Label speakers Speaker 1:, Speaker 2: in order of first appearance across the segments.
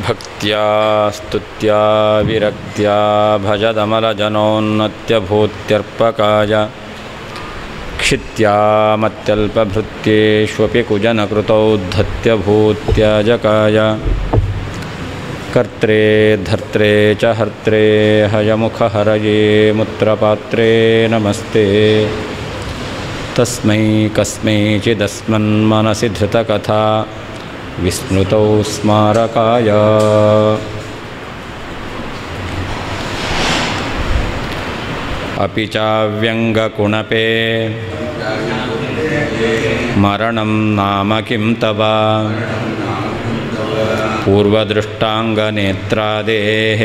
Speaker 1: ಭಕ್ತ್ಯಾ ಸ್ತುತ್ಯಾ ವಿರಕ್ತ್ಯಾ ಭಜದಮಲಜನೋನ್ನತ್ಯಭೂತ್ಯರ್ಪಕಾಯ क्षित्यामत्यल्पभृत्येष्वपि कुजनकृतौ धत्यभूत्याजकाय कर्त्रे धर्त्रे च हर्त्रे हयमुखहरये मुत्रपात्रे नमस्ते तस्मै कस्मैचिदस्मन्मनसि धृतकथा विस्मृतौ स्मारकाय अपि चाव्यङ्गकुणपे मरणं नाम किं तव पूर्वदृष्टाङ्गनेत्रादेः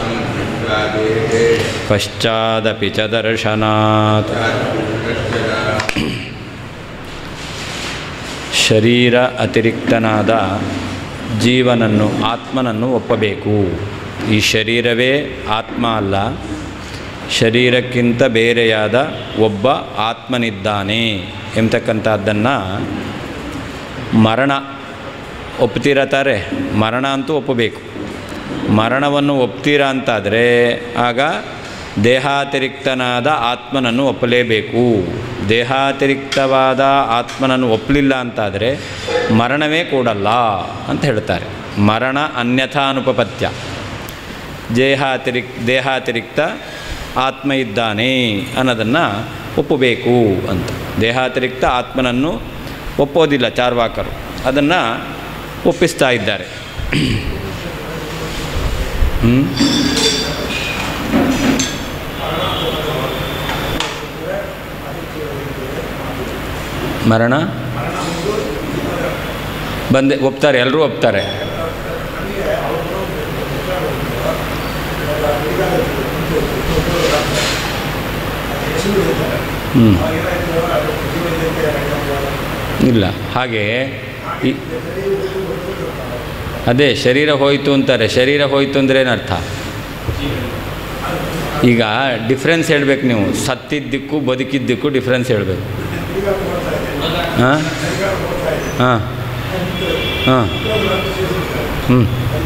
Speaker 1: पश्चादपि च दर्शनात् ಶರೀರ ಅತಿರಿಕ್ತನಾದ ಜೀವನನ್ನು ಆತ್ಮನನ್ನು ಒಪ್ಪಬೇಕು ಈ ಶರೀರವೇ ಆತ್ಮ ಅಲ್ಲ ಶರೀರಕ್ಕಿಂತ ಬೇರೆಯಾದ ಒಬ್ಬ ಆತ್ಮನಿದ್ದಾನೆ ಎಂಬತಕ್ಕಂಥದ್ದನ್ನು ಮರಣ ಒಪ್ತಿರತಾರೆ ಮರಣ ಅಂತೂ ಒಪ್ಪಬೇಕು ಮರಣವನ್ನು ಒಪ್ತೀರಾ ಅಂತಾದರೆ ಆಗ ದೇಹಾತಿರಿಕ್ತನಾದ ಆತ್ಮನನ್ನು ಒಪ್ಪಲೇಬೇಕು ದೇಹಾತಿರಿಕ್ತವಾದ ಆತ್ಮನನ್ನು ಒಪ್ಪಲಿಲ್ಲ ಅಂತಾದರೆ ಮರಣವೇ ಕೂಡಲ್ಲ ಅಂತ ಹೇಳ್ತಾರೆ ಮರಣ ಅನ್ಯಥಾ ಅನುಪಪತ್ಯ ದೇಹಾತಿರಿಕ್ ದೇಹಾತಿರಿಕ್ತ ಆತ್ಮ ಇದ್ದಾನೆ ಅನ್ನೋದನ್ನು ಒಪ್ಪಬೇಕು ಅಂತ ದೇಹಾತಿರಿಕ್ತ ಆತ್ಮನನ್ನು ಒಪ್ಪೋದಿಲ್ಲ ಚಾರ್ವಾಕರು ಅದನ್ನು ಒಪ್ಪಿಸ್ತಾ ಇದ್ದಾರೆ ಹ್ಞೂ ಮರಣ ಬಂದೆ ಒಪ್ತಾರೆ ಎಲ್ಲರೂ ಒಪ್ತಾರೆ ಹ್ಞೂ ಇಲ್ಲ ಹಾಗೆ ಈ ಅದೇ ಶರೀರ ಹೋಯಿತು ಅಂತಾರೆ ಶರೀರ ಹೋಯಿತು ಅಂದರೆ ಏನರ್ಥ ಈಗ ಡಿಫ್ರೆನ್ಸ್ ಹೇಳ್ಬೇಕು ನೀವು ಸತ್ತಿದ್ದಕ್ಕೂ ಬದುಕಿದ್ದಕ್ಕೂ ಡಿಫ್ರೆನ್ಸ್ ಹೇಳಬೇಕು ಹಾಂ ಹಾಂ ಹಾಂ ಹ್ಞೂ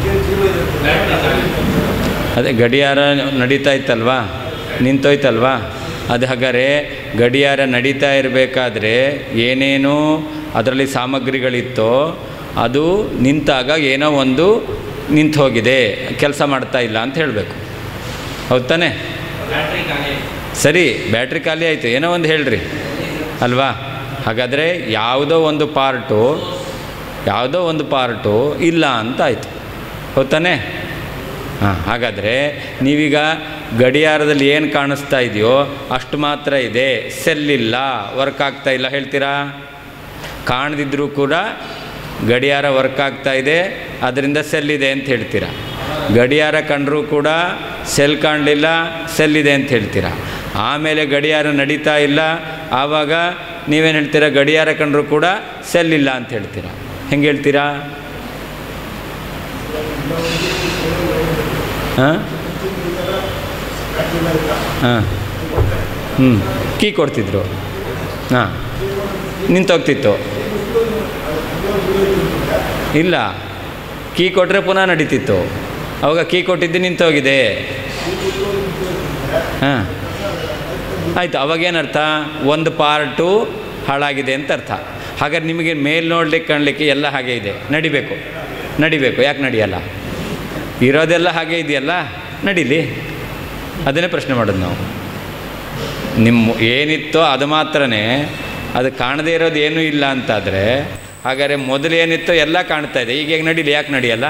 Speaker 1: ಅದೇ ಗಡಿಯಾರ ನಡೀತಾ ಇತ್ತಲ್ವಾ ನಿಂತೋಯ್ತಲ್ವಾ ಅದು ಹಾಗಾದ್ರೆ ಗಡಿಯಾರ ನಡೀತಾ ಇರಬೇಕಾದ್ರೆ ಏನೇನು ಅದರಲ್ಲಿ ಸಾಮಗ್ರಿಗಳಿತ್ತೋ ಅದು ನಿಂತಾಗ ಏನೋ ಒಂದು ನಿಂತು ಹೋಗಿದೆ ಕೆಲಸ ಮಾಡ್ತಾ ಇಲ್ಲ ಅಂತ ಹೇಳಬೇಕು ಹೌದು ತಾನೆ ಸರಿ ಬ್ಯಾಟ್ರಿ ಖಾಲಿ ಆಯಿತು ಏನೋ ಒಂದು ಹೇಳ್ರಿ ಅಲ್ವಾ ಹಾಗಾದರೆ ಯಾವುದೋ ಒಂದು ಪಾರ್ಟು ಯಾವುದೋ ಒಂದು ಪಾರ್ಟು ಇಲ್ಲ ಅಂತ ಆಯಿತು ಹೌದಾನೆ ಹಾಂ ಹಾಗಾದರೆ ನೀವೀಗ ಗಡಿಯಾರದಲ್ಲಿ ಏನು ಕಾಣಿಸ್ತಾ ಇದೆಯೋ ಅಷ್ಟು ಮಾತ್ರ ಇದೆ ಸೆಲ್ ಇಲ್ಲ ವರ್ಕ್ ಆಗ್ತಾ ಇಲ್ಲ ಹೇಳ್ತೀರಾ ಕಾಣದಿದ್ದರೂ ಕೂಡ ಗಡಿಯಾರ ವರ್ಕ್ ಆಗ್ತಾ ಇದೆ ಅದರಿಂದ ಸೆಲ್ ಇದೆ ಅಂತ ಹೇಳ್ತೀರಾ ಗಡಿಯಾರ ಕಂಡರೂ ಕೂಡ ಸೆಲ್ ಕಾಣಲಿಲ್ಲ ಸೆಲ್ ಇದೆ ಅಂತ ಹೇಳ್ತೀರಾ ಆಮೇಲೆ ಗಡಿಯಾರ ನಡೀತಾ ಇಲ್ಲ ಆವಾಗ ನೀವೇನು ಹೇಳ್ತೀರಾ ಗಡಿಯಾರ ಕಂಡರೂ ಕೂಡ ಸೆಲ್ ಇಲ್ಲ ಅಂತ ಹೇಳ್ತೀರಾ ಹೆಂಗೆ ಹೇಳ್ತೀರಾ ಹಾಂ ಹಾಂ ಹ್ಞೂ ಕೀ ಕೊಡ್ತಿದ್ರು ಹಾಂ ನಿಂತೋಗ್ತಿತ್ತು ಇಲ್ಲ ಕೀ ಕೊಟ್ಟರೆ ಪುನಃ ನಡೀತಿತ್ತು ಅವಾಗ ಕೀ ಕೊಟ್ಟಿದ್ದು ನಿಂತೋಗಿದೆ ಹಾಂ ಆಯಿತು ಅವಾಗೇನರ್ಥ ಒಂದು ಪಾರ್ಟು ಹಾಳಾಗಿದೆ ಅಂತ ಅರ್ಥ ಹಾಗಾದ್ರೆ ನಿಮಗೆ ಮೇಲೆ ನೋಡ್ಲಿಕ್ಕೆ ಕಾಣಲಿಕ್ಕೆ ಎಲ್ಲ ಹಾಗೆ ಇದೆ ನಡಿಬೇಕು ನಡಿಬೇಕು ಯಾಕೆ ನಡಿಯಲ್ಲ ಇರೋದೆಲ್ಲ ಹಾಗೆ ಇದೆಯಲ್ಲ ನಡೀಲಿ ಅದನ್ನೇ ಪ್ರಶ್ನೆ ಮಾಡೋದು ನಾವು ನಿಮ್ಮ ಏನಿತ್ತೋ ಅದು ಮಾತ್ರನೇ ಅದು ಕಾಣದೇ ಇರೋದು ಏನೂ ಇಲ್ಲ ಅಂತಾದರೆ ಹಾಗಾದರೆ ಮೊದಲು ಏನಿತ್ತೋ ಎಲ್ಲ ಕಾಣ್ತಾ ಇದೆ ಈಗ ಹೇಗೆ ನಡೀಲಿ ಯಾಕೆ ನಡೆಯಲ್ಲ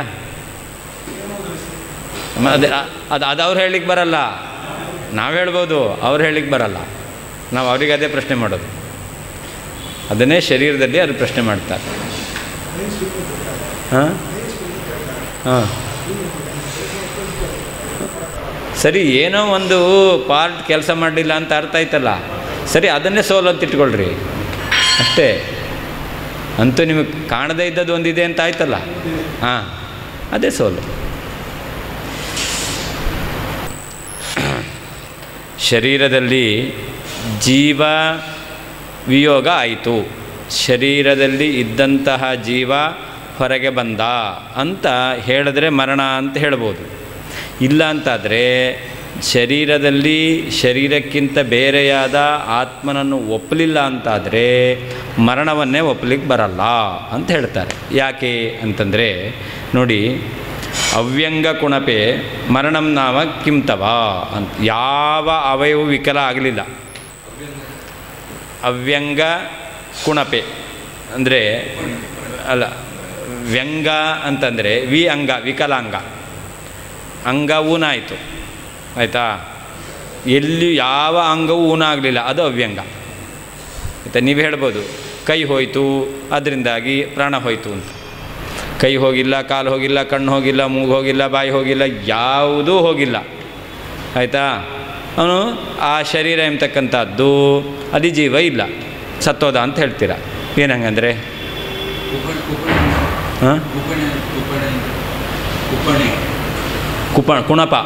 Speaker 1: ಅದು ಅದು ಅದು ಅವ್ರು ಹೇಳಲಿಕ್ಕೆ ಬರಲ್ಲ ನಾವು ಹೇಳ್ಬೋದು ಅವ್ರು ಹೇಳಲಿಕ್ಕೆ ಬರಲ್ಲ ನಾವು ಅವ್ರಿಗೆ ಅದೇ ಪ್ರಶ್ನೆ ಮಾಡೋದು ಅದನ್ನೇ ಶರೀರದಲ್ಲಿ ಅದು ಪ್ರಶ್ನೆ ಮಾಡ್ತಾರೆ ಹಾಂ ಹಾಂ ಸರಿ ಏನೋ ಒಂದು ಪಾರ್ಟ್ ಕೆಲಸ ಮಾಡಲಿಲ್ಲ ಅಂತ ಅರ್ಥ ಆಯ್ತಲ್ಲ ಸರಿ ಅದನ್ನೇ ಸೋಲು ಅಂತ ಇಟ್ಕೊಳ್ರಿ ಅಷ್ಟೇ ಅಂತೂ ನಿಮಗೆ ಕಾಣದೇ ಇದ್ದದ್ದು ಒಂದಿದೆ ಅಂತ ಆಯ್ತಲ್ಲ ಹಾಂ ಅದೇ ಸೋಲು ಶರೀರದಲ್ಲಿ ಜೀವ ವಿಯೋಗ ಆಯಿತು ಶರೀರದಲ್ಲಿ ಇದ್ದಂತಹ ಜೀವ ಹೊರಗೆ ಬಂದ ಅಂತ ಹೇಳಿದ್ರೆ ಮರಣ ಅಂತ ಹೇಳ್ಬೋದು ಇಲ್ಲ ಅಂತಾದರೆ ಶರೀರದಲ್ಲಿ ಶರೀರಕ್ಕಿಂತ ಬೇರೆಯಾದ ಆತ್ಮನನ್ನು ಒಪ್ಪಲಿಲ್ಲ ಅಂತಾದರೆ ಮರಣವನ್ನೇ ಒಪ್ಪಲಿಕ್ಕೆ ಬರಲ್ಲ ಅಂತ ಹೇಳ್ತಾರೆ ಯಾಕೆ ಅಂತಂದರೆ ನೋಡಿ ಅವ್ಯಂಗ ಕುಣಪೆ ಮರಣಂ ನಾಮ ಕಿಂತವ ಅಂತ ಯಾವ ಅವಯವು ವಿಕಲ ಆಗಲಿಲ್ಲ ಅವ್ಯಂಗ ಕುಣಪೆ ಅಂದರೆ ಅಲ್ಲ ವ್ಯಂಗ ಅಂತಂದರೆ ವಿ ಅಂಗ ವಿಕಲಾಂಗ ಅಂಗ ಊನಾಯಿತು ಆಯಿತಾ ಎಲ್ಲಿ ಯಾವ ಅಂಗವೂ ಊನ ಆಗಲಿಲ್ಲ ಅದು ಅವ್ಯಂಗ ಆಯಿತಾ ನೀವು ಹೇಳ್ಬೋದು ಕೈ ಹೋಯಿತು ಅದರಿಂದಾಗಿ ಪ್ರಾಣ ಹೋಯಿತು ಅಂತ ಕೈ ಹೋಗಿಲ್ಲ ಕಾಲು ಹೋಗಿಲ್ಲ ಕಣ್ಣು ಹೋಗಿಲ್ಲ ಮೂಗು ಹೋಗಿಲ್ಲ ಬಾಯಿ ಹೋಗಿಲ್ಲ ಯಾವುದೂ ಹೋಗಿಲ್ಲ ಆಯಿತಾ ಅವನು ಆ ಶರೀರ ಎಂಬತಕ್ಕಂಥದ್ದು ಅದು ಜೀವ ಇಲ್ಲ ಸತ್ತೋದ ಅಂತ ಹೇಳ್ತೀರಾ ಏನಂಗಂದರೆ
Speaker 2: ಕುಪ್ಪಣೆ ಕುಪ್ಪಣೆ
Speaker 1: ಹಾಂ
Speaker 2: ಕುಪ್ಪಣೆ ಕುಪ್ಪಣೆ ಕುಪ್ಪಣೆ
Speaker 1: ಕುಪ ಕುಣಪ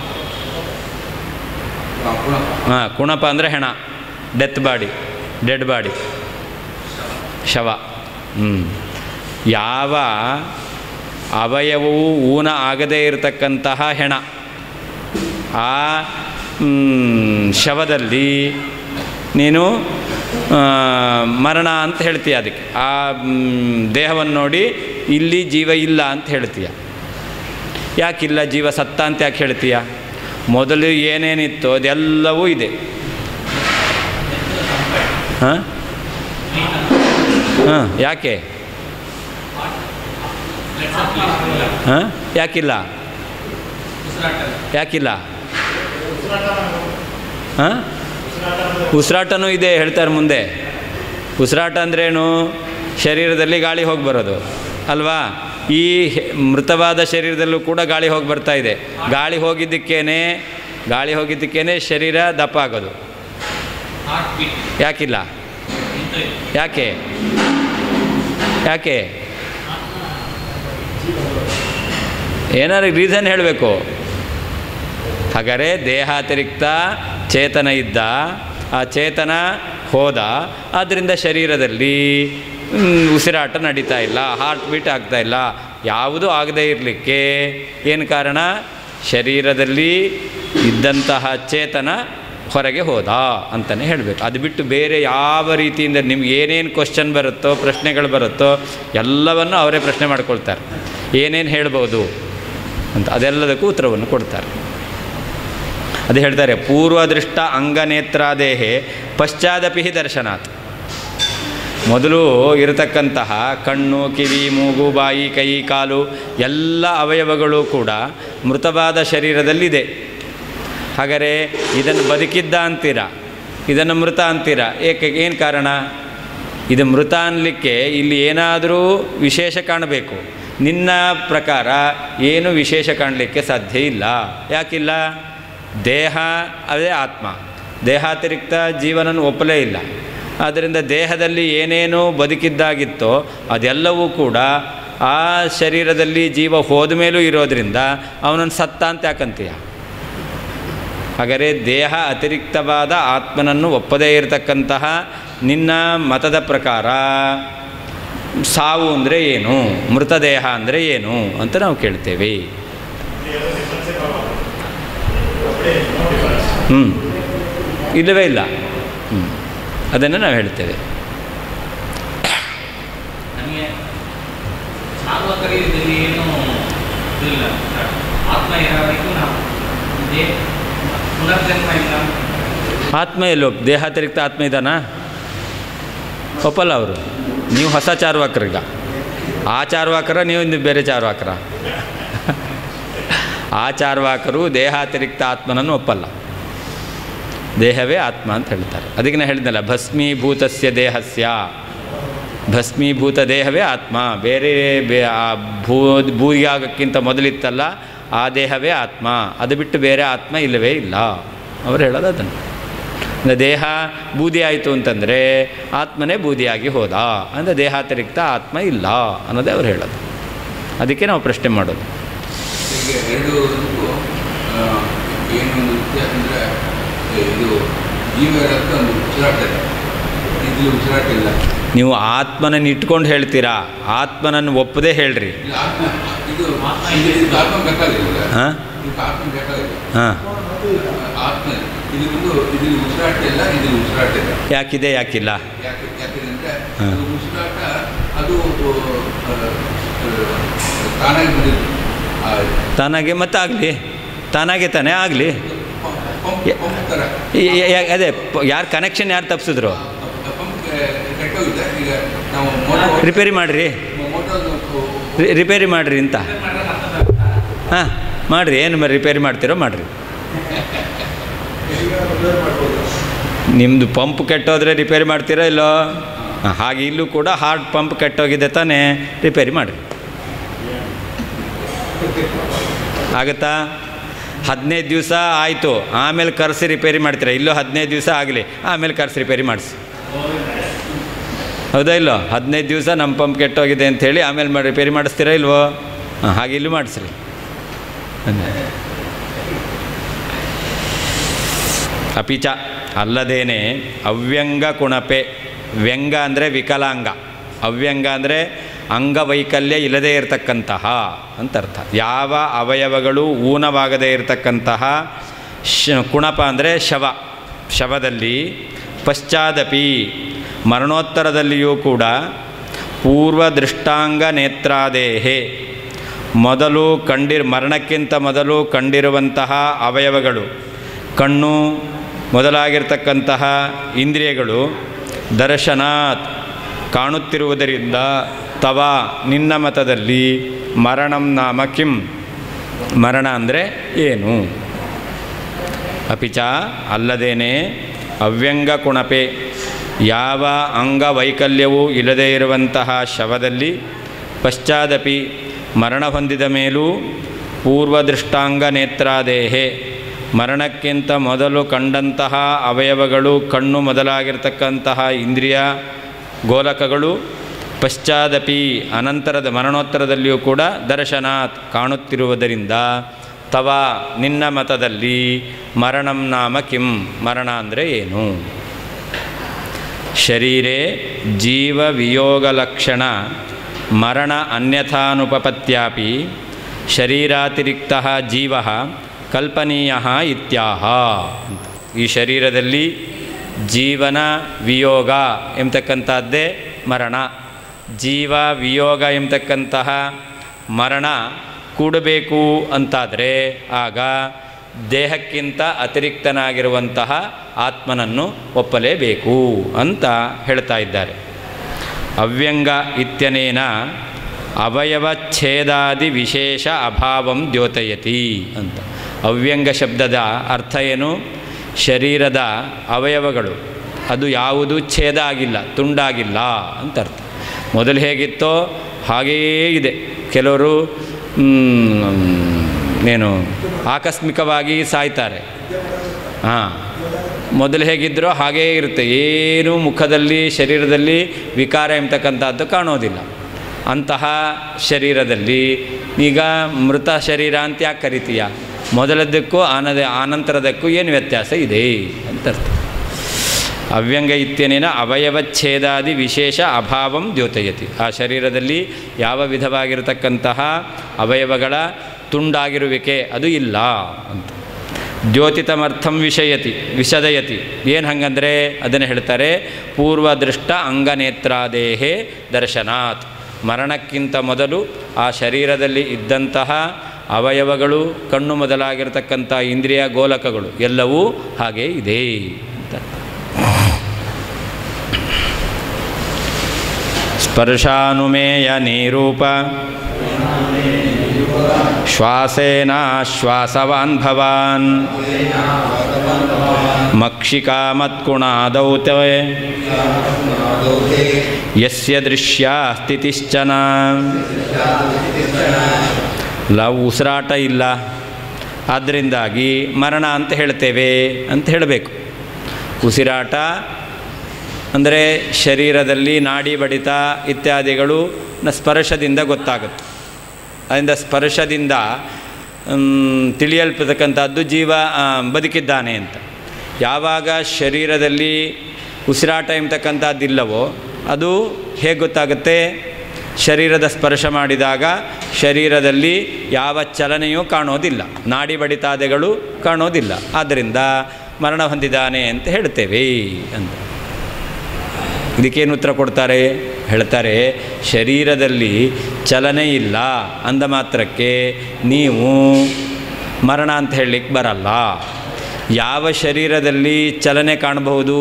Speaker 2: ಆ, ಕುಣಪ
Speaker 1: ಹಾಂ ಕುಣಪ ಅಂದರೆ ಹೆಣ ಡೆತ್ ಬಾಡಿ ಡೆಡ್ ಬಾಡಿ ಶವ ಹ್ಞೂ ಯಾವ ಅವಯವವು ಊನ ಆಗದೇ ಇರತಕ್ಕಂತಹ ಹೆಣ ಆ ಮ್, ಶವದಲ್ಲಿ ನೀನು ಆ, ಮರಣ ಅಂತ ಹೇಳ್ತೀಯ ಅದಕ್ಕೆ ಆ ಮ್, ದೇಹವನ್ನು ನೋಡಿ ಇಲ್ಲಿ ಜೀವ ಇಲ್ಲ ಅಂತ ಹೇಳ್ತೀಯ ಯಾಕಿಲ್ಲ ಜೀವ ಸತ್ತ ಅಂತ ಯಾಕೆ ಹೇಳ್ತೀಯ ಮೊದಲು ಏನೇನಿತ್ತು ಅದೆಲ್ಲವೂ ಇದೆ ಹಾಂ ಹಾಂ ಯಾಕೆ ಹಾಂ ಯಾಕಿಲ್ಲ ಯಾಕಿಲ್ಲ ಹಾಂ ಉಸಿರಾಟನೂ ಇದೆ ಹೇಳ್ತಾರೆ ಮುಂದೆ ಉಸಿರಾಟ ಅಂದ್ರೇನು ಶರೀರದಲ್ಲಿ ಗಾಳಿ ಹೋಗಿ ಬರೋದು ಅಲ್ವಾ ಈ ಹೆ- ಮೃತವಾದ ಶರೀರದಲ್ಲೂ ಕೂಡ ಗಾಳಿ ಹೋಗಿ ಬರ್ತಾ ಇದೆ ಗಾಳಿ ಹೋಗಿದ್ದಕ್ಕೇನೆ ಗಾಳಿ ಹೋಗಿದ್ದಕ್ಕೇನೆ ಶರೀರ ದಪ್ಪ ಆಗೋದು ಯಾಕಿಲ್ಲ ಯಾಕೆ ಯಾಕೆ ಏನಾದ್ರು ರೀಸನ್ ಹೇಳಬೇಕು ಹಾಗಾದರೆ ದೇಹಾತಿರಿಕ್ತ ಚೇತನ ಇದ್ದ ಆ ಚೇತನ ಹೋದ ಆದ್ದರಿಂದ ಶರೀರದಲ್ಲಿ ಮ್, ಉಸಿರಾಟ ನಡೀತಾ ಇಲ್ಲ ಹಾರ್ಟ್ ಬೀಟ್ ಆಗ್ತಾ ಇಲ್ಲ ಯಾವುದೂ ಆಗದೇ ಇರಲಿಕ್ಕೆ ಏನು ಕಾರಣ ಶರೀರದಲ್ಲಿ ಇದ್ದಂತಹ ಚೇತನ ಹೊರಗೆ ಹೋದ ಅಂತಲೇ ಹೇಳಬೇಕು ಅದು ಬಿಟ್ಟು ಬೇರೆ ಯಾವ ರೀತಿಯಿಂದ ನಿಮ್ಗೆ ಏನೇನು ಕ್ವಶನ್ ಬರುತ್ತೋ ಪ್ರಶ್ನೆಗಳು ಬರುತ್ತೋ ಎಲ್ಲವನ್ನು ಅವರೇ ಪ್ರಶ್ನೆ ಮಾಡ್ಕೊಳ್ತಾರೆ ಏನೇನು ಹೇಳ್ಬೋದು ಅಂತ ಅದೆಲ್ಲದಕ್ಕೂ ಉತ್ತರವನ್ನು ಕೊಡ್ತಾರೆ ಅದು ಹೇಳ್ತಾರೆ ಪೂರ್ವದೃಷ್ಟ ಅಂಗನೇತ್ರಾದೇಹೆ ಪಶ್ಚಾದಪಿ ಹಿ ದರ್ಶನಾತ್ ಮೊದಲು ಇರತಕ್ಕಂತಹ ಕಣ್ಣು ಕಿವಿ ಮೂಗು ಬಾಯಿ ಕೈ ಕಾಲು ಎಲ್ಲ ಅವಯವಗಳು ಕೂಡ ಮೃತವಾದ ಶರೀರದಲ್ಲಿದೆ ಹಾಗಾದರೆ ಇದನ್ನು ಬದುಕಿದ್ದ ಅಂತೀರಾ ಇದನ್ನು ಮೃತ ಅಂತೀರಾ ಏಕೆ ಏನು ಕಾರಣ ಇದು ಮೃತ ಅನ್ನಲಿಕ್ಕೆ ಇಲ್ಲಿ ಏನಾದರೂ ವಿಶೇಷ ಕಾಣಬೇಕು ನಿನ್ನ ಪ್ರಕಾರ ಏನು ವಿಶೇಷ ಕಾಣಲಿಕ್ಕೆ ಸಾಧ್ಯ ಇಲ್ಲ ಯಾಕಿಲ್ಲ ದೇಹ ಅದೇ ಆತ್ಮ ದೇಹಾತಿರಿಕ್ತ ಜೀವನನ ಒಪ್ಪಲೇ ಇಲ್ಲ ಆದ್ದರಿಂದ ದೇಹದಲ್ಲಿ ಏನೇನು ಬದುಕಿದ್ದಾಗಿತ್ತೋ ಅದೆಲ್ಲವೂ ಕೂಡ ಆ ಶರೀರದಲ್ಲಿ ಜೀವ ಹೋದ ಮೇಲೂ ಇರೋದರಿಂದ ಅವನನ್ನು ಸತ್ತ ಅಂತ ಯಾಕಂತೀಯ ಹಾಗಾದರೆ ದೇಹ ಅತಿರಿಕ್ತವಾದ ಆತ್ಮನನ್ನು ಒಪ್ಪದೇ ಇರತಕ್ಕಂತಹ ನಿನ್ನ ಮತದ ಪ್ರಕಾರ ಸಾವು ಅಂದರೆ ಏನು ಮೃತದೇಹ ಅಂದರೆ ಏನು ಅಂತ ನಾವು ಕೇಳ್ತೇವೆ ಹ್ಞೂ ಇಲ್ಲವೇ ಇಲ್ಲ ಹ್ಞೂ ಅದನ್ನು ನಾವು ಹೇಳ್ತೇವೆ
Speaker 3: ನನಗೆ ಸಾರ್ವಕರಿಯದಲ್ಲಿ ಏನು ಇಲ್ಲ ಆತ್ಮ ಇರಬೇಕು ನಾವು ದೇ ಪುನರ್ಜನ್ಮ ಇಲ್ಲ
Speaker 1: ಆತ್ಮ ಎಲ್ಲೋ ದೇಹಾತಿರಿಕ್ತ ಆತ್ಮ ಇದ್ದಾನಾ ಒಪ್ಪಲ್ಲ ಅವರು ನೀವು ಹೊಸ ಚಾರ್ವಾಕರೀಗ ಆ ಚಾರ್ವಾಕರ ನೀವು ಇನ್ನು ಬೇರೆ ಚಾರ್ವಾಕರ ಆ ಚಾರ್ವಾಕರು ದೇಹಾತಿರಿಕ್ತ ಆತ್ಮನನ್ನು ಒಪ್ಪಲ್ಲ ದೇಹವೇ ಆತ್ಮ ಅಂತ ಹೇಳ್ತಾರೆ ಅದಕ್ಕೆ ನಾನು ಹೇಳಿದ್ನಲ್ಲ ಭಸ್ಮೀಭೂತಸ್ಯ ದೇಹಸ್ಯ ಭಸ್ಮೀಭೂತ ದೇಹವೇ ಆತ್ಮ ಬೇರೆ ಬೇ ಆ ಭೂ ಭೂಗಿ ಆಗೋಕ್ಕಿಂತ ಮೊದಲಿತ್ತಲ್ಲ ಆ ದೇಹವೇ ಆತ್ಮ ಅದು ಬಿಟ್ಟು ಬೇರೆ ಆತ್ಮ ಇಲ್ಲವೇ ಇಲ್ಲ ಅವರು ಹೇಳೋದು ಅದನ್ನು ಅಂದರೆ ದೇಹ ಬೂದಿ ಆಯಿತು ಅಂತಂದರೆ ಆತ್ಮನೇ ಬೂದಿಯಾಗಿ ಹೋದ ಅಂದರೆ ದೇಹಾತಿರಿಕ್ತ ಆತ್ಮ ಇಲ್ಲ ಅನ್ನೋದೇ ಅವ್ರು ಹೇಳೋದು ಅದಕ್ಕೆ ನಾವು ಪ್ರಶ್ನೆ ಮಾಡೋದು
Speaker 2: ಹೀಗೆ ಎರಡು ಆ, ಏನೊಂದು ವ್ಯತ್ಯಾಸ ಅಂದರೆ ಇದು ಜೀವ ಇರೋದಕ್ಕೆ ಒಂದು ಉಸಿರಾಟ ಇದೆ ಇದು ಇಲ್ಲಿ ಉಸಿರಾಟ ಇಲ್ಲ
Speaker 1: ನೀವು ಆತ್ಮನನ್ನು ಇಟ್ಕೊಂಡು ಹೇಳ್ತೀರಾ ಆತ್ಮನನ್ನು ಒಪ್ಪದೇ ಹೇಳ್ರಿ
Speaker 2: ಇಲ್ಲ ಆತ್ಮ ಇದು ಇದು ಇದು ಆತ್ಮ ಬೇಕಾಗಿಲ್ಲ
Speaker 1: ಹಾಂ
Speaker 2: ಇದಕ್ಕೆ ಆತ್ಮ ಬೇಕಾಗಿಲ್ಲ
Speaker 1: ಹಾಂ
Speaker 2: ಆತ್ಮ ಇದು ಒಂದು ಇದ್ರಲ್ಲಿ ಉಸಿರಾಟ ಇಲ್ಲ ಇದ್ರಲ್ಲಿ ಉಸಿರಾಟ ಇಲ್ಲ
Speaker 1: ಯಾಕಿದೆ ಯಾಕಿಲ್ಲ
Speaker 2: ಯಾಕೆ ಯಾಕೆಂದ್ರೆ
Speaker 1: ಹಾ.
Speaker 2: ಅದು ಉಸಿರಾಟ ಅದು ಆ, ಆ, ತಾನಾಗಿ ಬಂದಿದ್ದು ಆ,
Speaker 1: ತಾನಾಗೆ ಮತ್ತೆ ಆಗಲಿ ತಾನಾಗೆ ತಾನೇ ಆಗಲಿ
Speaker 2: ಪಂಪ್
Speaker 1: ಯ-
Speaker 2: ಪಂಪ್ ಥರ
Speaker 1: ಅದೇ ಯಾರು ಕನೆಕ್ಷನ್ ಯಾರು ತಪ್ಪಿಸಿದ್ರು
Speaker 2: ಪಂಪ್ ಕೆಟ್ಟೋಗಿದೆ ಈಗ ನಾವು ಮೋಟರ್
Speaker 1: ರಿಪೇರಿ ಮಾಡಿರಿ
Speaker 2: ಮೋಟರ್
Speaker 1: ರಿಪೇರಿ ಮಾಡಿರಿ ಅಂತ ಹಾಂ ಮಾಡಿರಿ ಏನು ಮ- ರಿಪೇರಿ ಮಾಡ್ತೀರೋ ಮಾಡಿರಿ ನಿಮ್ಮದು ಪಂಪ್ ಕೆಟ್ಟೋದ್ರೆ ರಿಪೇರಿ ಮಾಡ್ತೀರೋ ಇಲ್ಲೋ ಹಾಂ, ಹಾಗೆ ಇಲ್ಲೂ ಕೂಡ ಹಾರ್ಟ್ ಪಂಪ್ ಕೆಟ್ಟೋಗಿದೆ ತಾನೇ ರಿಪೇರಿ ಮಾಡಿರಿ ಆಗುತ್ತಾ ಹದಿನೈದು ದಿವಸ ಆಯಿತು ಆಮೇಲೆ ಕರೆಸಿ ರಿಪೇರಿ ಮಾಡ್ತೀರಾ ಇಲ್ಲೂ ಹದಿನೈದು ದಿವಸ ಆಗಲಿ ಆಮೇಲೆ ಕರೆಸಿ ರಿಪೇರಿ ಮಾಡಿಸಿ ಹೌದಾ ಇಲ್ಲೋ ಹದಿನೈದು ದಿವಸ ನಮ್ಮ ಪಂಪ್ ಕೆಟ್ಟೋಗಿದೆ ಅಂಥೇಳಿ ಆಮೇಲೆ ಮಾಡಿ ರಿಪೇರಿ ಮಾಡಿಸ್ತೀರಾ ಇಲ್ವೋ ಹಾಂ ಹಾಗೆ ಇಲ್ಲೂ ಮಾಡಿಸ್ರಿ ಅಪಿಚ ಅಲ್ಲದೇನೆ ಅವ್ಯಂಗ ಕುಣಪೆ ವ್ಯಂಗ ಅಂದರೆ ವಿಕಲಾಂಗ ಅವ್ಯಂಗ ಅಂದರೆ ಅಂಗವೈಕಲ್ಯ ಇಲ್ಲದೇ ಇರತಕ್ಕಂತಹ ಅಂತ ಅರ್ಥ ಯಾವ ಅವಯವಗಳು ಊನವಾಗದೇ ಇರತಕ್ಕಂತಹ ಶ ಕುಣಪ ಅಂದರೆ ಶವ ಶವದಲ್ಲಿ ಪಶ್ಚಾದಪಿ ಮರಣೋತ್ತರದಲ್ಲಿಯೂ ಕೂಡ ಪೂರ್ವ ದೃಷ್ಟಾಂಗ ನೇತ್ರಾದೇಹೆ ಮೊದಲು ಕಂಡಿರ್ ಮರಣಕ್ಕಿಂತ ಮೊದಲು ಕಂಡಿರುವಂತಹ ಅವಯವಗಳು ಕಣ್ಣು ಮೊದಲಾಗಿರ್ತಕ್ಕಂತಹ ಇಂದ್ರಿಯಗಳು ದರ್ಶನಾತ್ ಕಾಣುತ್ತಿರುವುದರಿಂದ ತವ ನಿನ್ನ ಮತದಲ್ಲಿ ಮರಣಂ ನಾಮ ಕಿಂ ಮರಣ ಅಂದರೆ ಏನು ಅಪಿಚ ಅಲ್ಲದೇನೆ ಅವ್ಯಂಗ ಕುಣಪೆ ಯಾವ ಅಂಗವೈಕಲ್ಯವೂ ಇಲ್ಲದೇ ಇರುವಂತಹ ಶವದಲ್ಲಿ ಪಶ್ಚಾದಪಿ ಮರಣ ಹೊಂದಿದ ಮೇಲೂ ಪೂರ್ವದೃಷ್ಟಾಂಗ ನೇತ್ರಾದೇಹೆ ಮರಣಕ್ಕಿಂತ ಮೊದಲು ಕಂಡಂತಹ ಅವಯವಗಳು ಕಣ್ಣು ಮೊದಲಾಗಿರ್ತಕ್ಕಂತಹ ಇಂದ್ರಿಯ ಗೋಲಕಗಳು ಪಶ್ಚಾದಪಿ ಅನಂತರದ ಮರಣೋತ್ತರದಲ್ಲಿಯೂ ಕೂಡ ದರ್ಶನಾತ್ ಕಾಣುತ್ತಿರುವುದರಿಂದ ತವ ನಿನ್ನ ಮತದಲ್ಲಿ ಮರಣಂ ನಾಮ ಕಿಂ ಮರಣ ಅಂದರೆ ಏನು ಶರೀರೆ ಜೀವ ವಿಯೋಗ ಲಕ್ಷಣ ಮರಣ ಅನ್ಯಥಾನುಪಪತ್ಯಾಪಿ ಶರೀರಾತಿರಿಕ್ತ ಜೀವ ಕಲ್ಪನೀಯ ಇತ್ಯಾಹ ಅಂತ. ಈ ಶರೀರದಲ್ಲಿ ಜೀವನ ವಿಯೋಗ ಎಂಬತಕ್ಕಂಥದ್ದೇ ಮರಣ ಜೀವ ವಿಯೋಗ ಎಂಬತಕ್ಕಂತಹ ಮರಣ ಕೂಡಬೇಕು ಅಂತಾದರೆ ಆಗ ದೇಹಕ್ಕಿಂತ ಅತಿರಿಕ್ತನಾಗಿರುವಂತಹ ಆತ್ಮನನ್ನು ಒಪ್ಪಲೇಬೇಕು ಅಂತ ಹೇಳ್ತಾ ಇದ್ದಾರೆ ಅವ್ಯಂಗ ಇತ್ಯನೇನ ಅವಯವಚ್ಛೇದಾದಿ ವಿಶೇಷ ಅಭಾವಂ ದ್ಯೋತಯತಿ ಅಂತ ಅವ್ಯಂಗ ಶಬ್ದದ ಅರ್ಥ ಏನು ಶರೀರದ ಅವಯವಗಳು ಅದು ಯಾವುದು ಛೇದ ಆಗಿಲ್ಲ ತುಂಡಾಗಿಲ್ಲ ಅಂತ ಅರ್ಥ ಮೊದಲು ಹೇಗಿತ್ತೋ ಹಾಗೆಯೇ ಇದೆ ಕೆಲವರು ಮ್, ಏನು ಆಕಸ್ಮಿಕವಾಗಿ ಸಾಯ್ತಾರೆ ಹಾಂ ಮೊದಲು ಹೇಗಿದ್ದರೋ ಹಾಗೇ ಇರುತ್ತೆ ಏನೂ ಮುಖದಲ್ಲಿ ಶರೀರದಲ್ಲಿ ವಿಕಾರ ಎಂಬತಕ್ಕಂಥದ್ದು ಕಾಣೋದಿಲ್ಲ ಅಂತಹ ಶರೀರದಲ್ಲಿ ಈಗ ಮೃತ ಶರೀರ ಅಂತ ಯಾಕೆ ಕರಿತೀಯ ಮೊದಲದ್ದಕ್ಕೂ ಆನದ ಆನಂತರದಕ್ಕೂ ಏನು ವ್ಯತ್ಯಾಸ ಇದೆ ಅಂತ ಅರ್ಥ ಅವ್ಯಂಗ ಇತ್ಯನೇನ ಅವಯವಚ್ಛೇದಾದಿ ವಿಶೇಷ ಅಭಾವಂ ದ್ಯೋತಯತಿ ಆ ಶರೀರದಲ್ಲಿ ಯಾವ ವಿಧವಾಗಿರತಕ್ಕಂತಹ ಅವಯವಗಳ ತುಂಡಾಗಿರುವಿಕೆ ಅದು ಇಲ್ಲ ಅಂತ ದ್ಯೋತಿತಮರ್ಥಂ ವಿಷಯತಿ ವಿಶದಯತಿ ಏನು ಹಂಗಂದರೆ ಅದನ್ನು ಹೇಳ್ತಾರೆ ಪೂರ್ವದೃಷ್ಟ ಅಂಗನೇತ್ರಾದೇಹೇ ದರ್ಶನಾತ್ ಮರಣಕ್ಕಿಂತ ಮೊದಲು ಆ ಶರೀರದಲ್ಲಿ ಇದ್ದಂತಹ ಅವಯವಗಳು ಕಣ್ಣು ಮೊದಲಾಗಿರ್ತಕ್ಕಂಥ ಇಂದ್ರಿಯ ಗೋಲಕಗಳು ಎಲ್ಲವೂ ಹಾಗೇ ಇದೆ ಅಂತ ಸ್ಪರ್ಶಾನುಮೇಯ ನಿರೂಪ ಶ್ವಾಸೇನಾಶ್ವಾಸವಾನ್ ಭವಾನ್ ಮಕ್ಷಿಕಾಮತ್ಕುಣಾದೌ ತೇ ಯಸ್ಯ ದೃಶ್ಯ ಸ್ಥಿತಿಶ್ಚನ ಲ ಉಸಿರಾಟ ಇಲ್ಲ ಆದ್ದರಿಂದಾಗಿ ಮರಣ ಅಂತ ಹೇಳ್ತೇವೆ ಅಂತ ಹೇಳಬೇಕು ಉಸಿರಾಟ ಅಂದರೆ ಶರೀರದಲ್ಲಿ ನಾಡಿ ಬಡಿತ ಇತ್ಯಾದಿಗಳು ನ ಸ್ಪರ್ಶದಿಂದ ಗೊತ್ತಾಗುತ್ತೆ ಅದರಿಂದ ಸ್ಪರ್ಶದಿಂದ ಮ್, ತಿಳಿಯಲ್ಪತಕ್ಕಂಥದ್ದು ಜೀವ ಆ, ಬದುಕಿದ್ದಾನೆ ಅಂತ ಯಾವಾಗ ಶರೀರದಲ್ಲಿ ಉಸಿರಾಟ ಎಂಬತಕ್ಕಂಥದ್ದಿಲ್ಲವೋ ಅದು ಹೇಗೆ ಗೊತ್ತಾಗುತ್ತೆ ಶರೀರದ ಸ್ಪರ್ಶ ಮಾಡಿದಾಗ ಶರೀರದಲ್ಲಿ ಯಾವ ಚಲನೆಯೂ ಕಾಣೋದಿಲ್ಲ ನಾಡಿ ಬಡಿತಾದೆಗಳು ಕಾಣೋದಿಲ್ಲ ಆದ್ದರಿಂದ ಮರಣ ಹೊಂದಿದ್ದಾನೆ ಅಂತ ಹೇಳ್ತೇವೆ ಅಂತ ಇದಕ್ಕೇನು ಉತ್ತರ ಕೊಡ್ತಾರೆ ಹೇಳ್ತಾರೆ ಶರೀರದಲ್ಲಿ ಚಲನೆ ಇಲ್ಲ ಅಂದ ಮಾತ್ರಕ್ಕೆ ನೀವು ಮರಣ ಅಂತ ಹೇಳಲಿಕ್ಕೆ ಬರಲ್ಲ ಯಾವ ಶರೀರದಲ್ಲಿ ಚಲನೆ ಕಾಣಬಹುದು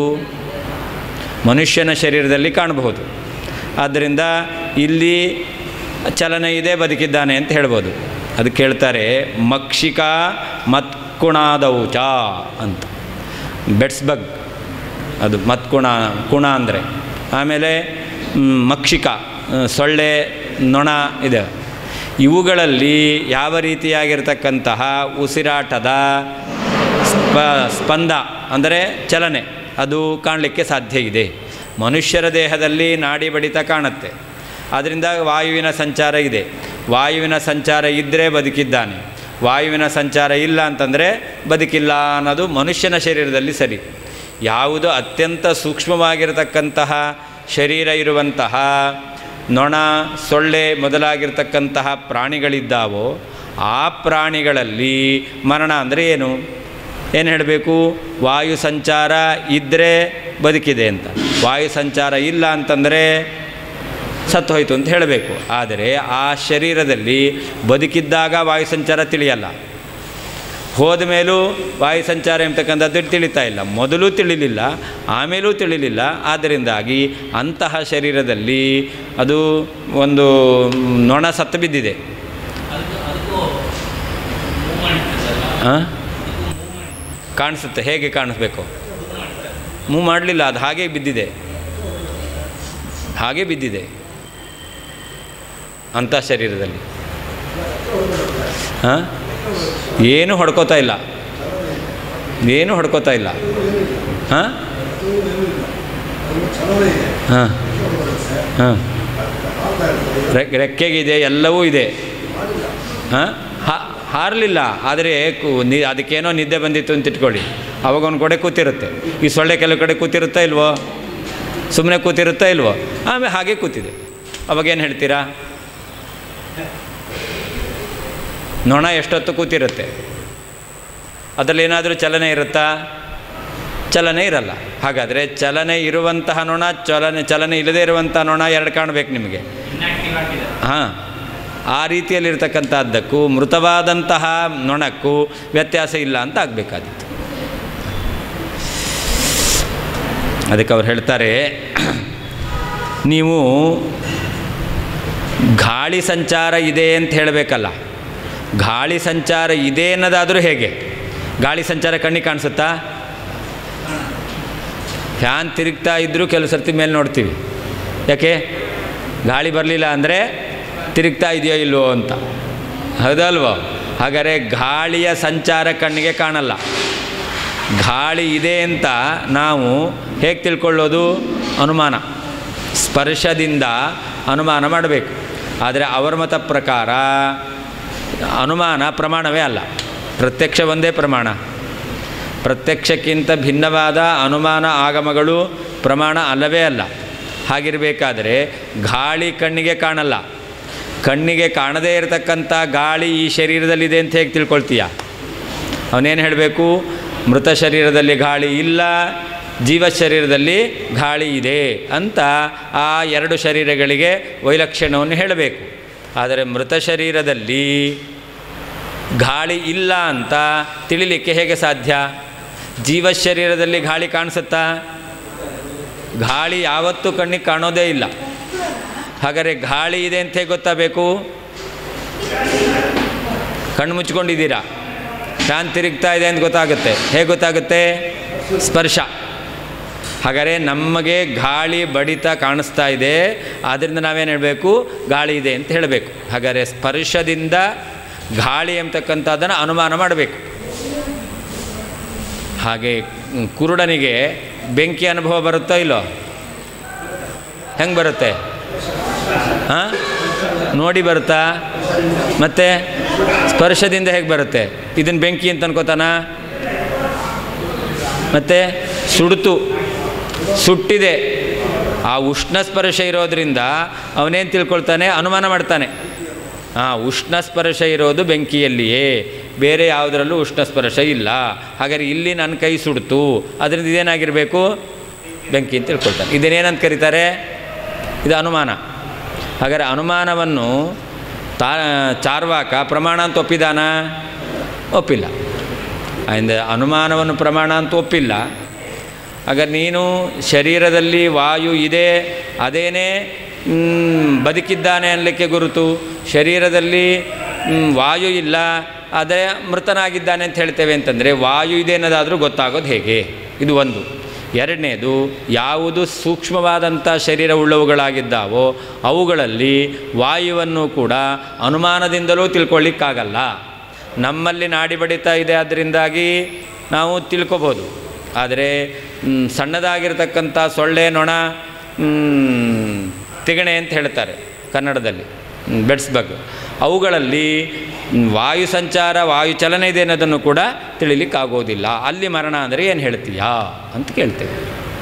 Speaker 1: ಮನುಷ್ಯನ ಶರೀರದಲ್ಲಿ ಕಾಣಬಹುದು ಆದ್ದರಿಂದ ಇಲ್ಲಿ ಚಲನೆ ಇದೆ ಬದುಕಿದ್ದಾನೆ ಅಂತ ಹೇಳ್ಬೋದು ಅದಕ್ಕೆ ಹೇಳ್ತಾರೆ ಮಕ್ಷಿಕ ಮತ್ಕುಣಾದೌಚ ಅಂತ ಬೆಟ್ಸ್ಬಗ್ ಅದು ಮತ್ಕುಣ ಕುಣ ಅಂದರೆ ಆಮೇಲೆ ಮ್, ಮಕ್ಷಿಕ ಆ, ಸೊಳ್ಳೆ ನೊಣ ಇದೆ ಇವುಗಳಲ್ಲಿ ಯಾವ ರೀತಿಯಾಗಿರ್ತಕ್ಕಂತಹ ಉಸಿರಾಟದ ಸ್ಪ ಸ್ಪಂದ ಅಂದರೆ ಚಲನೆ ಅದು ಕಾಣಲಿಕ್ಕೆ ಸಾಧ್ಯ ಇದೆ ಮನುಷ್ಯರ ದೇಹದಲ್ಲಿ ನಾಡಿ ಬಡಿತ ಕಾಣುತ್ತೆ ಆದ್ದರಿಂದ ವಾಯುವಿನ ಸಂಚಾರ ಇದೆ ವಾಯುವಿನ ಸಂಚಾರ ಇದ್ದರೆ ಬದುಕಿದ್ದಾನೆ ವಾಯುವಿನ ಸಂಚಾರ ಇಲ್ಲ ಅಂತಂದರೆ ಬದುಕಿಲ್ಲ ಅನ್ನೋದು ಮನುಷ್ಯನ ಶರೀರದಲ್ಲಿ ಸರಿ ಯಾವುದು ಅತ್ಯಂತ ಸೂಕ್ಷ್ಮವಾಗಿರತಕ್ಕಂತಹ ಶರೀರ ಇರುವಂತಹ ನೊಣ ಸೊಳ್ಳೆ ಮೊದಲಾಗಿರ್ತಕ್ಕಂತಹ ಪ್ರಾಣಿಗಳಿದ್ದಾವೋ ಆ ಪ್ರಾಣಿಗಳಲ್ಲಿ ಮರಣ ಅಂದರೆ ಏನು ಏನು ಹೇಳಬೇಕು ವಾಯು ಸಂಚಾರ ಇದ್ದರೆ ಬದುಕಿದೆ ಅಂತ ವಾಯು ಸಂಚಾರ ಇಲ್ಲ ಅಂತಂದರೆ ಸತ್ತು ಹೋಯಿತು ಅಂತ ಹೇಳಬೇಕು ಆದರೆ ಆ ಶರೀರದಲ್ಲಿ ಬದುಕಿದ್ದಾಗ ವಾಯು ಸಂಚಾರ ತಿಳಿಯಲ್ಲ ಹೋದ ಮೇಲೂ ವಾಯು ಸಂಚಾರ ಎಂಬತಕ್ಕಂಥದ್ದು ತಿಳಿತಾ ಇಲ್ಲ ಮೊದಲು ತಿಳಿಲಿಲ್ಲ ಆಮೇಲೂ ತಿಳಿಲಿಲ್ಲ ಆದ್ದರಿಂದಾಗಿ ಅಂತಹ ಶರೀರದಲ್ಲಿ ಅದು ಒಂದು ನೊಣ ಸತ್ತು ಬಿದ್ದಿದೆ
Speaker 3: ಅದಕ್ಕೂ ಅದಕ್ಕೂ ಮೂವ್ಮೆಂಟ್ ಇರ್ತದಲ್ಲ
Speaker 1: ಆ?
Speaker 3: ಅದಕ್ಕೂ ಮೂವ್ಮೆಂಟ್
Speaker 1: ಕಾಣಿಸುತ್ತೆ ಹೇಗೆ ಕಾಣಿಸ್ಬೇಕು ಮೂವ್ ಮಾಡಲಿಲ್ಲ ಅದು ಹಾಗೆ ಬಿದ್ದಿದೆ ಹಾಗೆ ಬಿದ್ದಿದೆ ಅಂಥ ಶರೀರದಲ್ಲಿ ಹಾಂ ಏನು ಹೊಡ್ಕೋತಾ ಇಲ್ಲ ಏನು ಹೊಡ್ಕೋತಾ ಇಲ್ಲ ಹಾಂ ಹಾಂ ಹಾಂ ರೆಕ್ಕೆಗಿದೆ ಎಲ್ಲವೂ ಇದೆ ಹಾಂ ಹಾರಲಿಲ್ಲ ಆದರೆ ಕು- ನಿ ಅದಕ್ಕೇನೋ ನಿದ್ದೆ ಬಂದಿತ್ತು ಅಂತ ಇಟ್ಕೊಳ್ಳಿ ಅವಾಗ ಒಂದು ಕಡೆ ಕೂತಿರುತ್ತೆ ಈ ಸೊಳ್ಳೆ ಕೆಲವು ಕಡೆ ಕೂತಿರುತ್ತಾ ಇಲ್ವೋ ಸುಮ್ಮನೆ ಕೂತಿರುತ್ತಾ ಇಲ್ವೋ ಆಮೇಲೆ ಹಾಗೆ ಕೂತಿದೆ ಅವಾಗೇನು ಹೇಳ್ತೀರಾ ನೊಣ ಎಷ್ಟೊತ್ತು ಕೂತಿರುತ್ತೆ ಅದರಲ್ಲಿ ಏನಾದರೂ ಚಲನೆ ಇರುತ್ತಾ ಚಲನೆ ಇರಲ್ಲ ಹಾಗಾದರೆ ಚಲನೆ ಇರುವಂತಹ ನೊಣ ಚಲನೆ ಚಲನೆ ಇಲ್ಲದೇ ಇರುವಂಥ ನೊಣ ಎರಡು ಕಾಣಬೇಕು ನಿಮಗೆ
Speaker 3: ಇನ್ಆಕ್ಟಿವ್ ಆಗಿದೆ
Speaker 1: ಹಾಂ ಆ ರೀತಿಯಲ್ಲಿರ್ತಕ್ಕಂಥದ್ದಕ್ಕೂ ಮೃತವಾದಂತಹ ನೊಣಕ್ಕೂ ವ್ಯತ್ಯಾಸ ಇಲ್ಲ ಅಂತ ಆಗಬೇಕಾದಿತ್ತು ಅದಕ್ಕೆ ಅವ್ರು ಹೇಳ್ತಾರೆ ನೀವು ಗಾಳಿ ಸಂಚಾರ ಇದೆ ಅಂತ ಹೇಳಬೇಕಲ್ಲ ಗಾಳಿ ಸಂಚಾರ ಇದೆ ಅನ್ನೋದಾದರೂ ಹೇಗೆ ಗಾಳಿ ಸಂಚಾರ ಕಣ್ಣಿಗೆ ಕಾಣಿಸುತ್ತಾ ಫ್ಯಾನ್ ತಿರುಗ್ತಾ ಇದ್ದರೂ ಕೆಲವು ಸರ್ತಿ ಮೇಲೆ ನೋಡ್ತೀವಿ ಯಾಕೆ ಗಾಳಿ ಬರಲಿಲ್ಲ ಅಂದರೆ ತಿರುಗ್ತಾ ಇದೆಯೋ ಇಲ್ವೋ ಅಂತ ಹೌದಲ್ವೋ ಹಾಗಾದರೆ ಗಾಳಿಯ ಸಂಚಾರ ಕಣ್ಣಿಗೆ ಕಾಣಲ್ಲ ಗಾಳಿ ಇದೆ ಅಂತ ನಾವು ಹೇಗೆ ತಿಳ್ಕೊಳ್ಳೋದು ಅನುಮಾನ ಸ್ಪರ್ಶದಿಂದ ಅನುಮಾನ ಮಾಡಬೇಕು ಆದರೆ ಅವರ ಮತ ಪ್ರಕಾರ ಅನುಮಾನ ಪ್ರಮಾಣವೇ ಅಲ್ಲ ಪ್ರತ್ಯಕ್ಷ ಒಂದೇ ಪ್ರಮಾಣ ಪ್ರತ್ಯಕ್ಷಕ್ಕಿಂತ ಭಿನ್ನವಾದ ಅನುಮಾನ ಆಗಮಗಳು ಪ್ರಮಾಣ ಅಲ್ಲವೇ ಅಲ್ಲ ಹಾಗಿರಬೇಕಾದರೆ ಗಾಳಿ ಕಣ್ಣಿಗೆ ಕಾಣಲ್ಲ ಕಣ್ಣಿಗೆ ಕಾಣದೇ ಇರತಕ್ಕಂಥ ಗಾಳಿ ಈ ಶರೀರದಲ್ಲಿದೆ ಅಂತ ಹೇಗೆ ತಿಳ್ಕೊಳ್ತೀಯ ಅವನೇನು ಹೇಳಬೇಕು ಮೃತ ಶರೀರದಲ್ಲಿ ಗಾಳಿ ಇಲ್ಲ ಜೀವ ಶರೀರದಲ್ಲಿ ಗಾಳಿ ಇದೆ ಅಂತ ಆ ಎರಡು ಶರೀರಗಳಿಗೆ ವೈಲಕ್ಷಣ್ಯವನ್ನು ಹೇಳಬೇಕು ಆದರೆ ಮೃತ ಶರೀರದಲ್ಲಿ ಗಾಳಿ ಇಲ್ಲ ಅಂತ ತಿಳಿಲಿಕ್ಕೆ ಹೇಗೆ ಸಾಧ್ಯ ಜೀವ ಶರೀರದಲ್ಲಿ ಗಾಳಿ ಕಾಣಿಸುತ್ತಾ ಗಾಳಿ ಯಾವತ್ತೂ ಕಣ್ಣಿಗೆ ಕಾಣೋದೇ ಇಲ್ಲ ಹಾಗಾದರೆ ಗಾಳಿ ಇದೆ ಅಂತ ಹೇಗೆ ಗೊತ್ತಾಗಬೇಕು ಕಣ್ಣು ಮುಚ್ಕೊಂಡಿದ್ದೀರಾ ಫ್ಯಾನ್ ತಿರುಗ್ತಾ ಇದೆ ಅಂತ ಗೊತ್ತಾಗುತ್ತೆ ಹೇಗೆ ಗೊತ್ತಾಗುತ್ತೆ ಸ್ಪರ್ಶ ಹಾಗಾದರೆ ನಮಗೆ ಗಾಳಿ ಬಡಿತ ಕಾಣಿಸ್ತಾ ಇದೆ ಆದ್ದರಿಂದ ನಾವೇನು ಹೇಳಬೇಕು ಗಾಳಿ ಇದೆ ಅಂತ ಹೇಳಬೇಕು ಹಾಗಾದರೆ ಸ್ಪರ್ಶದಿಂದ ಗಾಳಿ ಎಂಬತಕ್ಕಂಥದ್ದನ್ನು ಅನುಮಾನ ಮಾಡಬೇಕು ಹಾಗೆ ಮ್, ಕುರುಡನಿಗೆ ಬೆಂಕಿ ಅನುಭವ ಬರುತ್ತೋ ಇಲ್ಲೋ ಹೆಂಗೆ ಬರುತ್ತೆ ಹಾಂ ನೋಡಿ ಬರುತ್ತಾ ಮತ್ತು ಸ್ಪರ್ಶದಿಂದ ಹೇಗೆ ಬರುತ್ತೆ ಇದನ್ನು ಬೆಂಕಿ ಅಂತ ಅನ್ಕೋತಾನ ಮತ್ತು ಸುಡ್ತು ಸುಟ್ಟಿದೆ ಆ ಉಷ್ಣ ಸ್ಪರ್ಶ ಇರೋದ್ರಿಂದ ಅವನೇನು ತಿಳ್ಕೊಳ್ತಾನೆ ಅನುಮಾನ ಮಾಡ್ತಾನೆ ಹಾಂ ಉಷ್ಣ ಸ್ಪರ್ಶ ಇರೋದು ಬೆಂಕಿಯಲ್ಲಿಯೇ ಬೇರೆ ಯಾವುದರಲ್ಲೂ ಉಷ್ಣ ಸ್ಪರ್ಶ ಇಲ್ಲ ಹಾಗಾದ್ರೆ ಇಲ್ಲಿ ನನ್ನ ಕೈ ಸುಡ್ತು ಅದರಿಂದ ಇದೇನಾಗಿರಬೇಕು ಬೆಂಕಿ ಅಂತ ತಿಳ್ಕೊಳ್ತಾನೆ ಇದನ್ನೇನಂತ ಕರೀತಾರೆ ಇದು ಅನುಮಾನ ಹಾಗಾದರೆ ಅನುಮಾನವನ್ನು ತಾ ಚಾರ್ವಾಕ ಪ್ರಮಾಣ ಅಂತ ಒಪ್ಪಿದಾನ ಒಪ್ಪಿಲ್ಲ ಆದ್ದರಿಂದ ಅನುಮಾನವನ್ನು ಪ್ರಮಾಣ ಅಂತ ಒಪ್ಪಿಲ್ಲ ಹಾಗಾದ್ರೆ ನೀನು ಶರೀರದಲ್ಲಿ ವಾಯು ಇದೆ ಅದೇನೇ ಮ್, ಬದುಕಿದ್ದಾನೆ ಅನ್ನಲಿಕ್ಕೆ ಗುರುತು ಶರೀರದಲ್ಲಿ ಮ್, ವಾಯು ಇಲ್ಲ ಅದೇ ಮೃತನಾಗಿದ್ದಾನೆ ಅಂತ ಹೇಳ್ತೇವೆ ಅಂತಂದರೆ ವಾಯು ಇದೆ ಅನ್ನೋದಾದರೂ ಗೊತ್ತಾಗೋದು ಹೇಗೆ ಇದು ಒಂದು ಎರಡನೇದು ಯಾವುದು ಸೂಕ್ಷ್ಮವಾದಂಥ ಶರೀರ ಉಳ್ಳವುಗಳಾಗಿದ್ದಾವೋ ಅವುಗಳಲ್ಲಿ ವಾಯುವನ್ನು ಕೂಡ ಅನುಮಾನದಿಂದಲೂ ತಿಳ್ಕೊಳ್ಳಿಕ್ಕಾಗಲ್ಲ ನಮ್ಮಲ್ಲಿ ನಾಡಿ ಬಡಿತಾ ಇದೆ ಅದರಿಂದಾಗಿ ನಾವು ತಿಳ್ಕೊಬೋದು ಆದರೆ ಮ್, ಸಣ್ಣದಾಗಿರ್ತಕ್ಕಂಥ ಸೊಳ್ಳೆ ನೊಣ ಮ್, ತಿಗಣೆ ಅಂತ ಹೇಳ್ತಾರೆ ಕನ್ನಡದಲ್ಲಿ ಮ್, ಬೆಡ್ಸ್ಬಗ್ ಅವುಗಳಲ್ಲಿ ಮ್, ವಾಯು ಸಂಚಾರ ವಾಯು ಚಲನೆ ಇದೆ ಅನ್ನೋದನ್ನು ಕೂಡ ತಿಳಿಲಿಕ್ಕಾಗೋದಿಲ್ಲ ಅಲ್ಲಿ ಮರಣ ಅಂದರೆ ಏನು ಹೇಳ್ತೀಯಾ ಅಂತ ಕೇಳ್ತೇವೆ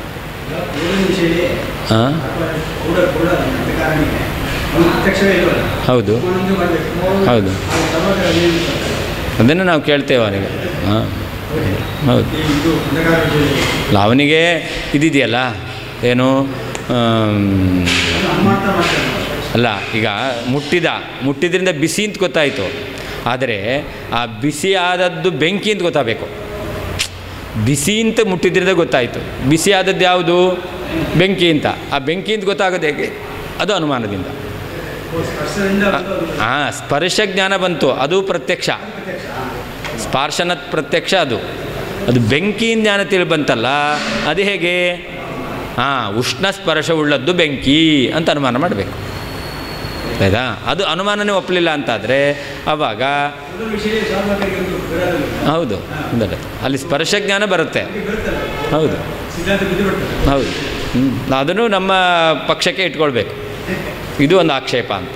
Speaker 1: ಹಾಂ
Speaker 4: ಕೂಡ ಕೂಡ ಅಂಧಕಾರನಿಗೆ ಅವನು ಪ್ರತ್ಯಕ್ಷವೇ ಇಲ್ವಲ್ಲ
Speaker 1: ಹೌದು
Speaker 4: ಅವನೊಂದು ಮಾಡಬೇಕು
Speaker 1: ಹೌದು
Speaker 4: ಸಮಾಜ ಅದೇನು
Speaker 1: ಅದನ್ನು ನಾವು ಕೇಳ್ತೇವೆ ಅವನಿಗೆ ಹಾಂ ಹೌದು
Speaker 4: ಇದು ಅಂಧಕಾರ ವಿಷಯದಲ್ಲಿ
Speaker 1: ಅಲ್ಲ ಅವನಿಗೆ ಇದಿದೆಯಲ್ಲ ಏನು ಆಮ್,
Speaker 4: ಅವನು ಅನುಮಾನ ಮಾಡ್ತಾನೆ
Speaker 1: ಅಲ್ಲ ಈಗ ಮುಟ್ಟಿದ ಮುಟ್ಟಿದ್ರಿಂದ ಬಿಸಿ ಅಂತ ಗೊತ್ತಾಯಿತು ಆದರೆ ಆ ಬಿಸಿ ಆದದ್ದು ಬೆಂಕಿ ಅಂತ ಗೊತ್ತಾಗಬೇಕು ಬಿಸಿ ಅಂತ ಮುಟ್ಟಿದ್ರಿಂದ ಗೊತ್ತಾಯಿತು ಬಿಸಿ ಆದದ್ದು ಯಾವುದು ಬೆಂಕಿ ಅಂತ ಆ ಬೆಂಕಿ ಅಂತ ಗೊತ್ತಾಗೋದು ಹೇಗೆ ಅದು ಅನುಮಾನದಿಂದ
Speaker 4: ಓ, ಸ್ಪರ್ಶದಿಂದ ಬಂದು ಅದು
Speaker 1: ಹಾಂ ಸ್ಪರ್ಶ ಜ್ಞಾನ ಬಂತು ಅದು ಪ್ರತ್ಯಕ್ಷ
Speaker 4: ಪ್ರತ್ಯಕ್ಷ
Speaker 1: ಸ್ಪಾರ್ಶನ ಪ್ರತ್ಯಕ್ಷ ಅದು ಅದು ಬೆಂಕಿ ಜ್ಞಾನ ತಿಳಿ ಬಂತಲ್ಲ ಅದು ಹೇಗೆ ಹಾಂ ಉಷ್ಣ ಸ್ಪರ್ಶ ಉಳ್ಳದ್ದು ಬೆಂಕಿ ಅಂತ ಅನುಮಾನ ಮಾಡಬೇಕು ಆಯ್ತಾ ಅದು ಅನುಮಾನನೇ ಒಪ್ಪಲಿಲ್ಲ ಅಂತಾದರೆ ಆವಾಗ
Speaker 4: ಒಂದು ವಿಷಯ ಶಾರ್ಮಕರಿಗೆ ಒಂದು ಬರೋದಿಲ್ಲ
Speaker 1: ಹೌದು ಅಂದರೆ ಅಲ್ಲಿ ಸ್ಪರ್ಶ ಜ್ಞಾನ ಬರುತ್ತೆ
Speaker 4: ಹಾಗೆ ಬರುತ್ತಲ್ಲ
Speaker 1: ಹೌದು
Speaker 4: ಸಿದ್ಧಾಂತ ಬಿದ್ದು ಬಿಡ್ತದೆ
Speaker 1: ಹೌದು ಹ್ಮ್. ಅದನ್ನು ನಮ್ಮ ಪಕ್ಷಕ್ಕೆ ಇಟ್ಕೊಳ್ಬೇಕು ಇದು ಒಂದು ಆಕ್ಷೇಪ ಅಂತ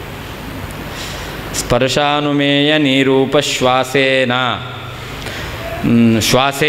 Speaker 1: ಸ್ಪರ್ಶಾನುಮೇಯ ನಿರೂಪ ಶ್ವಾಸೇನ ಹ್ಮ್, ಶ್ವಾಸೆ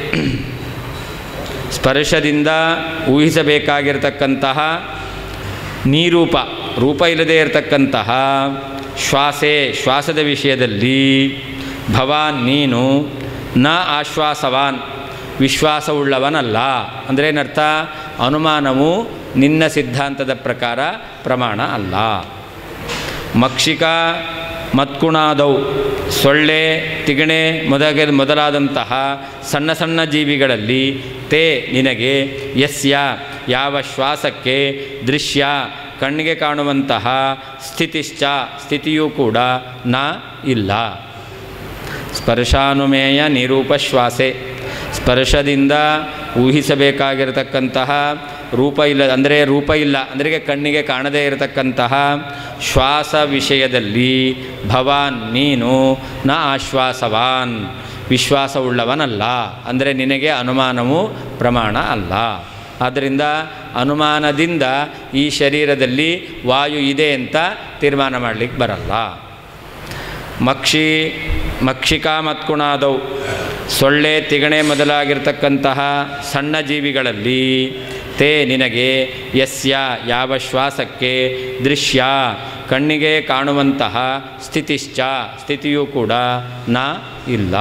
Speaker 1: ಸ್ಪರ್ಶದಿಂದ ಊಹಿಸಬೇಕಾಗಿರ್ತಕ್ಕಂತಹ ನೀರೂಪ ರೂಪ ಇಲ್ಲದೆ ಇರತಕ್ಕಂತಹ ಶ್ವಾಸೆ ಶ್ವಾಸದ ವಿಷಯದಲ್ಲಿ ಭವಾನ್ ನೀನು ನ ಆಶ್ವಾಸವಾನ್ ವಿಶ್ವಾಸವುಳ್ಳವನಲ್ಲ ಅಂದರೆ ಏನರ್ಥ ಅನುಮಾನವು ನಿನ್ನ ಸಿದ್ಧಾಂತದ ಪ್ರಕಾರ ಪ್ರಮಾಣ ಅಲ್ಲ ಮಕ್ಷಿಕ ಮತ್ಕುಣಾದೌ ಸೊಳ್ಳೆ ತಿಗಣೆ ಮೊದಲ ಮೊದಲಾದಂತಹ ಸಣ್ಣ ಸಣ್ಣ ಜೀವಿಗಳಲ್ಲಿ ತೇ ನಿನಗೆ ಯಸ್ಯ ಯಾವ ಶ್ವಾಸಕ್ಕೆ ದೃಶ್ಯ ಕಣ್ಣಿಗೆ ಕಾಣುವಂತಹ ಸ್ಥಿತಿಶ್ಚ ಸ್ಥಿತಿಯೂ ಕೂಡ ನ ಇಲ್ಲ ಸ್ಪರ್ಶಾನುಮೇಯ ನಿರೂಪ ಶ್ವಾಸೆ ಸ್ಪರ್ಶದಿಂದ ಊಹಿಸಬೇಕಾಗಿರತಕ್ಕಂತಹ ರೂಪ ಇಲ್ಲ ಅಂದರೆ ರೂಪ ಇಲ್ಲ ಅಂದರೆ ಕಣ್ಣಿಗೆ ಕಾಣದೇ ಇರತಕ್ಕಂತಹ ಶ್ವಾಸ ವಿಷಯದಲ್ಲಿ ಭವಾನ್ ನೀನು ನ ಆಶ್ವಾಸವಾನ್ ವಿಶ್ವಾಸವುಳ್ಳವನಲ್ಲ ಅಂದರೆ ನಿನಗೆ ಅನುಮಾನವು ಪ್ರಮಾಣ ಅಲ್ಲ ಆದ್ದರಿಂದ ಅನುಮಾನದಿಂದ ಈ ಶರೀರದಲ್ಲಿ ವಾಯು ಇದೆ ಅಂತ ತೀರ್ಮಾನ ಮಾಡಲಿಕ್ಕೆ ಬರಲ್ಲ ಮಕ್ಷಿ ಮಕ್ಷಿಕಾ ಮತ್ಕುಣಾದವು ಸೊಳ್ಳೆ ತಿಗಣೆ ಮೊದಲಾಗಿರ್ತಕ್ಕಂತಹ ಸಣ್ಣ ಜೀವಿಗಳಲ್ಲಿ ತೇ ನಿನಗೆ ಯಸ್ಯ ಯಾವ ಶ್ವಾಸಕ್ಕೆ ದೃಶ್ಯ ಕಣ್ಣಿಗೆ ಕಾಣುವಂತಹ ಸ್ಥಿತಿಶ್ಚ ಸ್ಥಿತಿಯೂ ಕೂಡ ನ ಇಲ್ಲ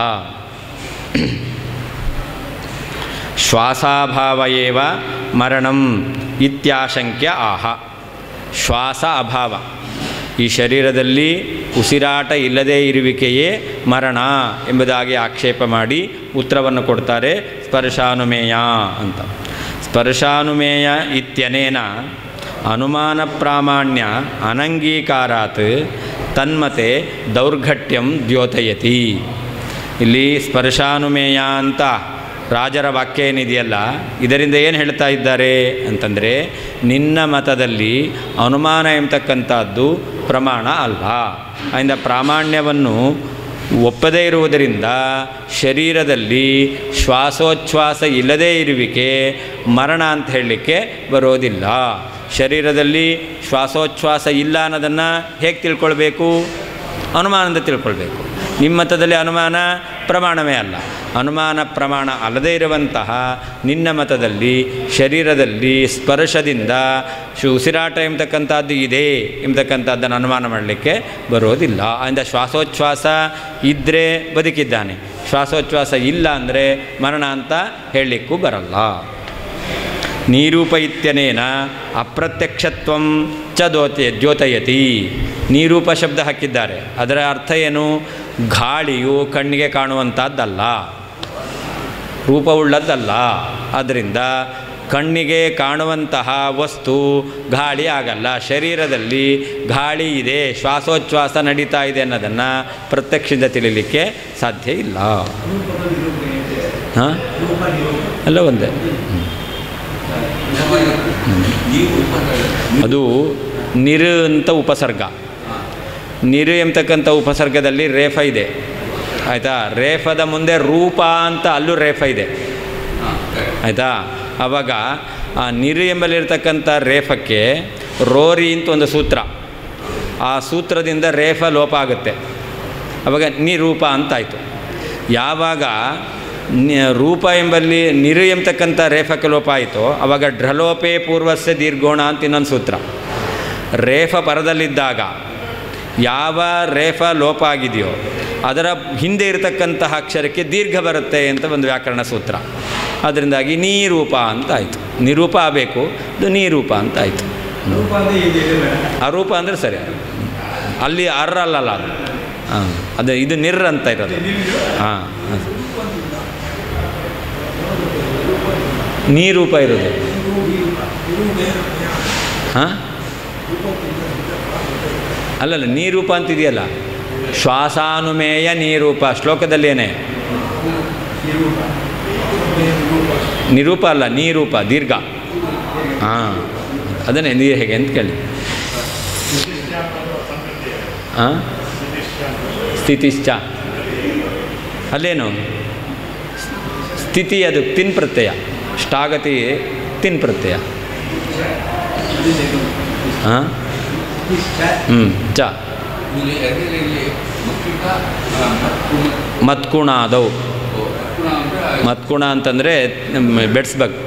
Speaker 1: ಶ್ವಾಸಾಭಾವ ಏವ ಮರಣಂ ಇತ್ಯಾಶಂಕ್ಯ ಆಹ ಶ್ವಾಸ ಅಭಾವ ಈ ಶರೀರದಲ್ಲಿ ಉಸಿರಾಟ ಇಲ್ಲದೇ ಇರುವಿಕೆಯೇ ಮರಣ ಎಂಬುದಾಗಿ ಆಕ್ಷೇಪ ಮಾಡಿ ಉತ್ತರವನ್ನು ಕೊಡ್ತಾರೆ ಸ್ಪರ್ಶಾನುಮೇಯ ಅಂತ ಸ್ಪರ್ಶಾನುಮೇಯ ಇತ್ಯನೇನ ಅನುಮಾನ ಪ್ರಾಮಾಣ್ಯ ಅನಂಗೀಕಾರಾತ್ ತನ್ಮತೆ ದೌರ್ಘಟ್ಯಂ ದ್ಯೋತಯತಿ ಇಲ್ಲಿ ಸ್ಪರ್ಶಾನುಮೇಯ ಅಂತ ರಾಜರ ವಾಕ್ಯ ಏನಿದೆಯಲ್ಲ ಇದರಿಂದ ಏನು ಹೇಳ್ತಾ ಇದ್ದಾರೆ ಅಂತಂದರೆ ನಿನ್ನ ಮತದಲ್ಲಿ ಅನುಮಾನ ಎಂಬತಕ್ಕಂಥದ್ದು ಪ್ರಮಾಣ ಅಲ್ಲ ಅದರಿಂದ ಪ್ರಾಮಾಣ್ಯವನ್ನು ಒಪ್ಪದೇ ಇರುವುದರಿಂದ ಶರೀರದಲ್ಲಿ ಶ್ವಾಸೋಚ್ಛ್ವಾಸ ಇಲ್ಲದೇ ಇರುವಿಕೆ ಮರಣ ಅಂತ ಹೇಳಲಿಕ್ಕೆ ಬರೋದಿಲ್ಲ ಶರೀರದಲ್ಲಿ ಶ್ವಾಸೋಚ್ಛ್ವಾಸ ಇಲ್ಲ ಅನ್ನೋದನ್ನು ಹೇಗೆ ತಿಳ್ಕೊಳ್ಬೇಕು ಅನುಮಾನದಿಂದ ತಿಳ್ಕೊಳ್ಬೇಕು ನಿಮ್ಮ ಮತದಲ್ಲಿ ಅನುಮಾನ ಪ್ರಮಾಣವೇ ಅಲ್ಲ ಅನುಮಾನ ಪ್ರಮಾಣ ಅಲ್ಲದೇ ಇರುವಂತಹ ನಿನ್ನ ಮತದಲ್ಲಿ ಶರೀರದಲ್ಲಿ ಸ್ಪರ್ಶದಿಂದ ಶು ಉಸಿರಾಟ ಎಂಬತಕ್ಕಂಥದ್ದು ಇದೆ ಎಂಬತಕ್ಕಂಥದ್ದನ್ನು ಅನುಮಾನ ಮಾಡಲಿಕ್ಕೆ ಬರೋದಿಲ್ಲ ಆದ್ದರಿಂದ ಶ್ವಾಸೋಚ್ಛ್ವಾಸ ಇದ್ದರೆ ಬದುಕಿದ್ದಾನೆ ಶ್ವಾಸೋಚ್ಛ್ವಾಸ ಇಲ್ಲ ಅಂದರೆ ಮರಣ ಅಂತ ಹೇಳಲಿಕ್ಕೂ ಬರಲ್ಲ ನೀರೂಪಯಿತ್ಯನೇನ ಅಪ್ರತ್ಯಕ್ಷತ್ವಂ ಚ ದೋತೆ ದ್ಯೋತಯತಿ ನೀರೂಪ ಶಬ್ದ ಹಾಕಿದ್ದಾರೆ ಅದರ ಅರ್ಥ ಏನು ಗಾಳಿಯು ಕಣ್ಣಿಗೆ ಕಾಣುವಂಥದ್ದಲ್ಲ ರೂಪವುಳ್ಳದ್ದಲ್ಲ ಆದ್ದರಿಂದ ಕಣ್ಣಿಗೆ ಕಾಣುವಂತಹ ವಸ್ತು ಗಾಳಿ ಆಗಲ್ಲ ಶರೀರದಲ್ಲಿ ಗಾಳಿ ಇದೆ ಶ್ವಾಸೋಚ್ಛ್ವಾಸ ನಡೀತಾ ಇದೆ ಅನ್ನೋದನ್ನು ಪ್ರತ್ಯಕ್ಷದಿಂದ ತಿಳಿಲಿಕ್ಕೆ ಸಾಧ್ಯ ಇಲ್ಲ ಹಾಂ ಎಲ್ಲ ಒಂದೇ
Speaker 2: ನೀವು ಉಪಕರಣ
Speaker 1: ಅದು ನಿರು ಅಂತ ಉಪಸರ್ಗ ನಿರು ಎಂಬತಕ್ಕಂಥ ಉಪಸರ್ಗದಲ್ಲಿ ರೇಫ ಇದೆ ಆಯಿತಾ ರೇಫದ ಮುಂದೆ ರೂಪ ಅಂತ ಅಲ್ಲೂ ರೇಫ ಇದೆ ಆಯಿತಾ ಆವಾಗ ಆ ನಿರು ಎಂಬಲ್ಲಿರ್ತಕ್ಕಂಥ ರೇಫಕ್ಕೆ ರೋರಿ ಅಂತ ಒಂದು ಸೂತ್ರ ಆ ಸೂತ್ರದಿಂದ ರೇಫ ಲೋಪ ಆಗುತ್ತೆ ಆವಾಗ ನಿರೂಪ ಅಂತಾಯಿತು ಯಾವಾಗ ನಿ- ರೂಪ ಎಂಬಲ್ಲಿ ನಿರು ಎಂಬತಕ್ಕಂಥ ರೇಫಕ್ಕೆ ಲೋಪ ಆಯಿತು ಆವಾಗ ಢ್ರಲೋಪೇ ಪೂರ್ವಸ್ಯ ದೀರ್ಘೋಣ ಅಂತ ಇನ್ನೊಂದು ಸೂತ್ರ ರೇಫ ಪರದಲ್ಲಿದ್ದಾಗ ಯಾವ ರೇಫ ಲೋಪ ಆಗಿದೆಯೋ ಅದರ ಹಿಂದೆ ಇರತಕ್ಕಂತಹ ಅಕ್ಷರಕ್ಕೆ ದೀರ್ಘ ಬರುತ್ತೆ ಅಂತ ಒಂದು ವ್ಯಾಕರಣ ಸೂತ್ರ ಅದರಿಂದಾಗಿ ನೀರೂಪ ಅಂತ ಆಯಿತು ನಿರೂಪ ಆಗಬೇಕು ಇದು ನೀರೂಪ ಅಂತ ಆಯಿತು
Speaker 4: ರೂಪ ಅಂದ್ರೆ ಇದೆ ಇದೆ ಬೇಡ.
Speaker 1: ಅರೂಪ ಅಂದರೆ ಸರಿ ಅಲ್ಲಿ ಅರ್ರ ಅಲ್ಲಲ್ಲ ಅದು ಹಾಂ ಅದು ಇದು ನಿರ್ ಅಂತ ಇರೋದು ಹಾಂ ನೀರೂಪ ಇರೋದು ಹಾಂ ಅಲ್ಲಲ್ಲ ನೀರೂಪ ಅಂತಿದೆಯಲ್ಲ ಶ್ವಾಸಾನುಮೇಯ ನೀರೂಪ ಶ್ಲೋಕದಲ್ಲೇನೆ ನಿರೂಪ ಅಲ್ಲ ನೀರೂಪ ದೀರ್ಘ ಹಾಂ ಅದನ್ನೇ ನೀರು ಹೇಗೆ ಅಂತ ಕೇಳಿ ಹಾಂ ಸ್ಥಿತಿಶ್ಚ ಅಲ್ಲೇನು ಸ್ಥಿತಿ ಅದು ತಿನ್ ಪ್ರತ್ಯಯ ಷ್ಟಾಗತಿ ತಿನ್ ಪ್ರತ್ಯಯ ಹಾಂ ಹ್ಞೂ ಚ
Speaker 2: ಇಲ್ಲಿ ಎರಡರಲ್ಲಿ ಮಕ್ಕಳ ಮಕ್ಕಳು
Speaker 1: ಮತ್ಕುಣಾದವು
Speaker 2: ಮಕ್ಕಳ ಅಂದ್ರೆ
Speaker 1: ಮತ್ಕುಣ ಅಂತಂದರೆ ಬೆಡ್ಸ್ಬೇಕು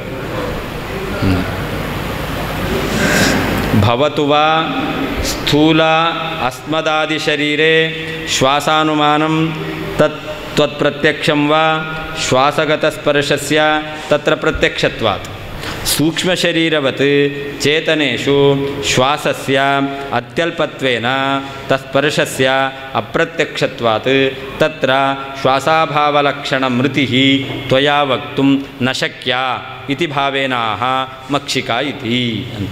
Speaker 1: ಭವತು ವಾ ಸ್ಥೂಲ ಅಸ್ಮದಾದಿ ಶರೀರೆ ಶ್ವಾಸಾನುಮಾನಂ ತತ್ ತ್ವತ್ಪ್ರತ್ಯಕ್ಷಂ ವಾ ಶ್ವಾಸಗತಸ್ಪರ್ಶಸ್ಯ ತತ್ರ ಪ್ರತ್ಯಕ್ಷತ್ವಾತ್ ಸೂಕ್ಷ್ಮಶರೀರವತ್ ಚೇತನೇಷು ಶ್ವಾಸಸ್ಯ ಅತ್ಯಲ್ಪತ್ವೇನ ತತ್ಸ್ಪರ್ಶಸ್ಯ ಅಪ್ರತ್ಯಕ್ಷತ್ವಾತ್ ತತ್ರ ಶ್ವಾಸಾಭಾವಲಕ್ಷಣ ಮೃತಿ ತ್ವಯಾ ವಕ್ತುಂ ನ ಶಕ್ಯ ಇತಿ ಭಾವೇನಾಹ ಮಕ್ಷಿಕಾ ಇತಿ ಅಂತ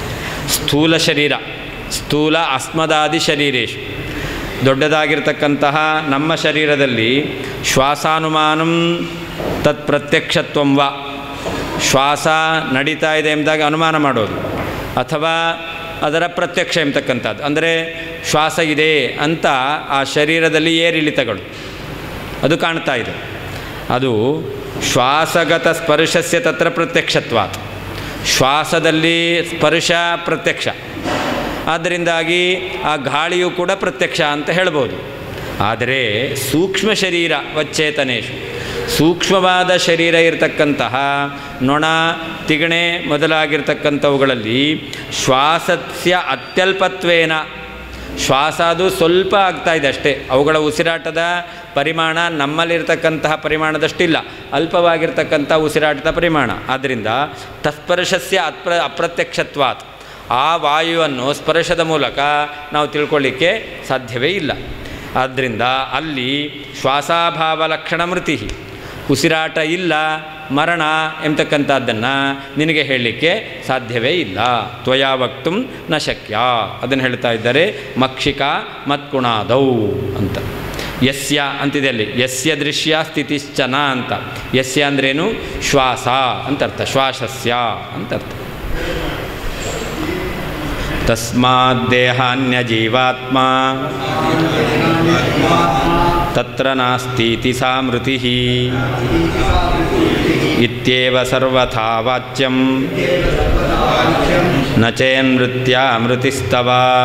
Speaker 1: ಸ್ಥೂಲ ಶರೀರ ಸ್ಥೂಲ ಅಸ್ಮದಾದಿ ಶರೀರೇಶು ದೊಡ್ಡದಾಗಿರ್ತಕ್ಕಂತಹ ನಮ್ಮ ಶರೀರದಲ್ಲಿ ಶ್ವಾಸಾನುಮಾನಂ ತತ್ ಪ್ರತ್ಯಕ್ಷತ್ವಂ ವಾ ಶ್ವಾಸ ನಡೀತಾ ಇದೆ ಎಂದಾಗ ಅನುಮಾನ ಮಾಡೋದು ಅಥವಾ ಅದರ ಪ್ರತ್ಯಕ್ಷ ಎಂಬತಕ್ಕಂಥದ್ದು ಅಂದರೆ ಶ್ವಾಸ ಇದೆ ಅಂತ ಆ ಶರೀರದಲ್ಲಿ ಏರಿಳಿತಗಳು ಅದು ಕಾಣ್ತಾ ಇದೆ ಅದು ಶ್ವಾಸಗತ ಸ್ಪರ್ಶಸ್ಯ ತತ್ರ ಪ್ರತ್ಯಕ್ಷತ್ವಾತ್ ಶ್ವಾಸದಲ್ಲಿ ಸ್ಪರ್ಶ ಪ್ರತ್ಯಕ್ಷ ಆದ್ದರಿಂದಾಗಿ ಆ ಗಾಳಿಯು ಕೂಡ ಪ್ರತ್ಯಕ್ಷ ಅಂತ ಹೇಳ್ಬೋದು ಆದರೆ ಸೂಕ್ಷ್ಮ ಶರೀರ ವಚ್ಚೇತನೇಶು ಸೂಕ್ಷ್ಮವಾದ ಶರೀರ ಇರತಕ್ಕಂತಹ ನೊಣ ತಿಗಣೆ ಮೊದಲಾಗಿರ್ತಕ್ಕಂಥವುಗಳಲ್ಲಿ ಶ್ವಾಸಸ್ಯ ಅತ್ಯಲ್ಪತ್ವೇನ ಶ್ವಾಸ ಅದು ಸ್ವಲ್ಪ ಆಗ್ತಾ ಇದೆ ಅಷ್ಟೇ ಅವುಗಳ ಉಸಿರಾಟದ ಪರಿಮಾಣ ನಮ್ಮಲ್ಲಿರ್ತಕ್ಕಂತಹ ಪರಿಮಾಣದಷ್ಟಿಲ್ಲ ಅಲ್ಪವಾಗಿರ್ತಕ್ಕಂಥ ಉಸಿರಾಟದ ಪರಿಮಾಣ ಆದ್ದರಿಂದ ತಸ್ಪರ್ಶಸ್ಯ ಅಪ್ರ ಅಪ್ರತ್ಯಕ್ಷತ್ವಾತ್ ಆ ವಾಯುವನ್ನು ಸ್ಪರ್ಶದ ಮೂಲಕ ನಾವು ತಿಳ್ಕೊಳ್ಳಿಕ್ಕೆ ಸಾಧ್ಯವೇ ಇಲ್ಲ ಆದ್ದರಿಂದ ಅಲ್ಲಿ ಶ್ವಾಸಾಭಾವ ಲಕ್ಷಣ ಮೃತಿ ಉಸಿರಾಟ ಇಲ್ಲ ಮರಣ ಎಂಬತಕ್ಕಂಥದ್ದನ್ನು ನಿನಗೆ ಹೇಳಲಿಕ್ಕೆ ಸಾಧ್ಯವೇ ಇಲ್ಲ ತ್ವಯಾ ವಕ್ತುಂ ನ ಶಕ್ಯ ಅದನ್ನು ಹೇಳ್ತಾ ಇದ್ದಾರೆ ಮಕ್ಷಿಕಾ ಮತ್ಕುಣಾದೌ ಅಂತ ಯಸ್ಯ ಅಂತಿದೆ ಅಲ್ಲಿ ಯಸ್ಯ ದೃಶ್ಯ ಸ್ಥಿತಿಶ್ಚನ ಅಂತ ಯಸ್ಯ ಅಂದ್ರೇನು ಶ್ವಾಸ ಅಂತ ಅರ್ಥ ಶ್ವಾಸಸ್ಯ ಅಂತ ಅರ್ಥ ತಸ್ಮಾತ್ ದೇಹಾನ್ಯ ಜೀವಾತ್ಮ ತತ್ರ ನಾಸ್ತೀತಿ ಸಾ ಮೃತಿ ಇತ್ಯೇವ ಸರ್ವಥಾ ವಾಚ್ಯಂ ನ ಚೇನ್ಮೃತ್ಯ ಮೃತಿಸ್ತವ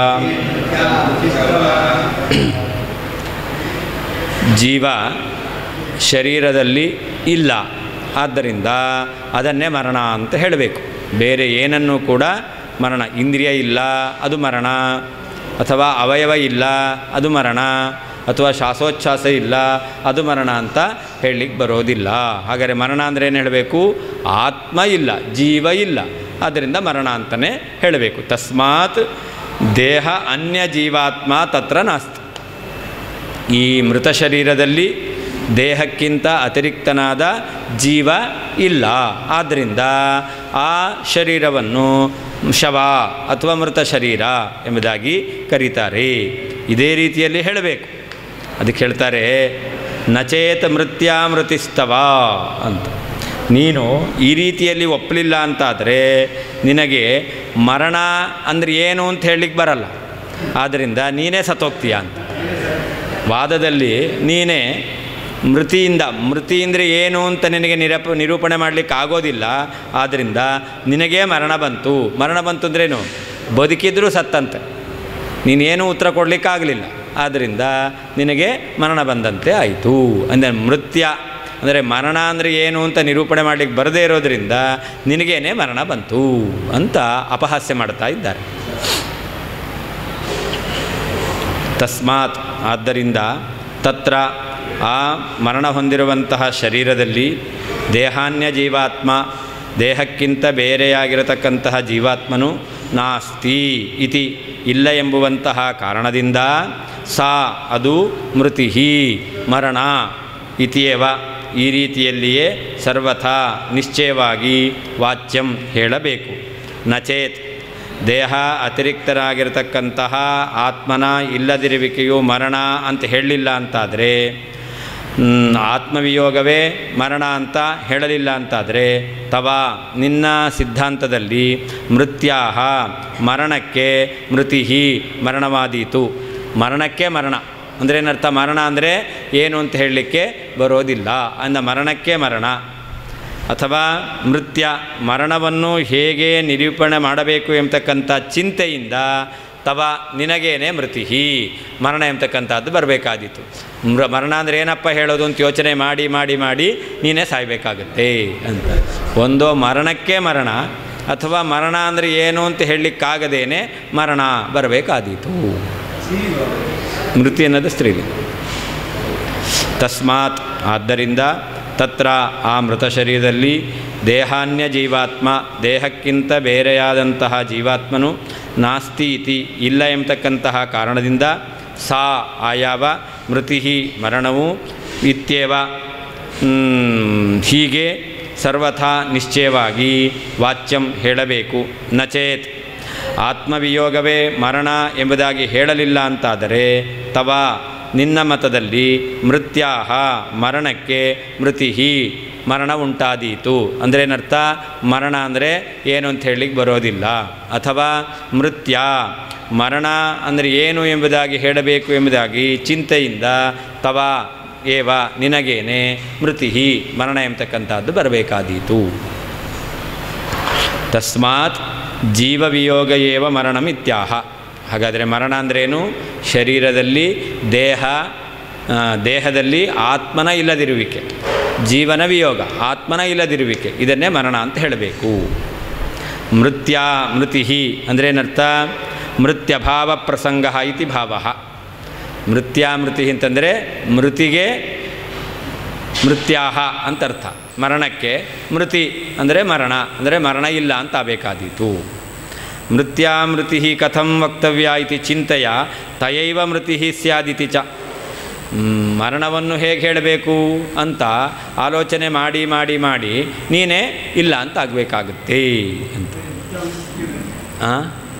Speaker 1: ಜೀವ ಶರೀರದಲ್ಲಿ ಇಲ್ಲ ಆದ್ದರಿಂದ ಅದನ್ನೇ ಮರಣ ಅಂತ ಹೇಳಬೇಕು ಬೇರೆ ಏನನ್ನೂ ಕೂಡ ಮರಣ ಇಂದ್ರಿಯ ಇಲ್ಲ ಅದು ಮರಣ ಅಥವಾ ಅವಯವ ಇಲ್ಲ ಅದು ಮರಣ ಅಥವಾ ಶ್ವಾಸೋಚ್ಛ್ವಾಸ ಇಲ್ಲ ಅದು ಮರಣ ಅಂತ ಹೇಳಲಿಕ್ಕೆ ಬರೋದಿಲ್ಲ ಹಾಗಾದರೆ ಮರಣ ಅಂದರೆ ಏನು ಹೇಳಬೇಕು ಆತ್ಮ ಇಲ್ಲ ಜೀವ ಇಲ್ಲ ಆದ್ದರಿಂದ ಮರಣ ಅಂತಲೇ ಹೇಳಬೇಕು ತಸ್ಮಾತ್ ದೇಹ ಅನ್ಯ ಜೀವಾತ್ಮ ತತ್ರ ನಾಸ್ತಿ ಈ ಮೃತ ಶರೀರದಲ್ಲಿ ದೇಹಕ್ಕಿಂತ ಅತಿರಿಕ್ತನಾದ ಜೀವ ಇಲ್ಲ ಆದ್ದರಿಂದ ಆ ಶರೀರವನ್ನು ಶವ ಅಥವಾ ಮೃತ ಶರೀರ ಎಂಬುದಾಗಿ ಕರೀತಾರೆ ಇದೇ ರೀತಿಯಲ್ಲಿ ಹೇಳಬೇಕು ಅದಕ್ಕೆ ಹೇಳ್ತಾರೆ ನಚೇತ ಮೃತ್ಯಾಮೃತಿಸ್ತವ ಅಂತ ನೀನು ಈ ರೀತಿಯಲ್ಲಿ ಒಪ್ಪಲಿಲ್ಲ ಅಂತಾದರೆ ನಿನಗೆ ಮರಣ ಅಂದರೆ ಏನು ಅಂತ ಹೇಳಲಿಕ್ಕೆ ಬರಲ್ಲ ಆದ್ದರಿಂದ ನೀನೇ ಸತ್ತೋಗ್ತೀಯ ಅಂತ ವಾದದಲ್ಲಿ ನೀನೇ ಮೃತಿಯಿಂದ ಮೃತಿ ಅಂದರೆ ಏನು ಅಂತ ನಿನಗೆ ನಿರಪ ನಿರೂಪಣೆ ಮಾಡಲಿಕ್ಕೆ ಆಗೋದಿಲ್ಲ ಆದ್ದರಿಂದ ನಿನಗೇ ಮರಣ ಬಂತು ಮರಣ ಬಂತು ಅಂದ್ರೇನು ಬದುಕಿದ್ರೂ ಸತ್ತಂತೆ ನೀನೇನು ಉತ್ತರ ಕೊಡಲಿಕ್ಕಾಗಲಿಲ್ಲ ಆದ್ದರಿಂದ ನಿನಗೆ ಮರಣ ಬಂದಂತೆ ಆಯಿತು ಅಂದರೆ ಮೃತ್ಯ ಅಂದರೆ ಮರಣ ಅಂದರೆ ಏನು ಅಂತ ನಿರೂಪಣೆ ಮಾಡಲಿಕ್ಕೆ ಬರದೇ ಇರೋದರಿಂದ ನಿನಗೇನೆ ಮರಣ ಬಂತು ಅಂತ ಅಪಹಾಸ್ಯ ಮಾಡ್ತಾ ಇದ್ದಾರೆ ತಸ್ಮಾತ್ ಆದ್ದರಿಂದ ತತ್ರ ಆ ಮರಣ ಹೊಂದಿರುವಂತಹ ಶರೀರದಲ್ಲಿ ದೇಹಾನ್ಯ ಜೀವಾತ್ಮ ದೇಹಕ್ಕಿಂತ ಬೇರೆಯಾಗಿರತಕ್ಕಂತಹ ಜೀವಾತ್ಮನು ನಾಸ್ತಿ ಇತಿ ಇಲ್ಲ ಎಂಬುವಂತಹ ಕಾರಣದಿಂದ ಸಾ ಅದು ಮೃತಿ ಮರಣ ಇತಿಯೇವ ಈ ರೀತಿಯಲ್ಲಿಯೇ ಸರ್ವಥಾ ನಿಶ್ಚಯವಾಗಿ ವಾಚ್ಯಂ ಹೇಳಬೇಕು ನಚೇತ್ ದೇಹ ಅತಿರಿಕ್ತರಾಗಿರ್ತಕ್ಕಂತಹ ಆತ್ಮನ ಇಲ್ಲದಿರುವಿಕೆಯು ಮರಣ ಅಂತ ಹೇಳಲಿಲ್ಲ ಅಂತಾದರೆ ಆತ್ಮವಿಯೋಗವೇ ಮರಣ ಅಂತ ಹೇಳಲಿಲ್ಲ ಅಂತಾದರೆ ತವ ನಿನ್ನ ಸಿದ್ಧಾಂತದಲ್ಲಿ ಮೃತ್ಯಾಹ ಮರಣಕ್ಕೆ ಮೃತಿ ಮರಣವಾದೀತು ಮರಣಕ್ಕೆ ಮರಣ ಅಂದರೆ ಏನರ್ಥ ಮರಣ ಅಂದರೆ ಏನು ಅಂತ ಹೇಳಲಿಕ್ಕೆ ಬರೋದಿಲ್ಲ ಅಂದ ಮರಣಕ್ಕೆ ಮರಣ ಅಥವಾ ಮೃತ್ಯ ಮರಣವನ್ನು ಹೇಗೆ ನಿರೂಪಣೆ ಮಾಡಬೇಕು ಎಂಬತಕ್ಕಂಥ ಚಿಂತೆಯಿಂದ ತವ ನಿನಗೇನೆ ಮೃತಿ ಮರಣ ಎಂಬತಕ್ಕಂಥದ್ದು ಬರಬೇಕಾದೀತು ಮೃ ಮರಣ ಅಂದರೆ ಏನಪ್ಪ ಹೇಳೋದು ಅಂತ ಯೋಚನೆ ಮಾಡಿ ಮಾಡಿ ಮಾಡಿ ನೀನೇ ಸಾಯಬೇಕಾಗುತ್ತೆ ಅಂತ ಒಂದೋ ಮರಣಕ್ಕೆ ಮರಣ ಅಥವಾ ಮರಣ ಅಂದರೆ ಏನು ಅಂತ ಹೇಳಲಿಕ್ಕಾಗದೇನೆ ಮರಣ ಬರಬೇಕಾದೀತು ಮೃತಿ ಅನ್ನೋದು ಸ್ತ್ರೀಲಿಂಗ ತಸ್ಮಾತ್ ಆದ್ದರಿಂದ ತತ್ರ ಆ ಮೃತ ಶರೀರದಲ್ಲಿ ದೇಹಾನ್ಯ ಜೀವಾತ್ಮ ದೇಹಕ್ಕಿಂತ ಬೇರೆಯಾದಂತಹ ಜೀವಾತ್ಮನು ನಾಸ್ತಿ ಇತಿ ಇಲ್ಲ ಎಂಬತಕ್ಕಂತಹ ಕಾರಣದಿಂದ ಸಾ ಆಯಾವ ಮೃತಿ ಮರಣವು ಇತ್ಯೇವ ಹೀಗೆ ಸರ್ವಥಾ ನಿಶ್ಚಯವಾಗಿ ವಾಚ್ಯಂ ಹೇಳಬೇಕು ನಚೇತ್ ಆತ್ಮವಿಯೋಗವೇ ಮರಣ ಎಂಬುದಾಗಿ ಹೇಳಲಿಲ್ಲ ಅಂತಾದರೆ ತವ ನಿನ್ನ ಮತದಲ್ಲಿ ಮೃತ್ಯಾಹ ಮರಣಕ್ಕೆ ಮೃತಿ ಮರಣ ಉಂಟಾದೀತು ಅಂದರೆ ಏನರ್ಥ ಮರಣ ಅಂದರೆ ಏನು ಅಂತ ಹೇಳಲಿಕ್ಕೆ ಬರೋದಿಲ್ಲ ಅಥವಾ ಮೃತ್ಯ ಮರಣ ಅಂದರೆ ಏನು ಎಂಬುದಾಗಿ ಹೇಳಬೇಕು ಎಂಬುದಾಗಿ ಚಿಂತೆಯಿಂದ ತವ ಏವ ನಿನಗೇನೆ ಮೃತಿ ಮರಣ ಎಂಬತಕ್ಕಂಥದ್ದು ಬರಬೇಕಾದೀತು ತಸ್ಮಾತ್ ಜೀವವಿಯೋಗ ಏವ ಮರಣಮಿತ್ಯಾಹ ಹಾಗಾದರೆ ಮರಣ ಅಂದ್ರೇನು ಶರೀರದಲ್ಲಿ ದೇಹ ಆ, ದೇಹದಲ್ಲಿ ಆತ್ಮನ ಇಲ್ಲದಿರುವಿಕೆ ಜೀವನ ವಿಯೋಗ ಆತ್ಮನ ಇಲ್ಲದಿರುವಿಕೆ ಇದನ್ನೇ ಮರಣ ಅಂತ ಹೇಳಬೇಕು ಮೃತ್ಯ ಮೃತಿ ಅಂದರೆ ಏನರ್ಥ ಮೃತ್ಯಭಾವ ಪ್ರಸಂಗ ಇತಿ ಭಾವ ಮೃತ್ಯ ಮೃತಿ ಅಂತಂದರೆ ಮೃತಿಗೆ ಮೃತ್ಯಾಹ ಅಂತ ಅರ್ಥ ಮರಣಕ್ಕೆ ಮೃತಿ ಅಂದರೆ ಮರಣ ಅಂದರೆ ಮರಣ ಇಲ್ಲ ಅಂತ ಆಗಬೇಕಾದೀತು ಮೃತ್ಯಾಮೃತಿ ಕಥಂ ವಕ್ತವ್ಯ ಇತಿ ಚಿಂತೆಯ ತಯೈವ ಮೃತಿ ಸ್ಯಾದಿತಿ ಚ ಮ್, ಮರಣವನ್ನು ಹೇಗೆ ಹೇಳಬೇಕು ಅಂತ ಆಲೋಚನೆ ಮಾಡಿ ಮಾಡಿ ಮಾಡಿ ನೀನೇ ಇಲ್ಲ ಅಂತ ಆಗಬೇಕಾಗುತ್ತೆ ಅಂತ ಹಾಂ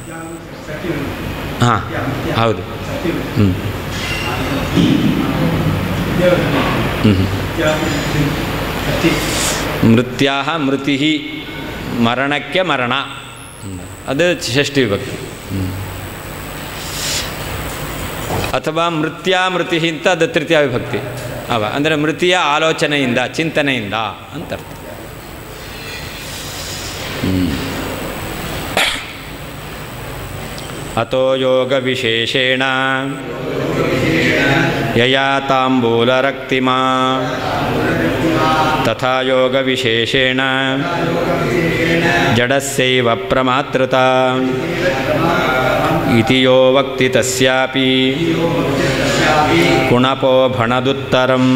Speaker 1: ಹಾಂ ಹೌದು ಹ್ಞೂ ಹ್ಞೂ ಮೃತ್ಯಾ ಮೃತಿ ಮರಣಕ್ಕೆ ಮರಣ ಹ್ಮ್. ಅದು ಷಷ್ಠಿ ವಿಭಕ್ತಿ ಹ್ಮ್. ಅಥವಾ ಮೃತ್ಯಾಮೃತಿ ಅಂತ ಅದು ತೃತೀಯ ವಿಭಕ್ತಿ ಅವ ಅಂದರೆ ಮೃತಿಯ ಆಲೋಚನೆಯಿಂದ ಚಿಂತನೆಯಿಂದ ಅಂತ ಅರ್ಥ ಹ್ಮ್. ಅಥೋ ಯೋಗ ವಿಶೇಷೇಣ ಯಯಾ ತಾಂಬೂಲರಕ್ತಿಮಾ ತಥಾ ಯೋಗ ವಿಶೇಷೇಣ ಜಡಸ್ಯೈವ ಪ್ರಮಾತೃತ ಇತಿ ಯೋ ವಕ್ತಿ ತಸ್ಯಾಪಿ ಕುಣಪೋ ಭಣದುತ್ತರಂ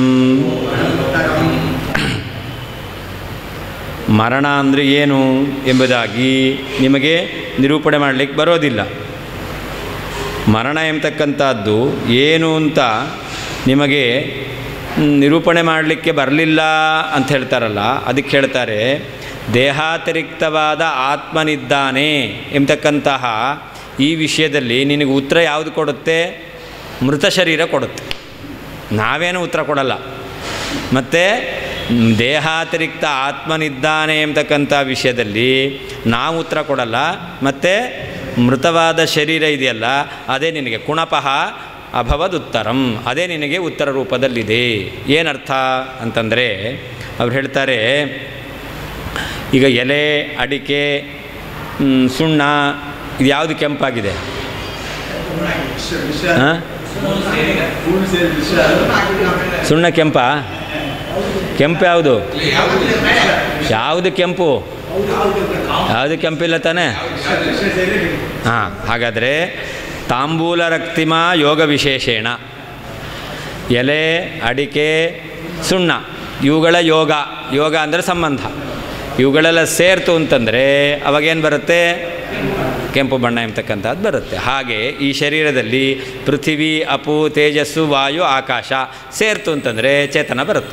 Speaker 1: ಮರಣ ಅಂದರೆ ಏನು ಎಂಬುದಾಗಿ ನಿಮಗೆ ನಿರೂಪಣೆ ಮಾಡಲಿಕ್ಕೆ ಬರೋದಿಲ್ಲ ಮರಣ ಎಂಬತಕ್ಕಂಥದ್ದು ಏನು ಅಂತ ನಿಮಗೆ ಮ್, ನಿರೂಪಣೆ ಮಾಡಲಿಕ್ಕೆ ಬರಲಿಲ್ಲ ಅಂತ ಹೇಳ್ತಾರಲ್ಲ ಅದಕ್ಕೆ ಹೇಳ್ತಾರೆ ದೇಹಾತಿರಿಕ್ತವಾದ ಆತ್ಮನಿದ್ದಾನೆ ಎಂಬತಕ್ಕಂತಹ ಈ ವಿಷಯದಲ್ಲಿ ನಿನಗೆ ಉತ್ತರ ಯಾವುದು ಕೊಡುತ್ತೆ ಮೃತ ಶರೀರ ಕೊಡುತ್ತೆ ನಾವೇನು ಉತ್ತರ ಕೊಡಲ್ಲ ಮತ್ತು ದೇಹಾತಿರಿಕ್ತ ಆತ್ಮನಿದ್ದಾನೆ ಎಂಬತಕ್ಕಂಥ ವಿಷಯದಲ್ಲಿ ನಾವು ಉತ್ತರ ಕೊಡಲ್ಲ ಮತ್ತು ಮೃತವಾದ ಶರೀರ ಇದೆಯಲ್ಲ ಅದೇ ನಿನಗೆ ಕುಣಪಃ ಅಭವದುತ್ತರಂ ಅದೇ ನಿನಗೆ ಉತ್ತರ ರೂಪದಲ್ಲಿದೆ ಏನರ್ಥ ಅಂತಂದರೆ ಅವ್ರು ಹೇಳ್ತಾರೆ ಈಗ ಎಲೆ ಅಡಿಕೆ ಮ್, ಸುಣ್ಣ ಇದು ಯಾವುದು ಕೆಂಪಾಗಿದೆ
Speaker 4: ವಿಷ- ವಿಷ
Speaker 1: ಹಾಂ
Speaker 4: ಮೂರು ಸೇರಿ ವಿಷ
Speaker 1: ಸುಣ್ಣ ಕೆಂಪಾ ಕೆಂಪು ಯಾವುದು
Speaker 2: ಇಲ್ಲ ಯಾವುದು
Speaker 1: ಯಾವುದು ಕೆಂಪು ಯಾವುದು ಕೆಂಪಿಲ್ಲ ತಾನೇ
Speaker 4: ವಿಷ ಸೇರಿ
Speaker 1: ಹಾಂ ಹಾಗಾದರೆ ತಾಂಬೂಲ ರಕ್ತಿಮ ಯೋಗ ವಿಶೇಷೇಣ ಎಲೆ ಅಡಿಕೆ ಸುಣ್ಣ ಇವುಗಳ ಯೋಗ ಯೋಗ ಅಂದರೆ ಸಂಬಂಧ ಇವುಗಳೆಲ್ಲ ಸೇರ್ತು ಅಂತಂದರೆ ಅವಾಗೇನು ಬರುತ್ತೆ ಕೆಂಪು ಬಣ್ಣ ಎಂಬತಕ್ಕಂಥದ್ದು ಬರುತ್ತೆ ಹಾಗೆ ಈ ಶರೀರದಲ್ಲಿ ಪೃಥಿವಿ ಅಪು ತೇಜಸ್ಸು ವಾಯು ಆಕಾಶ ಸೇರ್ತು ಅಂತಂದರೆ ಚೇತನ ಬರುತ್ತೆ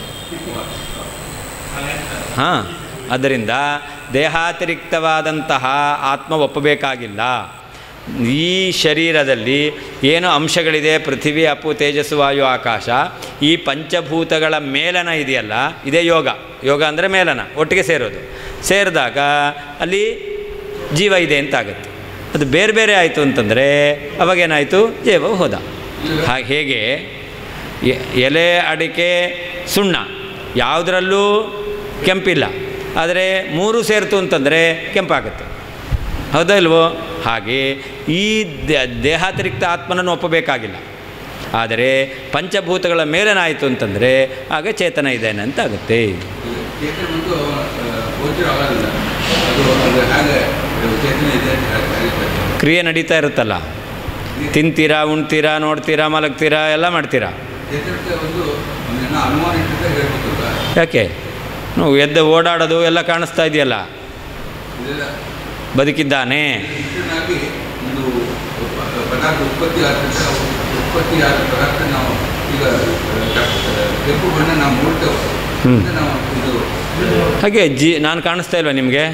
Speaker 1: ಹಾಂ ಅದರಿಂದ ದೇಹಾತಿರಿಕ್ತವಾದಂತಹ ಆತ್ಮ ಒಪ್ಪಬೇಕಾಗಿಲ್ಲ ಈ ಶರೀರದಲ್ಲಿ ಏನು ಅಂಶಗಳಿದೆ ಪೃಥಿವಿ ಅಪ್ಪು ತೇಜಸ್ಸು ವಾಯು ಆಕಾಶ ಈ ಪಂಚಭೂತಗಳ ಮೇಲನ ಇದೆಯಲ್ಲ ಇದೇ ಯೋಗ ಯೋಗ ಅಂದರೆ ಮೇಲನ ಒಟ್ಟಿಗೆ ಸೇರೋದು ಸೇರಿದಾಗ ಅಲ್ಲಿ ಜೀವ ಇದೆ ಅಂತ ಆಗುತ್ತೆ ಅದು ಬೇರೆ ಬೇರೆ ಆಯಿತು ಅಂತಂದರೆ ಅವಾಗೇನಾಯಿತು ಜೀವ ಹೋದ ಹಾಗೆ ಹೇಗೆ ಎ- ಎಲೆ ಅಡಿಕೆ ಸುಣ್ಣ ಯಾವುದರಲ್ಲೂ ಕೆಂಪಿಲ್ಲ ಆದರೆ ಮೂರು ಸೇರ್ತು ಅಂತಂದರೆ ಕೆಂಪಾಗುತ್ತೆ ಹೌದಾ ಇಲ್ವೋ ಹಾಗೆ ಈ ದೇ- ದೇಹಾತಿರಿಕ್ತ ಆತ್ಮನನ್ನು ಒಪ್ಪಬೇಕಾಗಿಲ್ಲ ಆದರೆ ಪಂಚಭೂತಗಳ ಮೇಲನಾಯಿತು ಅಂತಂದರೆ ಆಗ ಚೇತನ ಇದ್ದೇನೆ ಅಂತ ಆಗುತ್ತೆ
Speaker 2: ಚೇತನ ಬಂದು ಗೋಚರ ಆಗೋದಿಲ್ಲ ಅದು ಅದು ಹಾಗೆ ಇದು ಚೇತನ ಇದೆ ಅಂತ ಹೇಳ್ತಾರೆ.
Speaker 1: ಕ್ರಿಯೆ ನಡೀತಾ ಇರುತ್ತಲ್ಲ ತಿಂತೀರಾ ಉಣ್ತೀರಾ ನೋಡ್ತೀರಾ ಮಲಗ್ತೀರಾ ಎಲ್ಲ ಮಾಡ್ತೀರಾ
Speaker 2: ಚೇತನಕ್ಕೆ ಒಂದು ಒಂದೇನೋ ಅನುಮಾನ ಇಟ್ಟಿದ್ದ ಹೇಳ್ಬೇಕಲ್ಲ
Speaker 1: ಯಾಕೆ ನಾವು ಎದ್ದು ಓಡಾಡೋದು ಎಲ್ಲ ಕಾಣಿಸ್ತಾ ಇದೆಯಲ್ಲ
Speaker 2: ಇದೆಲ್ಲ
Speaker 1: ಬದುಕಿದ್ದಾನೆ
Speaker 2: ಮನುಷ್ಯನಾಗಿ ಒಂದು ಪ- ಪದಾರ್ಥ ಉತ್ಪತ್ತಿ ಆಗ್ತದೆ ಉತ್ಪತ್ತಿ ಆದ ಪದಾರ್ಥ ನಾವು ಈಗ ಅಹ್, ಕೆಂಪು ಬಣ್ಣ ನಾವು ನೋಡ್ತೇವೆ
Speaker 1: ಹ್ಮ್.
Speaker 2: ಅಂದ್ರೆ ನಾವು ಇದು
Speaker 1: ಹಾಗೆ ಜಿ ನಾನು ಕಾಣಿಸ್ತಾ ಇಲ್ವಾ ನಿಮಗೆ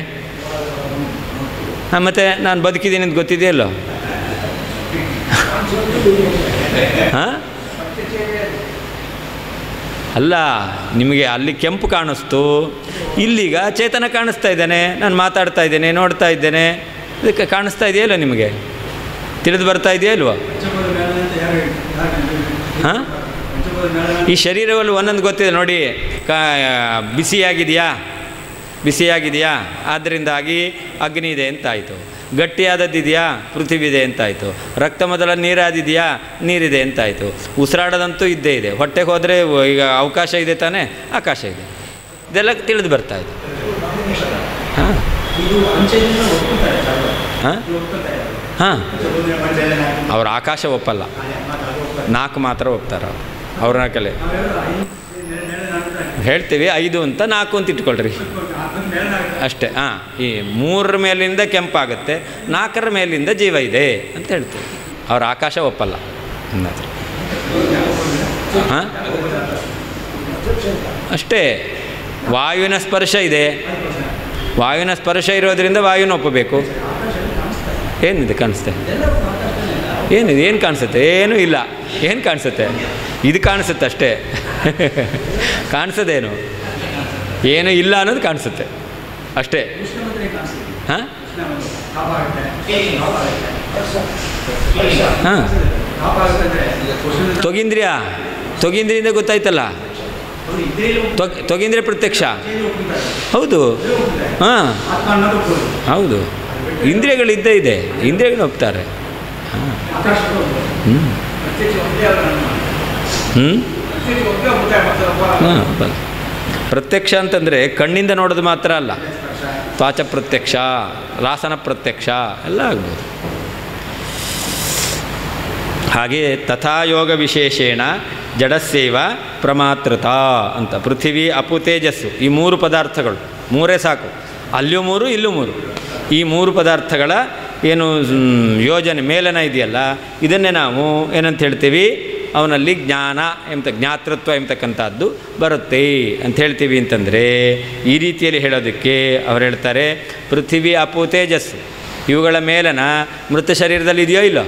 Speaker 1: ಹಾಂ ಮತ್ತು ನಾನು ಬದುಕಿದ್ದೀನಿ ಅಂತ ಗೊತ್ತಿದೆಯಲ್ಲೋ ಹಾಂ ಅಲ್ಲ ನಿಮಗೆ ಅಲ್ಲಿ ಕೆಂಪು ಕಾಣಿಸ್ತು ಇಲ್ಲೀಗ ಚೇತನ ಕಾಣಿಸ್ತಾ ಇದ್ದಾನೆ ನಾನು ಮಾತಾಡ್ತಾ ಇದ್ದೇನೆ ನೋಡ್ತಾ ಇದ್ದೇನೆ ಇದಕ್ಕೆ ಕಾಣಿಸ್ತಾ ಇದೆಯಲ್ಲ ನಿಮಗೆ ತಿಳಿದು ಬರ್ತಾ ಇದೆಯಾ ಇಲ್ವಾ
Speaker 4: ಪಂಚಭೂತ ಮೇಳನ ಅಂತ ಯಾರು ಹೇಳ್ತಾರೆ? ಯಾರು ಹೇಳ್ತಾರೆ?
Speaker 1: ಹಾಂ
Speaker 4: ಪಂಚಭೂತ ಮೇಳನ
Speaker 1: ಈ ಶರೀರದಲ್ಲಿ ಒಂದೊಂದು ಗೊತ್ತಿದೆ ನೋಡಿ ಕಾ ಬಿಸಿಯಾಗಿದೆಯಾ ಬಿಸಿಯಾಗಿದೆಯಾ ಆದ್ದರಿಂದಾಗಿ ಅಗ್ನಿ ಇದೆ ಅಂತಾಯಿತು ಗಟ್ಟಿಯಾದದ್ದಿದೆಯಾ ಪೃಥ್ವಿ ಇದೆ ಅಂತಾಯಿತು ರಕ್ತ ಮೊದಲ ನೀರಾದಿದೆಯಾ ನೀರಿದೆ ಅಂತಾಯಿತು ಉಸಿರಾಡೋದಂತೂ ಇದ್ದೇ ಇದೆ ಹೊಟ್ಟೆಗೆ ಹೋದರೆ ಈಗ ಅವಕಾಶ ಇದೆ ತಾನೇ ಆಕಾಶ ಇದೆ ಇದೆಲ್ಲ ತಿಳಿದು ಬರ್ತಾ ಇದೆ ಹಾಂ
Speaker 4: ಇದು ಪಂಚದಿಂದ ಒಪ್ಕೊತಾರೆ ಸರ್ವ.
Speaker 1: ಹಾಂ
Speaker 4: ಇದು ಒಪ್ಕೊತಾರೆ.
Speaker 1: ಹಾಂ
Speaker 4: ಪಂಚಭೂತ ಪಂಚಭೂತ ನಾಲ್ಕು.
Speaker 1: ಅವ್ರ ಆಕಾಶ ಒಪ್ಪಲ್ಲ
Speaker 4: ಅದೇ, ಮಾತು ಅದು ಒಪ್ತಾರೆ.
Speaker 1: ನಾಲ್ಕು ಮಾತ್ರ ಒಪ್ತಾರ ಅವ್ರನ್ನ ಕಲೆ
Speaker 4: ನಾವೆಲ್ಲ ಐದು ಮೇಲೆ- ಮೇಲೆ ನಾಲ್ಕು
Speaker 1: ಹೇಳ್ತೀವಿ ಐದು ಅಂತ ನಾಲ್ಕು ಅಂತ ಇಟ್ಕೊಳ್ರಿ
Speaker 4: ಅದನ್ನ ಮೇಲೆ ನಾಲ್ಕು.
Speaker 1: ಅಷ್ಟೇ ಹಾಂ ಈ ಮೂರರ ಮೇಲಿಂದ ಕೆಂಪಾಗುತ್ತೆ ನಾಲ್ಕರ ಮೇಲಿಂದ ಜೀವ ಇದೆ ಅಂತ ಹೇಳ್ತೀವಿ ಅವ್ರ ಆಕಾಶ ಒಪ್ಪಲ್ಲ ಅನ್ನೋದು ಹಾಂ ಅಷ್ಟೇ ವಾಯುವಿನ ಸ್ಪರ್ಶ ಇದೆ ವಾಯುವಿನ ಸ್ಪರ್ಶ ಇರೋದ್ರಿಂದ ವಾಯುನ ಒಪ್ಪಬೇಕು ಏನಿದೆ ಕಾಣಿಸ್ತೆ ಏನಿದೆ ಏನು ಕಾಣಿಸುತ್ತೆ ಏನೂ ಇಲ್ಲ ಏನು ಕಾಣಿಸುತ್ತೆ ಇದು ಕಾಣಿಸುತ್ತೆ ಅಷ್ಟೇ ಕಾಣಿಸೋದೇನು ಏನೂ ಇಲ್ಲ ಅನ್ನೋದು ಕಾಣಿಸುತ್ತೆ ಅಷ್ಟೇ
Speaker 4: ಉಷ್ಣ ಮಾತ್ರ ಕಾಣಿಸ್ತದೆ.
Speaker 1: ಹಾಂ
Speaker 4: ಉಷ್ಣ ಮಾತ್ರ. ಕಾಪಾಡುತ್ತೆ. ಕಾಪಾಡುತ್ತೆ.
Speaker 1: ಹಾಂ
Speaker 4: ಪಾಪ ಆಗುತ್ತಂದ್ರೆ
Speaker 2: ಈಗ ಕ್ವಶನ್
Speaker 1: ತೊಗಿಂದ್ರಿಯ ತೊಗಿಂದ್ರಿಯಿಂದ ಗೊತ್ತಾಯ್ತಲ್ಲ
Speaker 4: ಅವ್ರು ಇದ್ರೇಲಿ
Speaker 1: ತೊಗ್ ತೊಗಿಂದ್ರಿಯ ಪ್ರತ್ಯಕ್ಷ
Speaker 4: ಒಪ್ಪಿಗೆ ಒಪ್ಪಿದ್ದಾರೆ
Speaker 1: ಹೌದು
Speaker 4: ಇದ್ರೇ ಒಪ್ಪಿದ್ದಾರೆ
Speaker 1: ಹಾಂ
Speaker 4: ಆತ್ಮ ಅನ್ನೋದು ಒಪ್ಪೋದು
Speaker 1: ಹೌದು ಇಂದ್ರಿಯಗಳು ಇದ್ದೇ ಇದೆ ಇಂದ್ರಿಯಗಳು ಒಪ್ತಾರೆ
Speaker 4: ಆಕಾಶಕ್ಕೆ ಒಪ್ಪೋದು
Speaker 1: ಹ್ಞೂ
Speaker 4: ಪ್ರತ್ಯಕ್ಷ ಒಪ್ಪೇ ಅಲ್ಲ ನಮ್ಮ
Speaker 1: ಹ್ಞೂ
Speaker 4: ಪ್ರತ್ಯಕ್ಷ ಒಪ್ಪೇ ಒಪ್ಪುತ್ತಾರೆ ಮತ್ತೆ ಒಪ್ಪ
Speaker 1: ಹಾಂ ಬ- ಪ್ರತ್ಯಕ್ಷ ಅಂತಂದರೆ ಕಣ್ಣಿಂದ ನೋಡೋದು ಮಾತ್ರ ಅಲ್ಲ ತ್ವಾಚ ಪ್ರತ್ಯಕ್ಷ ರಾಸನ ಪ್ರತ್ಯಕ್ಷ ಎಲ್ಲ ಆಗ್ಬೋದು ಹಾಗೆ ತಥಾಯೋಗ ವಿಶೇಷೇಣ ಜಡಸ್ಸೇವ ಪ್ರಮಾತೃತ ಅಂತ ಪೃಥಿವಿ ಅಪು ತೇಜಸ್ಸು ಈ ಮೂರು ಪದಾರ್ಥಗಳು ಮೂರೇ ಸಾಕು ಅಲ್ಲಿಯೂ ಮೂರು ಇಲ್ಲೂ ಮೂರು ಈ ಮೂರು ಪದಾರ್ಥಗಳ ಏನು ಮ್, ಯೋಜನೆ ಮೇಲನ ಇದೆಯಲ್ಲ ಇದನ್ನೇ ನಾವು ಏನಂತ ಹೇಳ್ತೀವಿ ಅವನಲ್ಲಿ ಜ್ಞಾನ ಎಂಬ ಜ್ಞಾತೃತ್ವ ಎಂಬತಕ್ಕಂಥದ್ದು ಬರುತ್ತೆ ಅಂತ ಹೇಳ್ತೀವಿ ಅಂತಂದರೆ ಈ ರೀತಿಯಲ್ಲಿ ಹೇಳೋದಕ್ಕೆ ಅವ್ರು ಹೇಳ್ತಾರೆ ಪೃಥಿವಿ ಅಪು ತೇಜಸ್ಸು ಇವುಗಳ ಮೇಲನ ಮೃತ ಶರೀರದಲ್ಲಿ ಇದೆಯೋ ಇಲ್ಲೋ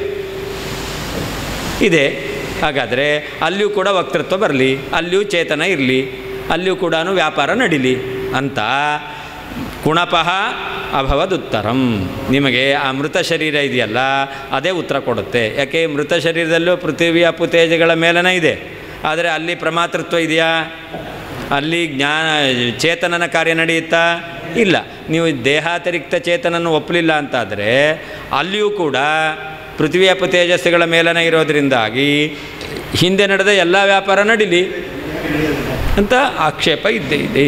Speaker 1: ಇದೆ ಹಾಗಾದರೆ ಅಲ್ಲಿಯೂ ಕೂಡ ವಕ್ತೃತ್ವ ಬರಲಿ ಅಲ್ಲಿಯೂ ಚೇತನ ಇರಲಿ ಅಲ್ಲಿಯೂ ಕೂಡ ವ್ಯಾಪಾರ ನಡೀಲಿ ಅಂತ ಕುಣಪಃ ಅಭವದುತ್ತರಂ ನಿಮಗೆ ಆ ಮೃತ ಶರೀರ ಇದೆಯಲ್ಲ ಅದೇ ಉತ್ತರ ಕೊಡುತ್ತೆ ಯಾಕೆ ಮೃತ ಶರೀರದಲ್ಲೂ ಪೃಥ್ವಿ ಅಪ್ಪು ತೇಜಗಳ ಮೇಲನ ಇದೆ ಆದರೆ ಅಲ್ಲಿ ಪ್ರಮಾತೃತ್ವ ಇದೆಯಾ ಅಲ್ಲಿ ಜ್ಞಾನ ಚೇತನನ ಕಾರ್ಯ ನಡೆಯುತ್ತಾ ಇಲ್ಲ ನೀವು ದೇಹಾತಿರಿಕ್ತ ಚೇತನನ್ನು ಒಪ್ಪಲಿಲ್ಲ ಅಂತಾದರೆ ಅಲ್ಲಿಯೂ ಕೂಡ ಪೃಥ್ವಿ ಅಪ್ಪು ತೇಜಸ್ಸುಗಳ ಮೇಲನ ಇರೋದರಿಂದಾಗಿ ಹಿಂದೆ ನಡೆದ ಎಲ್ಲ ವ್ಯಾಪಾರ ನಡೀಲಿ ಅಂತ ಆಕ್ಷೇಪ ಇದ್ದೇ ಇದೆ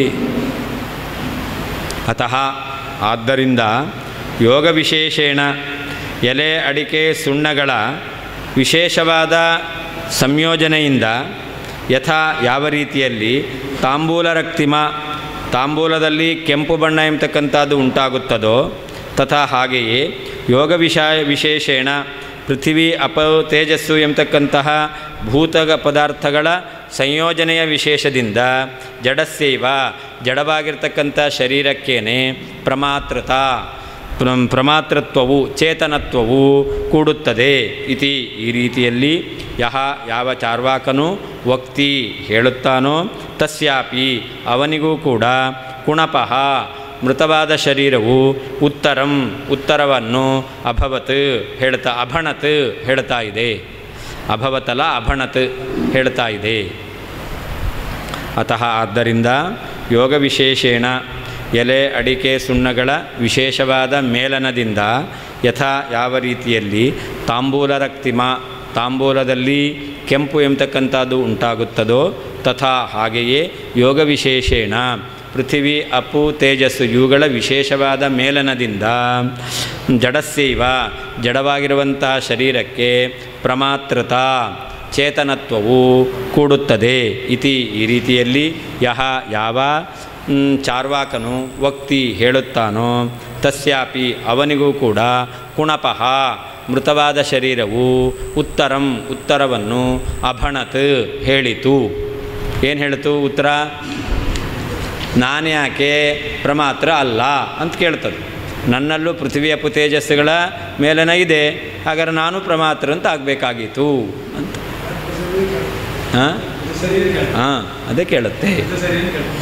Speaker 1: ಅತಃ ಆದ್ದರಿಂದ ಯೋಗ ವಿಶೇಷೇಣ ಎಲೆ ಅಡಿಕೆ ಸುಣ್ಣಗಳ ವಿಶೇಷವಾದ ಸಂಯೋಜನೆಯಿಂದ ಯಥಾ ಯಾವ ರೀತಿಯಲ್ಲಿ ತಾಂಬೂಲ ರಕ್ತಿಮ ತಾಂಬೂಲದಲ್ಲಿ ಕೆಂಪು ಬಣ್ಣ ಎಂಬತಕ್ಕಂಥದ್ದು ಉಂಟಾಗುತ್ತದೋ ತಥಾ ಹಾಗೆಯೇ ಯೋಗ ವಿಷಯ ವಿಶೇಷೇಣ ಪೃಥಿವಿ ಅಪ ತೇಜಸ್ಸು ಎಂಬತಕ್ಕಂತಹ ಭೂತಗ ಪದಾರ್ಥಗಳ ಸಂಯೋಜನೆಯ ವಿಶೇಷದಿಂದ ಜಡಸ್ಸೇವ ಜಡವಾಗಿರ್ತಕ್ಕಂಥ ಶರೀರಕ್ಕೇನೆ ಪ್ರಮಾತೃತ ಪ್ರ- ಪ್ರಮಾತೃತ್ವವು ಚೇತನತ್ವವು ಕೂಡುತ್ತದೆ ಇತಿ ಈ ರೀತಿಯಲ್ಲಿ ಯಹ ಯಾವ ಚಾರ್ವಾಕನು ವಕ್ತಿ ಹೇಳುತ್ತಾನೋ ತಸ್ಯಾಪಿ ಅವನಿಗೂ ಕೂಡ ಕುಣಪಃ ಮೃತವಾದ ಶರೀರವು ಉತ್ತರಂ ಉತ್ತರವನ್ನು ಅಭವತ್ ಹೇಳ್ತಾ ಅಭಣತ್ ಹೇಳ್ತಾ ಇದೆ ಅಭವತಲ ಅಭಣತ್ ಹೇಳ್ತಾ ಇದೆ ಅತಃ ಆದ್ದರಿಂದ ಯೋಗ ವಿಶೇಷೇಣ ಎಲೆ ಅಡಿಕೆ ಸುಣ್ಣಗಳ ವಿಶೇಷವಾದ ಮೇಲನದಿಂದ ಯಥಾ ಯಾವ ರೀತಿಯಲ್ಲಿ ತಾಂಬೂಲ ರಕ್ತಿಮ ತಾಂಬೂಲದಲ್ಲಿ ಕೆಂಪು ಎಂಬತಕ್ಕಂಥದ್ದು ಉಂಟಾಗುತ್ತದೋ ತಥಾ ಹಾಗೆಯೇ ಯೋಗ ವಿಶೇಷೇಣ ಪೃಥಿವಿ ಅಪ್ಪು ತೇಜಸ್ಸು ಇವುಗಳ ವಿಶೇಷವಾದ ಮೇಲನದಿಂದ ಜಡಸ್ಸೇವ ಜಡವಾಗಿರುವಂತಹ ಶರೀರಕ್ಕೆ ಪ್ರಮಾತೃತ ಚೇತನತ್ವವು ಕೂಡುತ್ತದೆ ಇತಿ ಈ ರೀತಿಯಲ್ಲಿ ಯಹ ಯಾವ ಮ್, ಚಾರ್ವಾಕನು ವಕ್ತಿ ಹೇಳುತ್ತಾನೋ ತಸ್ಯಾಪಿ ಅವನಿಗೂ ಕೂಡ ಕುಣಪಃ ಮೃತವಾದ ಶರೀರವು ಉತ್ತರಂ ಉತ್ತರವನ್ನು ಅಭಣತ್ ಹೇಳಿತು ಏನು ಹೇಳಿತು ಉತ್ತರ ನಾನ್ಯಾಕೆ ಪ್ರಮಾತ್ರ ಅಲ್ಲ ಅಂತ ಕೇಳ್ತದೆ ನನ್ನಲ್ಲೂ ಪೃಥ್ವಿಯ ತೇಜಸ್ಸುಗಳ ಮೇಲನ ಇದೆ ಹಾಗಾದ್ರೆ ನಾನು ಪ್ರಮಾತ್ರ ಅಂತ ಆಗಬೇಕಾಗಿತ್ತು ಅಂತ ಹಾಂ
Speaker 4: ಸರಿ
Speaker 1: ಹಾಂ ಅದೇ ಕೇಳುತ್ತೆ
Speaker 4: ಸರಿ ಅಂತ ಕೇಳ್ತಾರೆ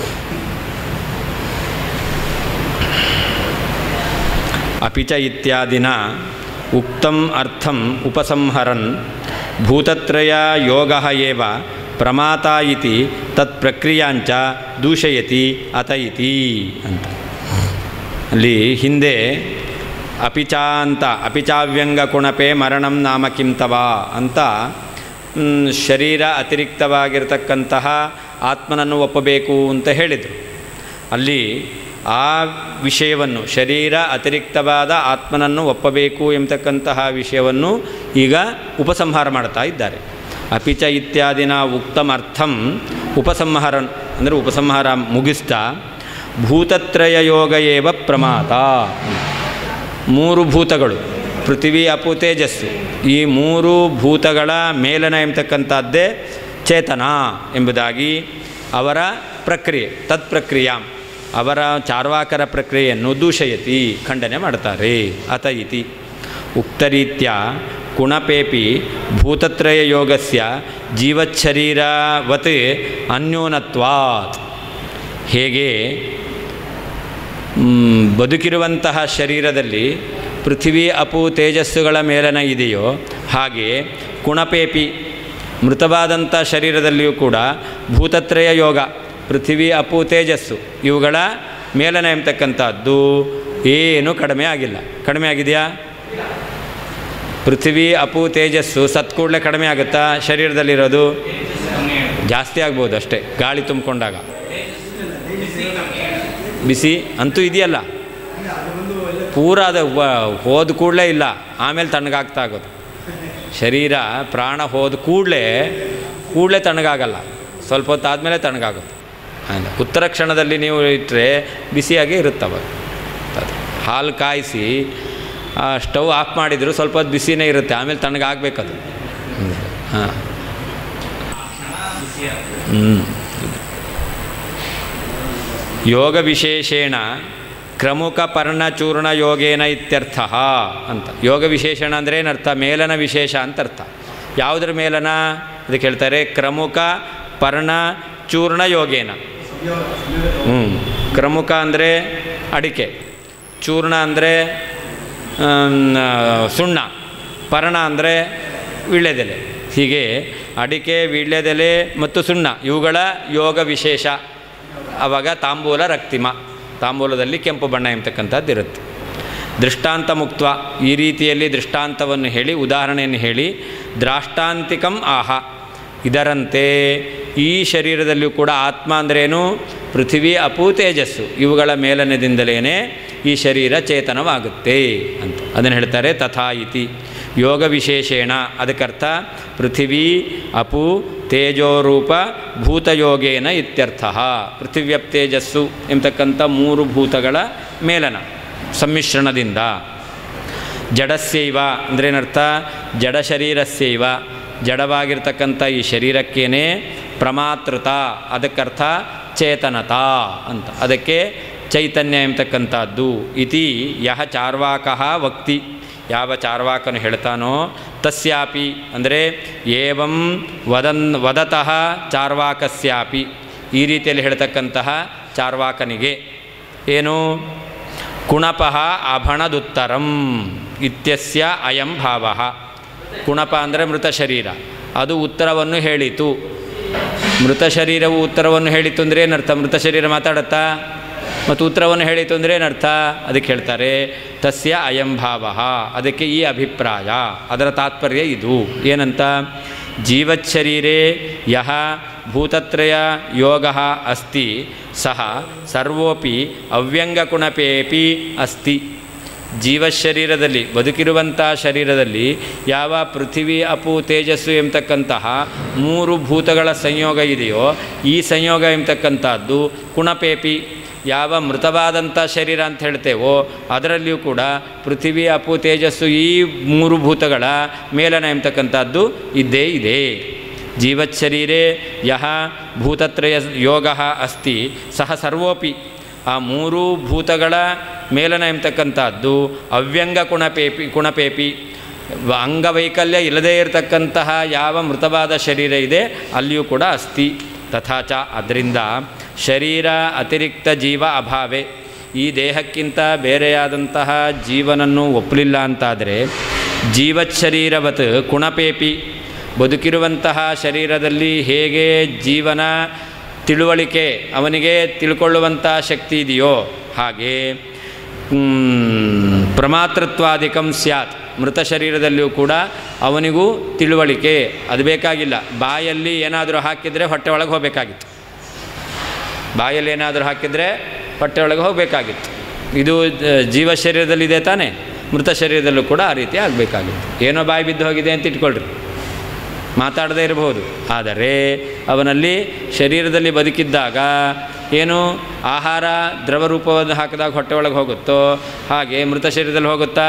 Speaker 1: अपि च इत्यादिना उक्तम् अर्थम् उपसंहरन् भूतत्रययोगः एव ಪ್ರಮಾತ ಇತಿ ತತ್ ಪ್ರಕ್ರಿಯಾಂಚ ದೂಷಯತಿ ಅತ ಇತಿ ಅಂತ ಅಲ್ಲಿ ಹಿಂದೆ ಅಪಿಚ ಅಂತ ಅಪಿಚಾವ್ಯಂಗ ಕುಣಪೆ ಮರಣಂ ನಾಮ ಕಿಂ ತವ ಅಂತ ಮ್, ಶರೀರ ಅತಿರಿಕ್ತವಾಗಿರ್ತಕ್ಕಂತಹ ಆತ್ಮನನ್ನು ಒಪ್ಪಬೇಕು ಅಂತ ಹೇಳಿದರು ಅಲ್ಲಿ ಆ ವಿಷಯವನ್ನು ಶರೀರ ಅತಿರಿಕ್ತವಾದ ಆತ್ಮನನ್ನು ಒಪ್ಪಬೇಕು ಎಂಬತಕ್ಕಂತಹ ವಿಷಯವನ್ನು ಈಗ ಉಪಸಂಹಾರ ಮಾಡ್ತಾ ಇದ್ದಾರೆ ಅಪಿಚ ಇತ್ಯಾದಿನ ಉಕ್ತಮರ್ಥಂ ಉಪಸಂಹಾರ ಅಂದರೆ ಉಪಸಂಹಾರ ಮುಗಿಸ್ತಾ ಭೂತತ್ರಯ ಯೋಗ ಏವ ಪ್ರಮಾತ ಮೂರು ಭೂತಗಳು ಪೃಥ್ವಿ ಅಪು ತೇಜಸ್ಸು ಈ ಮೂರು ಭೂತಗಳ ಮೇಲನ ಎಂಬತಕ್ಕಂಥದ್ದೇ ಚೇತನ ಎಂಬುದಾಗಿ ಅವರ ಪ್ರಕ್ರಿಯೆ ತತ್ ಪ್ರಕ್ರಿಯಾ ಅವರ ಚಾರ್ವಾಕರ ಪ್ರಕ್ರಿಯೆಯನ್ನು ದೂಷಯತಿ ಖಂಡನೆ ಮಾಡ್ತಾರೆ ಅತ ಇತಿ ಉಕ್ತರೀತ್ಯ ಕುಣಪೇಪಿ ಭೂತತ್ರಯ ಯೋಗಸ್ಯ ಜೀವಚ್ಛರೀರವತ್ ಅನ್ಯೂನತ್ವಾತ್ ಹೇಗೆ ಮ್, ಬದುಕಿರುವಂತಹ ಶರೀರದಲ್ಲಿ ಪೃಥ್ವಿ ಅಪು ತೇಜಸ್ಸುಗಳ ಮೇಲನ ಇದೆಯೋ ಹಾಗೆ ಕುಣಪೇಪಿ ಮೃತವಾದಂಥ ಶರೀರದಲ್ಲಿಯೂ ಕೂಡ ಭೂತತ್ರಯ ಯೋಗ ಪೃಥ್ವಿ ಅಪು ತೇಜಸ್ಸು ಇವುಗಳ ಮೇಲನ ಎಂಬತಕ್ಕಂಥದ್ದು ಏನು ಕಡಿಮೆ ಆಗಿಲ್ಲ ಕಡಿಮೆ ಆಗಿದೆಯಾ ಪೃಥ್ವಿ ಅಪು ತೇಜಸ್ಸು ಸತ್ ಕೂಡಲೇ ಕಡಿಮೆ ಆಗುತ್ತಾ ಶರೀರದಲ್ಲಿರೋದು ಜಾಸ್ತಿ ಆಗ್ಬೋದು ಅಷ್ಟೇ ಗಾಳಿ ತುಂಬಿಕೊಂಡಾಗ ಬಿಸಿ ಅಂತೂ ಇದೆಯಲ್ಲ ಪೂರ ಅದು ವ- ಹೋದ ಕೂಡಲೇ ಇಲ್ಲ ಆಮೇಲೆ ತಣ್ಣಗಾಗ್ತಾ ಆಗೋದು ಶರೀರ ಪ್ರಾಣ ಹೋದ ಕೂಡಲೇ ಕೂಡಲೇ ತಣ್ಣಗಾಗಲ್ಲ ಸ್ವಲ್ಪ ಹೊತ್ತು ಆದಮೇಲೆ ತಣ್ಣಗಾಗೋದು ಹಾಗೆ ಉತ್ತರ ಕ್ಷಣದಲ್ಲಿ ನೀವು ಇಟ್ಟರೆ ಬಿಸಿಯಾಗೇ ಇರುತ್ತವ ಅದು ಹಾಲು ಕಾಯಿಸಿ ಆ ಸ್ಟವ್ ಆಫ್ ಮಾಡಿದರೂ ಸ್ವಲ್ಪ ಹೊತ್ತು ಬಿಸಿನೇ ಇರುತ್ತೆ ಆಮೇಲೆ ತಣ್ಣಗಾಗಬೇಕದು ಹಾಂ ಹ್ಞೂ ಯೋಗ ವಿಶೇಷೇಣ ಕ್ರಮುಖ ಪರ್ಣಚೂರ್ಣ ಯೋಗೇನ ಇತ್ಯರ್ಥ ಅಂತ ಯೋಗ ವಿಶೇಷಣ ಅಂದರೆ ಏನರ್ಥ ಮೇಲನ ವಿಶೇಷ ಅಂತ ಅರ್ಥ ಯಾವುದ್ರ ಮೇಲನ ಅದಕ್ಕೆ ಹೇಳ್ತಾರೆ ಕ್ರಮುಖ ಪರ್ಣ ಚೂರ್ಣ ಯೋಗೇನ ಹ್ಞೂ ಕ್ರಮುಖ ಅಂದರೆ ಅಡಿಕೆ ಚೂರ್ಣ ಅಂದರೆ ಸುಣ್ಣ ಪರ್ಣ ಅಂದರೆ ವೀಳ್ಯದೆಲೆ ಹೀಗೆ ಅಡಿಕೆ ವೀಳ್ಯದೆಲೆ ಮತ್ತು ಸುಣ್ಣ ಇವುಗಳ ಯೋಗ ವಿಶೇಷ ಆವಾಗ ತಾಂಬೂಲ ರಕ್ತಿಮ ತಾಂಬೂಲದಲ್ಲಿ ಕೆಂಪು ಬಣ್ಣ ಎಂಬತಕ್ಕಂಥದ್ದು ಇರುತ್ತೆ ದೃಷ್ಟಾಂತ ಮುಕ್ತ ಈ ರೀತಿಯಲ್ಲಿ ದೃಷ್ಟಾಂತವನ್ನು ಹೇಳಿ ಉದಾಹರಣೆಯನ್ನು ಹೇಳಿ ದ್ರಾಷ್ಟಾಂತಿಕಂ ಆಹ ಇದರಂತೆ ಈ ಶರೀರದಲ್ಲಿಯೂ ಕೂಡ ಆತ್ಮ ಅಂದ್ರೇನು ಪೃಥ್ವಿ ಅಪು ತೇಜಸ್ಸು ಇವುಗಳ ಮೇಲನದಿಂದಲೇ ಈ ಶರೀರ ಚೇತನವಾಗುತ್ತೆ ಅಂತ ಅದನ್ನು ಹೇಳ್ತಾರೆ ತಥಾ ಇತಿ ಯೋಗ ವಿಶೇಷೇಣ ಅದಕ್ಕರ್ಥ ಪೃಥಿವೀ ಅಪು ತೇಜೋರೂಪ ಭೂತಯೋಗೇನ ಇತ್ಯರ್ಥ ಪೃಥಿವ್ಯಪ್ ತೇಜಸ್ಸು ಎಂಬತಕ್ಕಂಥ ಮೂರು ಭೂತಗಳ ಮೇಲನ ಸಮ್ಮಿಶ್ರಣದಿಂದ ಜಡಸ್ಯೈವ ಅಂದ್ರೇನರ್ಥ ಜಡ ಶರೀರಸ್ಯೈವ ಜಡವಾಗಿರ್ತಕ್ಕಂಥ ಈ ಶರೀರಕ್ಕೇನೆ ಪ್ರಮಾತೃತ ಅದಕ್ಕರ್ಥ ಚೇತನತಾ ಅಂತ ಅದಕ್ಕೆ ಚೈತನ್ಯ ಎಂಬತಕ್ಕಂಥದ್ದು ಇತಿ ಯಹ ಚಾರ್ವಾಕಃ ವಕ್ತಿ ಯಾವ ಚಾರ್ವಾಕನು ಹೇಳ್ತಾನೋ ತಸ್ಯಾಪಿ ಅಂದರೆ ಏವಂ ವದನ್ ವದತಃ ಚಾರ್ವಾಕಸ್ಯಾಪಿ ಈ ರೀತಿಯಲ್ಲಿ ಹೇಳ್ತಕ್ಕಂತಹ ಚಾರ್ವಾಕನಿಗೆ ಏನು ಕುಣಪಃ ಅಭಣದುತ್ತರಂ ಇತ್ಯಸ್ಯ ಅಯಂ ಭಾವ ಕುಣಪ ಅಂದರೆ ಮೃತ ಶರೀರ ಅದು ಉತ್ತರವನ್ನು ಹೇಳಿತು ಮೃತ ಶರೀರವು ಉತ್ತರವನ್ನು ಹೇಳಿತು ಅಂದರೆ ಏನರ್ಥ ಮೃತ ಶರೀರ ಮಾತಾಡತ್ತಾ ಮತ್ತು ಉತ್ತರವನ್ನು ಹೇಳಿತು ಅಂದರೆ ಏನರ್ಥ ಅದಕ್ಕೆ ಹೇಳ್ತಾರೆ ತಸ್ಯ ಅಯಂ ಭಾವ ಅದಕ್ಕೆ ಈ ಅಭಿಪ್ರಾಯ ಅದರ ತಾತ್ಪರ್ಯ ಇದು ಏನಂತ ಜೀವಚ್ಛರೀರೇ ಯಹ ಭೂತತ್ರಯ ಯೋಗ ಅಸ್ತಿ ಸಹ ಸರ್ವೋಪಿ ಅವ್ಯಂಗಕುಣಪೇಪಿ ಅಸ್ತಿ ಜೀವಶರೀರದಲ್ಲಿ ಬದುಕಿರುವಂಥ ಶರೀರದಲ್ಲಿ ಯಾವ ಪೃಥಿವಿ ಅಪು ತೇಜಸ್ಸು ಎಂಬತಕ್ಕಂತಹ ಮೂರು ಭೂತಗಳ ಸಂಯೋಗ ಇದೆಯೋ ಈ ಸಂಯೋಗ ಎಂಬತಕ್ಕಂಥದ್ದು ಕುಣಪೇಪಿ ಯಾವ ಮೃತವಾದಂಥ ಶರೀರ ಅಂತ ಹೇಳ್ತೇವೋ ಅದರಲ್ಲಿಯೂ ಕೂಡ ಪೃಥಿವಿ ಅಪು ತೇಜಸ್ಸು ಈ ಮೂರು ಭೂತಗಳ ಮೇಲನ ಎಂಬತಕ್ಕಂಥದ್ದು ಇದ್ದೇ ಇದೆ ಜೀವಚ್ಛರೀರೇ ಯಹ ಭೂತತ್ರಯ ಯೋಗ ಅಸ್ತಿ ಸಹ ಸರ್ವೋಪಿ ಆ ಮೂರೂ ಭೂತಗಳ ಮೇಲನ ಎಂಬತಕ್ಕಂಥದ್ದು ಅವ್ಯಂಗ ಕುಣಪೇಪಿ ಕುಣಪೇಪಿ ವ- ಅಂಗವೈಕಲ್ಯ ಇಲ್ಲದೇ ಇರತಕ್ಕಂತಹ ಯಾವ ಮೃತವಾದ ಶರೀರ ಇದೆ ಅಲ್ಲಿಯೂ ಕೂಡ ಅಸ್ತಿ ತಥಾಚ ಅದರಿಂದ ಶರೀರ ಅತಿರಿಕ್ತ ಜೀವ ಅಭಾವೆ ಈ ದೇಹಕ್ಕಿಂತ ಬೇರೆಯಾದಂತಹ ಜೀವನನ್ನು ಒಪ್ಪಲಿಲ್ಲ ಅಂತಾದರೆ ಜೀವಚ್ಛರೀರವತ್ ಕುಣಪೇಪಿ ಬದುಕಿರುವಂತಹ ಶರೀರದಲ್ಲಿ ಹೇಗೆ ಜೀವನ ತಿಳುವಳಿಕೆ ಅವನಿಗೆ ತಿಳ್ಕೊಳ್ಳುವಂಥ ಶಕ್ತಿ ಇದೆಯೋ ಹಾಗೆ ಮ್, ಪ್ರಮಾತೃತ್ವಾದಿಕಂ ಸ್ಯಾತ್ ಮೃತ ಶರೀರದಲ್ಲಿಯೂ ಕೂಡ ಅವನಿಗೂ ತಿಳುವಳಿಕೆ ಅದು ಬೇಕಾಗಿಲ್ಲ ಬಾಯಲ್ಲಿ ಏನಾದರೂ ಹಾಕಿದರೆ ಹೊಟ್ಟೆ ಒಳಗೆ ಹೋಗಬೇಕಾಗಿತ್ತು ಬಾಯಲ್ಲಿ ಏನಾದರೂ ಹಾಕಿದರೆ ಹೊಟ್ಟೆ ಒಳಗೆ ಹೋಗಬೇಕಾಗಿತ್ತು ಇದು ಜ- ಜೀವ ಶರೀರದಲ್ಲಿದೆ ತಾನೇ ಮೃತ ಶರೀರದಲ್ಲೂ ಕೂಡ ಆ ರೀತಿ ಆಗಬೇಕಾಗಿತ್ತು ಏನೋ ಬಾಯಿ ಬಿದ್ದು ಹೋಗಿದೆ ಅಂತ ಇಟ್ಕೊಳ್ರಿ ಮಾತಾಡದೇ ಇರಬಹುದು ಆದರೆ ಅವನಲ್ಲಿ ಶರೀರದಲ್ಲಿ ಬದುಕಿದ್ದಾಗ ಏನು ಆಹಾರ ದ್ರವ ರೂಪವನ್ನು ಹಾಕಿದಾಗ ಹೊಟ್ಟೆ ಒಳಗೆ ಹೋಗುತ್ತೋ ಹಾಗೆ ಮೃತ ಶರೀರದಲ್ಲಿ ಹೋಗುತ್ತಾ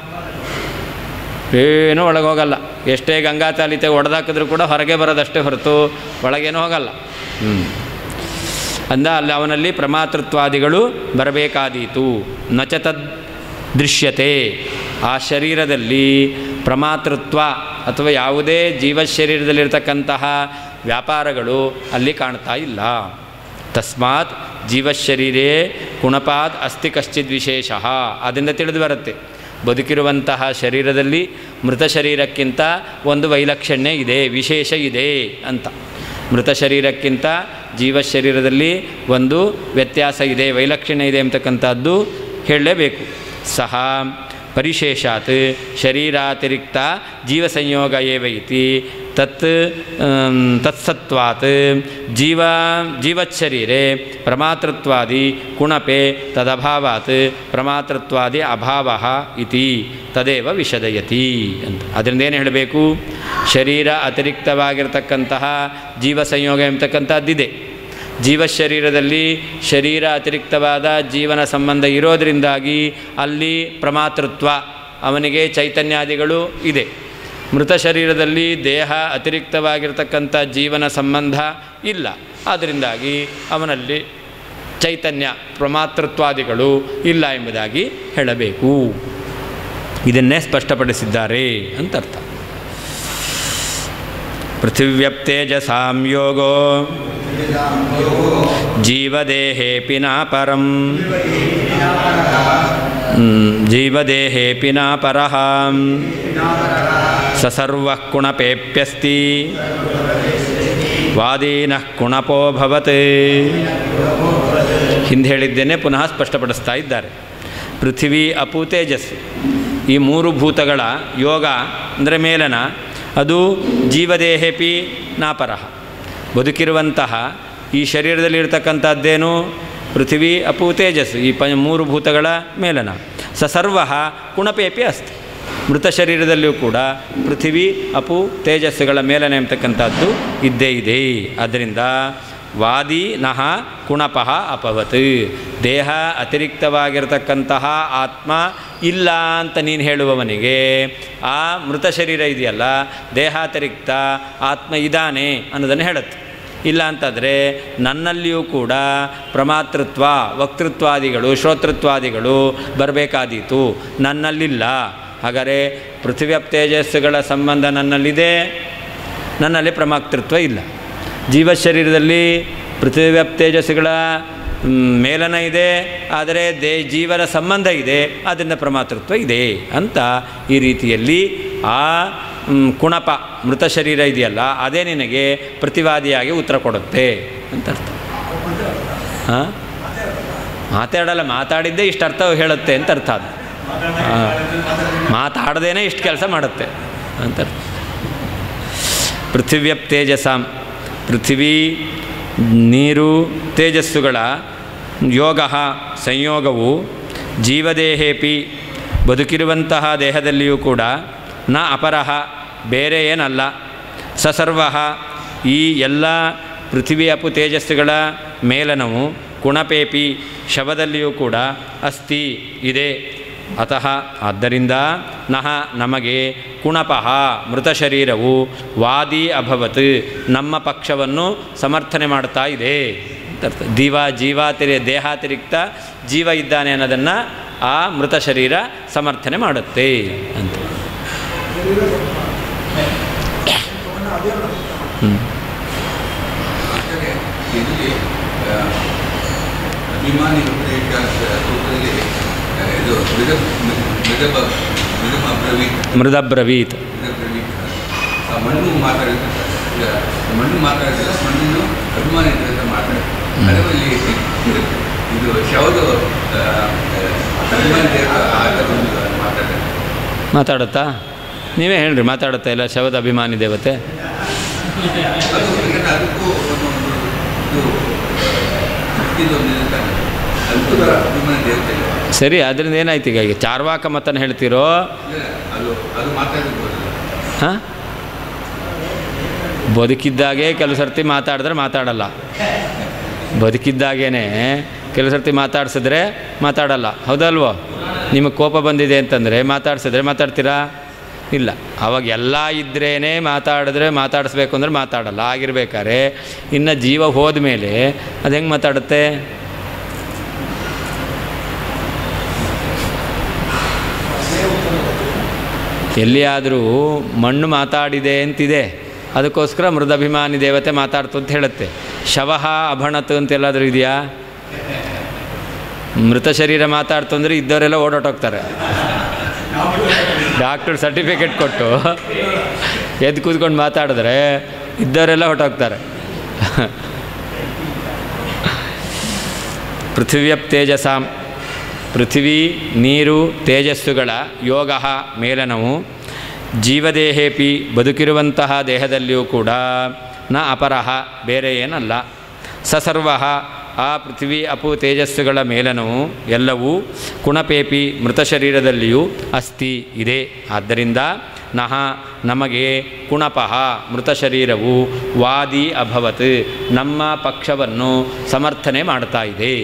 Speaker 1: ಏನೂ ಒಳಗೆ ಹೋಗಲ್ಲ ಎಷ್ಟೇ ಗಂಗಾ ಚಾಲಿತೆ ಒಡೆದಾಕಿದ್ರೂ ಕೂಡ ಹೊರಗೆ ಬರೋದಷ್ಟೇ ಹೊರತು ಒಳಗೇನೂ ಹೋಗಲ್ಲ ಹ್ಞೂ ಅಂದ ಅಲ್ಲಿ ಅವನಲ್ಲಿ ಪ್ರಮಾತೃತ್ವಾದಿಗಳು ಬರಬೇಕಾದೀತು ನಚ ತದ್ ದೃಶ್ಯತೆ ಆ ಶರೀರದಲ್ಲಿ ಪ್ರಮಾತೃತ್ವ ಅಥವಾ ಯಾವುದೇ ಜೀವ ಶರೀರದಲ್ಲಿರ್ತಕ್ಕಂತಹ ವ್ಯಾಪಾರಗಳು ಅಲ್ಲಿ ಕಾಣ್ತಾ ಇಲ್ಲ ತಸ್ಮಾತ್ ಜೀವಶರೀರೇ ಕುಣಪಾತ್ ಅಸ್ತಿ ಕಶ್ಚಿದ್ ವಿಶೇಷ ಅದರಿಂದ ತಿಳಿದು ಬರುತ್ತೆ ಬದುಕಿರುವಂತಹ ಶರೀರದಲ್ಲಿ ಮೃತ ಶರೀರಕ್ಕಿಂತ ಒಂದು ವೈಲಕ್ಷಣ್ಯ ಇದೆ ವಿಶೇಷ ಇದೆ ಅಂತ ಮೃತ ಶರೀರಕ್ಕಿಂತ ಜೀವ ಶರೀರದಲ್ಲಿ ಒಂದು ವ್ಯತ್ಯಾಸ ಇದೆ ವೈಲಕ್ಷಣ್ಯ ಇದೆ ಅಂತಕ್ಕಂಥದ್ದು ಹೇಳಲೇಬೇಕು ಸಹ ಪರಿಶೇಷಾತ್ ಶರೀರಾತಿರಿಕ್ತ ಜೀವಸಂಯೋಗ ಏವ ಇತಿ ತತ್ ಆಮ್, ತತ್ಸತ್ವಾತ್ ಜೀವ ಜೀವಚ್ಶರೀರೆ ಪ್ರಮಾತೃತ್ವಾದಿ ಕುಣಪೆ ತದಭಾವಾತ್ ಪ್ರಮಾತೃತ್ವಾದಿ ಅಭಾವ ಇತಿ ತದೇವ ವಿಷದಯತಿ ಅಂತ ಅದರಿಂದ ಏನು ಹೇಳಬೇಕು ಶರೀರ ಅತಿರಿಕ್ತವಾಗಿರ್ತಕ್ಕಂತಹ ಜೀವ ಸಂಯೋಗ ಎಂಬತಕ್ಕಂಥದ್ದಿದೆ ಜೀವ ಶರೀರದಲ್ಲಿ ಶರೀರ ಅತಿರಿಕ್ತವಾದ ಜೀವನ ಸಂಬಂಧ ಇರೋದರಿಂದಾಗಿ ಅಲ್ಲಿ ಪ್ರಮಾತೃತ್ವ ಅವನಿಗೆ ಚೈತನ್ಯಾದಿಗಳು ಇದೆ ಮೃತ ಶರೀರದಲ್ಲಿ ದೇಹ ಅತಿರಿಕ್ತವಾಗಿರ್ತಕ್ಕಂಥ ಜೀವನ ಸಂಬಂಧ ಇಲ್ಲ ಅದರಿಂದಾಗಿ ಅವನಲ್ಲಿ ಚೈತನ್ಯ ಪ್ರಮಾತೃತ್ವಾದಿಗಳು ಇಲ್ಲ ಎಂಬುದಾಗಿ ಹೇಳಬೇಕು ಇದನ್ನೇ ಸ್ಪಷ್ಟಪಡಿಸಿದ್ದಾರೆ ಅಂತ ಅರ್ಥ ಪೃಥಿವ್ಯಪ್ತೇಜಸಾಂ ಯೋಗೋ ಜೀವದೇಹೇಪಿ ನಾಪರಂ ಜೀವದೇಹೇಪಿ ನಾಪರಃ ಸ ಸರ್ವಃ ಕುಣಪೇಪ್ಯಸ್ತಿ ವಾದೀನಃ ಕುಣಪೋ ಭವತ್ ಹಿಂದೆ ಹೇಳಿದ್ದೇನೆ ಪುನಃ ಸ್ಪಷ್ಟಪಡಿಸ್ತಾ ಇದ್ದಾರೆ ಪೃಥ್ವಿ ಅಪು ತೇಜಸ್ಸು ಈ ಮೂರು ಭೂತಗಳ ಯೋಗ ಅಂದರೆ ಮೇಲನ ಅದು ಜೀವದೇಹೇಪಿ ನಾಪರಃ ಬದುಕಿರುವಂತಹ ಈ ಶರೀರದಲ್ಲಿ ಇರತಕ್ಕಂಥದ್ದೇನು ಪೃಥ್ವಿ ಅಪು ತೇಜಸ್ಸು ಈ ಪ ಮೂರು ಭೂತಗಳ ಮೇಲನ ಸ ಸರ್ವ ಕುಣಪೇಪಿ ಅಸ್ತಿ ಮೃತ ಶರೀರದಲ್ಲಿಯೂ ಕೂಡ ಪೃಥ್ವಿ ಅಪು ತೇಜಸ್ಸುಗಳ ಮೇಲನೆ ಎಂಬತಕ್ಕಂಥದ್ದು ಇದ್ದೇ ಇದೆ ಆದ್ದರಿಂದ ವಾದಿ ನಹ ಕುಣಪಃ ಅಪವತ್ ದೇಹ ಅತಿರಿಕ್ತವಾಗಿರತಕ್ಕಂತಹ ಆತ್ಮ ಇಲ್ಲ ಅಂತ ನೀನು ಹೇಳುವವನಿಗೆ ಆ ಮೃತ ಶರೀರ ಇದೆಯಲ್ಲ ದೇಹಾತಿರಿಕ್ತ ಆತ್ಮ ಇದ್ದಾನೆ ಅನ್ನೋದನ್ನು ಹೇಳುತ್ತೆ ಇಲ್ಲ ಅಂತಂದರೆ ನನ್ನಲ್ಲಿಯೂ ಕೂಡ ಪ್ರಮಾತೃತ್ವ ವಕ್ತೃತ್ವಾದಿಗಳು ಶ್ರೋತೃತ್ವಾದಿಗಳು ಬರಬೇಕಾದೀತು ನನ್ನಲ್ಲಿಲ್ಲ ಹಾಗಾದರೆ ಪೃಥ್ವಿ ತೇಜಸ್ಸುಗಳ ಸಂಬಂಧ ನನ್ನಲ್ಲಿದೆ ನನ್ನಲ್ಲಿ ಪ್ರಮಾತೃತ್ವ ಇಲ್ಲ ಜೀವ ಶರೀರದಲ್ಲಿ ಪೃಥ್ವಿ ತೇಜಸ್ಸುಗಳ ಮ್, ಮೇಲನ ಇದೆ ಆದರೆ ದೇ ಜೀವನ ಸಂಬಂಧ ಇದೆ ಅದರಿಂದ ಪ್ರಮಾತೃತ್ವ ಇದೆ ಅಂತ ಈ ರೀತಿಯಲ್ಲಿ ಆ ಮ್, ಕುಣಪ ಮೃತ ಶರೀರ ಇದೆಯಲ್ಲ ಅದೇ ನಿನಗೆ ಪ್ರತಿವಾದಿಯಾಗಿ ಉತ್ತರ ಕೊಡುತ್ತೆ ಅಂತ ಅರ್ಥ ಹಾಂ ಮಾತಾಡಲ್ಲ ಮಾತಾಡಿದ್ದೇ ಇಷ್ಟು ಅರ್ಥ ಹೇಳುತ್ತೆ ಅಂತ ಅರ್ಥ ಅದು ಹಾಂ ಮಾತಾಡದೇನೆ ಇಷ್ಟು ಕೆಲಸ ಮಾಡುತ್ತೆ ಅಂತ ಅರ್ಥ ಪೃಥಿವ್ಯಪ್ ತೇಜಸಾಂ ಪೃಥ್ವಿ ನೀರು ತೇಜಸ್ಸುಗಳ ಯೋಗ ಸಂಯೋಗವು ಜೀವದೇಹೇಪಿ ಬದುಕಿರುವಂತಹ ದೇಹದಲ್ಲಿಯೂ ಕೂಡ ನ ಅಪರಹ ಬೇರೆ ಏನಲ್ಲ ಸಸರ್ವ ಈ ಎಲ್ಲ ಪೃಥ್ವಿ ಅಪು ತೇಜಸ್ಸುಗಳ ಮೇಲನವು ಕುಣಪೇಪಿ ಶವದಲ್ಲಿಯೂ ಕೂಡ ಅಸ್ತಿ ಇದೆ ಅತಃ ಆದ್ದರಿಂದ ನಹ ನಮಗೆ ಕುಣಪಃ ಮೃತ ಶರೀರವು ವಾದಿ ಅಭವತ್ ನಮ್ಮ ಪಕ್ಷವನ್ನು ಸಮರ್ಥನೆ ಮಾಡ್ತಾ ಇದೆ ಅಂತ ಅರ್ಥ. ದೀವ ಜೀವಾತಿರಿ ದೇಹಾತಿರಿಕ್ತ ಜೀವ ಇದ್ದಾನೆ ಅನ್ನೋದನ್ನು ಆ ಮೃತ ಶರೀರ ಸಮರ್ಥನೆ ಮಾಡುತ್ತೆ ಅಂತ ಹ್ಞೂ
Speaker 2: ಆದರೆ ಇಲ್ಲಿ ಆ, ಅಭಿಮಾನಿ ಉಪದೇಶ ಸೂತ್ರದಲ್ಲಿ ಆ, ಇದು ಮೃದ ಮೃದಬ ಮೃದಮ ಬ್ರವೀತ್
Speaker 1: ಮೃದಬ್ರವೀತ್
Speaker 2: ಮೃದಬ್ರವೀತ್ ಆ ಮಣ್ಣು ಮಾತಾಡಿದ್ರೆ ಈಗ ಮಣ್ಣು ಮಾತಾಡಿದ್ರೆ ಮಣ್ಣಿನ ಅಭಿಮಾನಿ ಅಂತ ಮಾತಾಡ್ತಾರೆ ಅದರಲ್ಲಿ ಇದು ಶವದ ಆ, ಅಭಿಮಾನಿ ದೇವರ ಆ ಥರ ಒಂದು ಮಾತಾಡ್ತಾರೆ
Speaker 1: ಮಾತಾಡುತ್ತಾ ನೀವೇ ಹೇಳ್ರಿ ಮಾತಾಡುತ್ತಾ ಇಲ್ಲ ಶವದ ಅಭಿಮಾನಿ ದೇವತೆ
Speaker 2: ಅದು ಯಾಕಂದ್ರೆ ಅದಕ್ಕೂ ಒಂದೊಂದು ಇದು ಇದೊಂದು ಇರುತ್ತಲ್ಲ ಅದಕ್ಕೂ ಅಭಿಮಾನಿ ದೇವತೆ ಇಲ್ಲ.
Speaker 1: ಸರಿ ಅದರಿಂದ ಏನಾಯ್ತು ಈಗ ಈಗ ಚಾರ್ವಾಕ ಮತನ ಹೇಳ್ತೀರೋ
Speaker 2: ಇಲ್ಲ, ಅದು ಅದು ಮಾತಾಡಿರ್ಬೋದಲ್ಲ
Speaker 1: ಹಾಂ ಬದುಕಿದ್ದಾಗೆ ಕೆಲವು ಸರ್ತಿ ಮಾತಾಡಿದ್ರೆ ಮಾತಾಡಲ್ಲ ಬದುಕಿದ್ದಾಗೇ ಕೆಲವು ಸರ್ತಿ ಮಾತಾಡ್ಸಿದ್ರೆ ಮಾತಾಡಲ್ಲ ಹೌದಲ್ವೋ ನಿಮಗೆ ಕೋಪ ಬಂದಿದೆ ಅಂತಂದರೆ ಮಾತಾಡ್ಸಿದ್ರೆ ಮಾತಾಡ್ತೀರಾ ಇಲ್ಲ ಅವಾಗ ಎಲ್ಲ ಇದ್ರೇ ಮಾತಾಡಿದ್ರೆ ಮಾತಾಡಿಸ್ಬೇಕು ಅಂದ್ರೆ ಮಾತಾಡಲ್ಲ ಆಗಿರ್ಬೇಕಾದ್ರೆ ಇನ್ನು ಜೀವ ಹೋದ ಮೇಲೆ ಅದು ಹೆಂಗೆ ಮಾತಾಡುತ್ತೆ ಎಲ್ಲಿಯಾದರೂ ಮಣ್ಣು ಮಾತಾಡಿದೆ ಅಂತಿದೆ ಅದಕ್ಕೋಸ್ಕರ ಮೃದಭಿಮಾನಿ ದೇವತೆ ಮಾತಾಡ್ತು ಅಂತ ಹೇಳುತ್ತೆ ಶವಹ ಅಭಣತು ಅಂತ ಎಲ್ಲಾದರೂ ಇದೆಯಾ ಮೃತ ಶರೀರ ಮಾತಾಡ್ತು ಅಂದರೆ ಇದ್ದವರೆಲ್ಲ ಓಡಾಟೋಗ್ತಾರೆ ಡಾಕ್ಟರ್ ಸರ್ಟಿಫಿಕೇಟ್ ಕೊಟ್ಟು ಎದ್ದು ಕೂತ್ಕೊಂಡು ಮಾತಾಡಿದ್ರೆ ಇದ್ದವರೆಲ್ಲ ಹೊರಟೋಗ್ತಾರೆ ಪೃಥಿವ್ಯಪ್ ತೇಜಸಾಂ ಪೃಥ್ವಿ ನೀರು ತೇಜಸ್ಸುಗಳ ಯೋಗ ಮೇಲನವು ಜೀವದೇಹೇಪಿ ಬದುಕಿರುವಂತಹ ದೇಹದಲ್ಲಿಯೂ ಕೂಡ ನ ಅಪರಹ ಬೇರೆ ಏನಲ್ಲ ಸಸರ್ವ ಆ ಪೃಥ್ವಿ ಅಪು ತೇಜಸ್ಸುಗಳ ಮೇಲನವು ಎಲ್ಲವೂ ಕುಣಪೇಪಿ ಮೃತ ಶರೀರದಲ್ಲಿಯೂ ಅಸ್ತಿ ಇದೆ ಆದ್ದರಿಂದ ನಹ ನಮಗೆ ಕುಣಪಃ ಮೃತ ಶರೀರವು ವಾದಿ ಅಭವತ್ ನಮ್ಮ ಪಕ್ಷವನ್ನು ಸಮರ್ಥನೆ ಮಾಡ್ತಾ ಇದೆ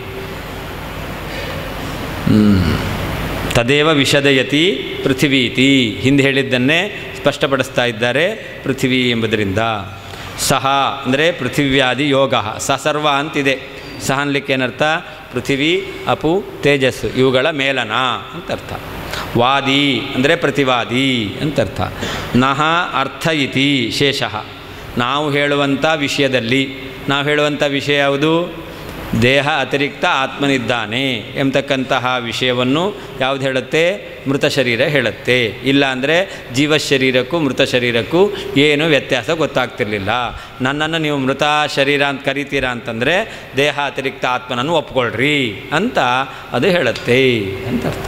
Speaker 1: ತದೇವ ವಿಷದಯತಿ ಪೃಥಿವೀತಿ ಹಿಂದೆ ಹೇಳಿದ್ದನ್ನೇ ಸ್ಪಷ್ಟಪಡಿಸ್ತಾ ಇದ್ದಾರೆ ಪೃಥಿವಿ ಎಂಬುದರಿಂದ ಸಹ ಅಂದರೆ ಪೃಥಿವ್ಯಾದಿ ಯೋಗ ಸಸರ್ವ ಅಂತಿದೆ ಸಹ ಅನ್ಲಿಕ್ಕೆ ಏನರ್ಥ ಪೃಥಿವಿ ಅಪು ತೇಜಸ್ಸು ಇವುಗಳ ಮೇಲನ ಅಂತ ಅರ್ಥ ವಾದಿ ಅಂದರೆ ಪ್ರತಿವಾದಿ ಅಂತರ್ಥ ನಹ ಅರ್ಥ ಇತಿ ಶೇಷಃ ನಾವು ಹೇಳುವಂಥ ವಿಷಯದಲ್ಲಿ ನಾವು ಹೇಳುವಂಥ ವಿಷಯ ಯಾವುದು ದೇಹ ಅತಿರಿಕ್ತ ಆತ್ಮನಿದ್ದಾನೆ ಎಂಬತಕ್ಕಂತಹ ವಿಷಯವನ್ನು ಯಾವುದು ಹೇಳುತ್ತೆ ಮೃತ ಶರೀರ ಹೇಳುತ್ತೆ ಇಲ್ಲ ಅಂದರೆ ಜೀವ ಶರೀರಕ್ಕೂ ಮೃತ ಶರೀರಕ್ಕೂ ಏನು ವ್ಯತ್ಯಾಸ ಗೊತ್ತಾಗ್ತಿರ್ಲಿಲ್ಲ ನನ್ನನ್ನು ನೀವು ಮೃತ ಶರೀರ ಅಂತ ಕರಿತೀರಾ ಅಂತಂದರೆ ದೇಹ ಅತಿರಿಕ್ತ ಆತ್ಮನನ್ನು ಒಪ್ಕೊಳ್ರಿ ಅಂತ ಅದು ಹೇಳುತ್ತೆ ಅಂತ ಅರ್ಥ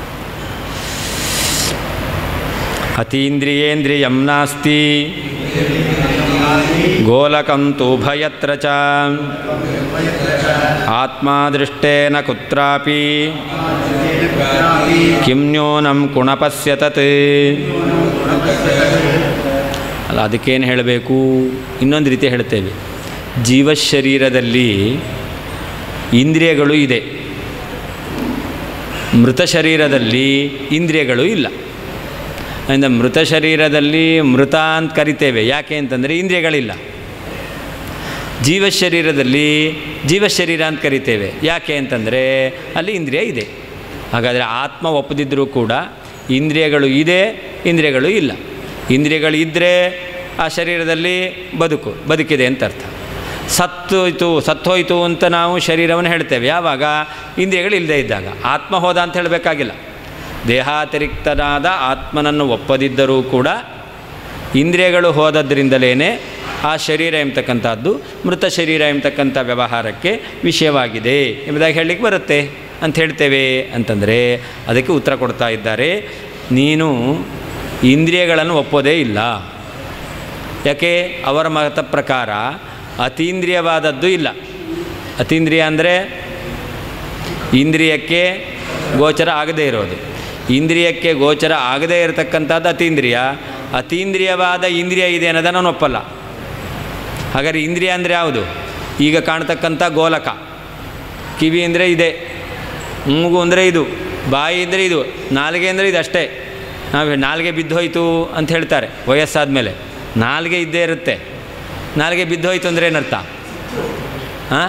Speaker 1: ಅತೀಂದ್ರಿಯೇಂದ್ರಿಯಂ ನಾಸ್ತಿ ಗೋಲಕಂ ತುಭಯತ್ರ ಚ ಆತ್ಮಾದೃಷ್ಟೇನ ಕುತ್ರಾಪಿ ಕಿಂ ನ್ಯೂನಂ ಕುಣಪಸ್ಯ ತತ್ ಅಲ್ಲ ಅದಕ್ಕೇನು ಹೇಳಬೇಕು ಇನ್ನೊಂದು ರೀತಿ ಹೇಳ್ತೇವೆ ಜೀವಶರೀರದಲ್ಲಿ ಇಂದ್ರಿಯಗಳು ಇದೆ ಮೃತ ಶರೀರದಲ್ಲಿ ಇಂದ್ರಿಯಗಳು ಇಲ್ಲ ಅಂದರೆ ಮೃತ ಶರೀರದಲ್ಲಿ ಮೃತ ಅಂತ ಕರಿತೇವೆ ಯಾಕೆ ಅಂತಂದರೆ ಇಂದ್ರಿಯಗಳಿಲ್ಲ ಜೀವ ಶರೀರದಲ್ಲಿ ಜೀವ ಶರೀರ ಅಂತ ಕರಿತೇವೆ ಯಾಕೆ ಅಂತಂದರೆ ಅಲ್ಲಿ ಇಂದ್ರಿಯ ಇದೆ ಹಾಗಾದರೆ ಆತ್ಮ ಒಪ್ಪದಿದ್ದರೂ ಕೂಡ ಇಂದ್ರಿಯಗಳು ಇದೆ ಇಂದ್ರಿಯಗಳು ಇಲ್ಲ ಇಂದ್ರಿಯಗಳು ಇದ್ದರೆ ಆ ಶರೀರದಲ್ಲಿ ಬದುಕು ಬದುಕಿದೆ ಅಂತ ಅರ್ಥ ಸತ್ತೋಯ್ತು ಸತ್ತೋಯ್ತು ಅಂತ ನಾವು ಶರೀರವನ್ನು ಹೇಳ್ತೇವೆ ಯಾವಾಗ ಇಂದ್ರಿಯಗಳು ಇಲ್ಲದೇ ಇದ್ದಾಗ ಆತ್ಮ ಹೋದ ಅಂತ ಹೇಳಬೇಕಾಗಿಲ್ಲ ದೇಹಾತಿರಿಕ್ತನಾದ ಆತ್ಮನನ್ನು ಒಪ್ಪದಿದ್ದರೂ ಕೂಡ ಇಂದ್ರಿಯಗಳು ಹೋದದ್ರಿಂದಲೇ ಆ ಶರೀರ ಎಂಬತಕ್ಕಂಥದ್ದು ಮೃತ ಶರೀರ ಎಂಬತಕ್ಕಂಥ ವ್ಯವಹಾರಕ್ಕೆ ವಿಷಯವಾಗಿದೆ ಎಂಬುದಾಗಿ ಹೇಳಲಿಕ್ಕೆ ಬರುತ್ತೆ ಅಂತ ಹೇಳ್ತೇವೆ ಅಂತಂದರೆ ಅದಕ್ಕೆ ಉತ್ತರ ಕೊಡ್ತಾ ಇದ್ದಾರೆ ನೀನು ಇಂದ್ರಿಯಗಳನ್ನು ಒಪ್ಪೋದೇ ಇಲ್ಲ ಯಾಕೆ ಅವರ ಮತ ಪ್ರಕಾರ ಅತೀಂದ್ರಿಯವಾದದ್ದು ಇಲ್ಲ ಅತೀಂದ್ರಿಯ ಅಂದರೆ ಇಂದ್ರಿಯಕ್ಕೆ ಗೋಚರ ಆಗದೇ ಇರೋದು ಇಂದ್ರಿಯಕ್ಕೆ ಗೋಚರ ಆಗದೇ ಇರತಕ್ಕಂಥದ್ದು ಅತೀಂದ್ರಿಯ ಅತೀಂದ್ರಿಯವಾದ ಇಂದ್ರಿಯ ಇದೆ ಅನ್ನೋದನ್ನು ನಾನು ಒಪ್ಪಲ್ಲ ಹಾಗಾದ್ರೆ ಇಂದ್ರಿಯ ಅಂದರೆ ಯಾವುದು ಈಗ ಕಾಣ್ತಕ್ಕಂಥ ಗೋಲಕ ಕಿವಿ ಅಂದರೆ ಇದೆ ಮೂಗು ಅಂದರೆ ಇದು ಬಾಯಿ ಅಂದರೆ ಇದು ನಾಲಿಗೆ ಅಂದರೆ ಇದು ಅಷ್ಟೇ ನಾವು ನಾಲಿಗೆ ಬಿದ್ದೋಯ್ತು ಅಂತ ಹೇಳ್ತಾರೆ ವಯಸ್ಸಾದ ಮೇಲೆ ನಾಲಿಗೆ ಇದ್ದೇ ಇರುತ್ತೆ ನಾಲಿಗೆ ಬಿದ್ದೋಯ್ತು ಅಂದರೆ ಏನರ್ಥ ಹಾಂ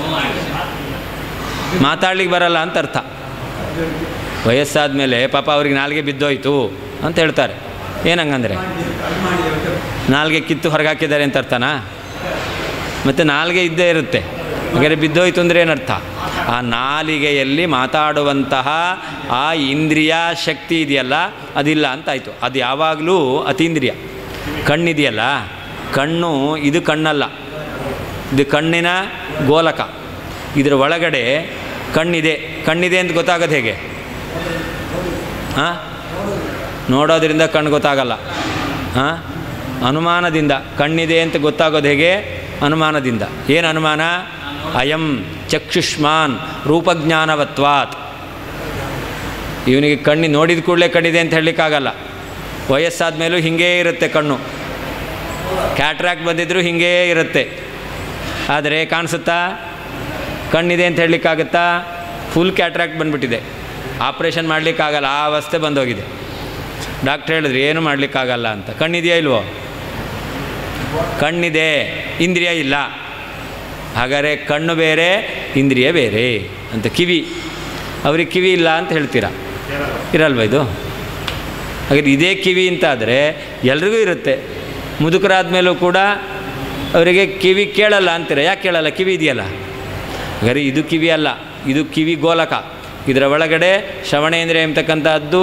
Speaker 1: ಮಾತಾಡ್ಲಿಕ್ಕೆ ಬರಲ್ಲ ಅಂತ ಅರ್ಥ ವಯಸ್ಸಾದ ಮೇಲೆ ಪಾಪ ಅವ್ರಿಗೆ ನಾಲಿಗೆ ಬಿದ್ದೋಯ್ತು ಅಂತ ಹೇಳ್ತಾರೆ ಏನಂಗಂದರೆ ನಾಲ್ಗೆ ಕಿತ್ತು ಹೊರಗೆ ಹಾಕಿದ್ದಾರೆ ಅಂತ ಅರ್ಥನಾ ಮತ್ತು ನಾಲ್ಗೆ ಇದ್ದೇ ಇರುತ್ತೆ ಹಾಗಾದ್ರೆ ಬಿದ್ದೋಯ್ತು ಅಂದರೆ ಏನರ್ಥ ಆ ನಾಲಿಗೆಯಲ್ಲಿ ಮಾತಾಡುವಂತಹ ಆ ಇಂದ್ರಿಯ ಶಕ್ತಿ ಇದೆಯಲ್ಲ ಅದಿಲ್ಲ ಅಂತಾಯಿತು ಅದು ಯಾವಾಗಲೂ ಅತೀಂದ್ರಿಯ ಕಣ್ಣಿದೆಯಲ್ಲ ಕಣ್ಣು ಇದು ಕಣ್ಣಲ್ಲ ಇದು ಕಣ್ಣಿನ ಗೋಲಕ ಇದರ ಒಳಗಡೆ ಕಣ್ಣಿದೆ ಕಣ್ಣಿದೆ ಅಂತ ಗೊತ್ತಾಗೋದು ಹೇಗೆ ಹಾಂ ನೋಡೋದ್ರಿಂದ ಕಣ್ಣು ಗೊತ್ತಾಗಲ್ಲ ಹಾಂ ಅನುಮಾನದಿಂದ ಕಣ್ಣಿದೆ ಅಂತ ಗೊತ್ತಾಗೋದು ಹೇಗೆ ಅನುಮಾನದಿಂದ ಏನು ಅನುಮಾನ ಅಯಂ ಚಕ್ಷುಷ್ಮಾನ್ ರೂಪಜ್ಞಾನವತ್ವಾತ್ ಇವನಿಗೆ ಕಣ್ಣಿ ನೋಡಿದ ಕೂಡಲೇ ಕಣ್ಣಿದೆ ಅಂತ ಹೇಳಲಿಕ್ಕಾಗಲ್ಲ ವಯಸ್ಸಾದ ಮೇಲೂ ಹಿಂಗೇ ಇರುತ್ತೆ ಕಣ್ಣು ಕ್ಯಾಟ್ರಾಕ್ಟ್ ಬಂದಿದ್ದರೂ ಹಿಂಗೇ ಇರುತ್ತೆ ಆದರೆ ಕಾಣಿಸುತ್ತಾ ಕಣ್ಣಿದೆ ಅಂತ ಹೇಳಲಿಕ್ಕಾಗುತ್ತಾ ಫುಲ್ ಕ್ಯಾಟ್ರಾಕ್ಟ್ ಬಂದುಬಿಟ್ಟಿದೆ ಆಪ್ರೇಷನ್ ಮಾಡಲಿಕ್ಕಾಗಲ್ಲ ಆ ಅವಸ್ಥೆ ಬಂದೋಗಿದೆ ಡಾಕ್ಟ್ರ್ ಹೇಳಿದ್ರು ಏನು ಮಾಡಲಿಕ್ಕಾಗಲ್ಲ ಅಂತ ಕಣ್ಣಿದೆಯಾ ಇಲ್ವೋ ಕಣ್ಣಿದೆ ಇಂದ್ರಿಯ ಇಲ್ಲ ಹಾಗಾದರೆ ಕಣ್ಣು ಬೇರೆ ಇಂದ್ರಿಯ ಬೇರೆ ಅಂತ ಕಿವಿ ಅವ್ರಿಗೆ ಕಿವಿ ಇಲ್ಲ ಅಂತ ಹೇಳ್ತೀರಾ ಇರಲ್ವ ಇದು ಹಾಗಾದ್ರೆ ಇದೇ ಕಿವಿ ಅಂತಾದರೆ ಎಲ್ರಿಗೂ ಇರುತ್ತೆ ಮುದುಕರಾದ ಮೇಲೂ ಕೂಡ ಅವರಿಗೆ ಕಿವಿ ಕೇಳಲ್ಲ ಅಂತೀರ ಯಾಕೆ ಕೇಳಲ್ಲ ಕಿವಿ ಇದೆಯಲ್ಲ ಹಾಗಾದ್ರೆ ಇದು ಕಿವಿ ಅಲ್ಲ ಇದು ಕಿವಿ ಗೋಲಕ ಇದರ ಒಳಗಡೆ ಶ್ರವಣೇಂದ್ರಿಯ ಎಂಬತಕ್ಕಂಥದ್ದು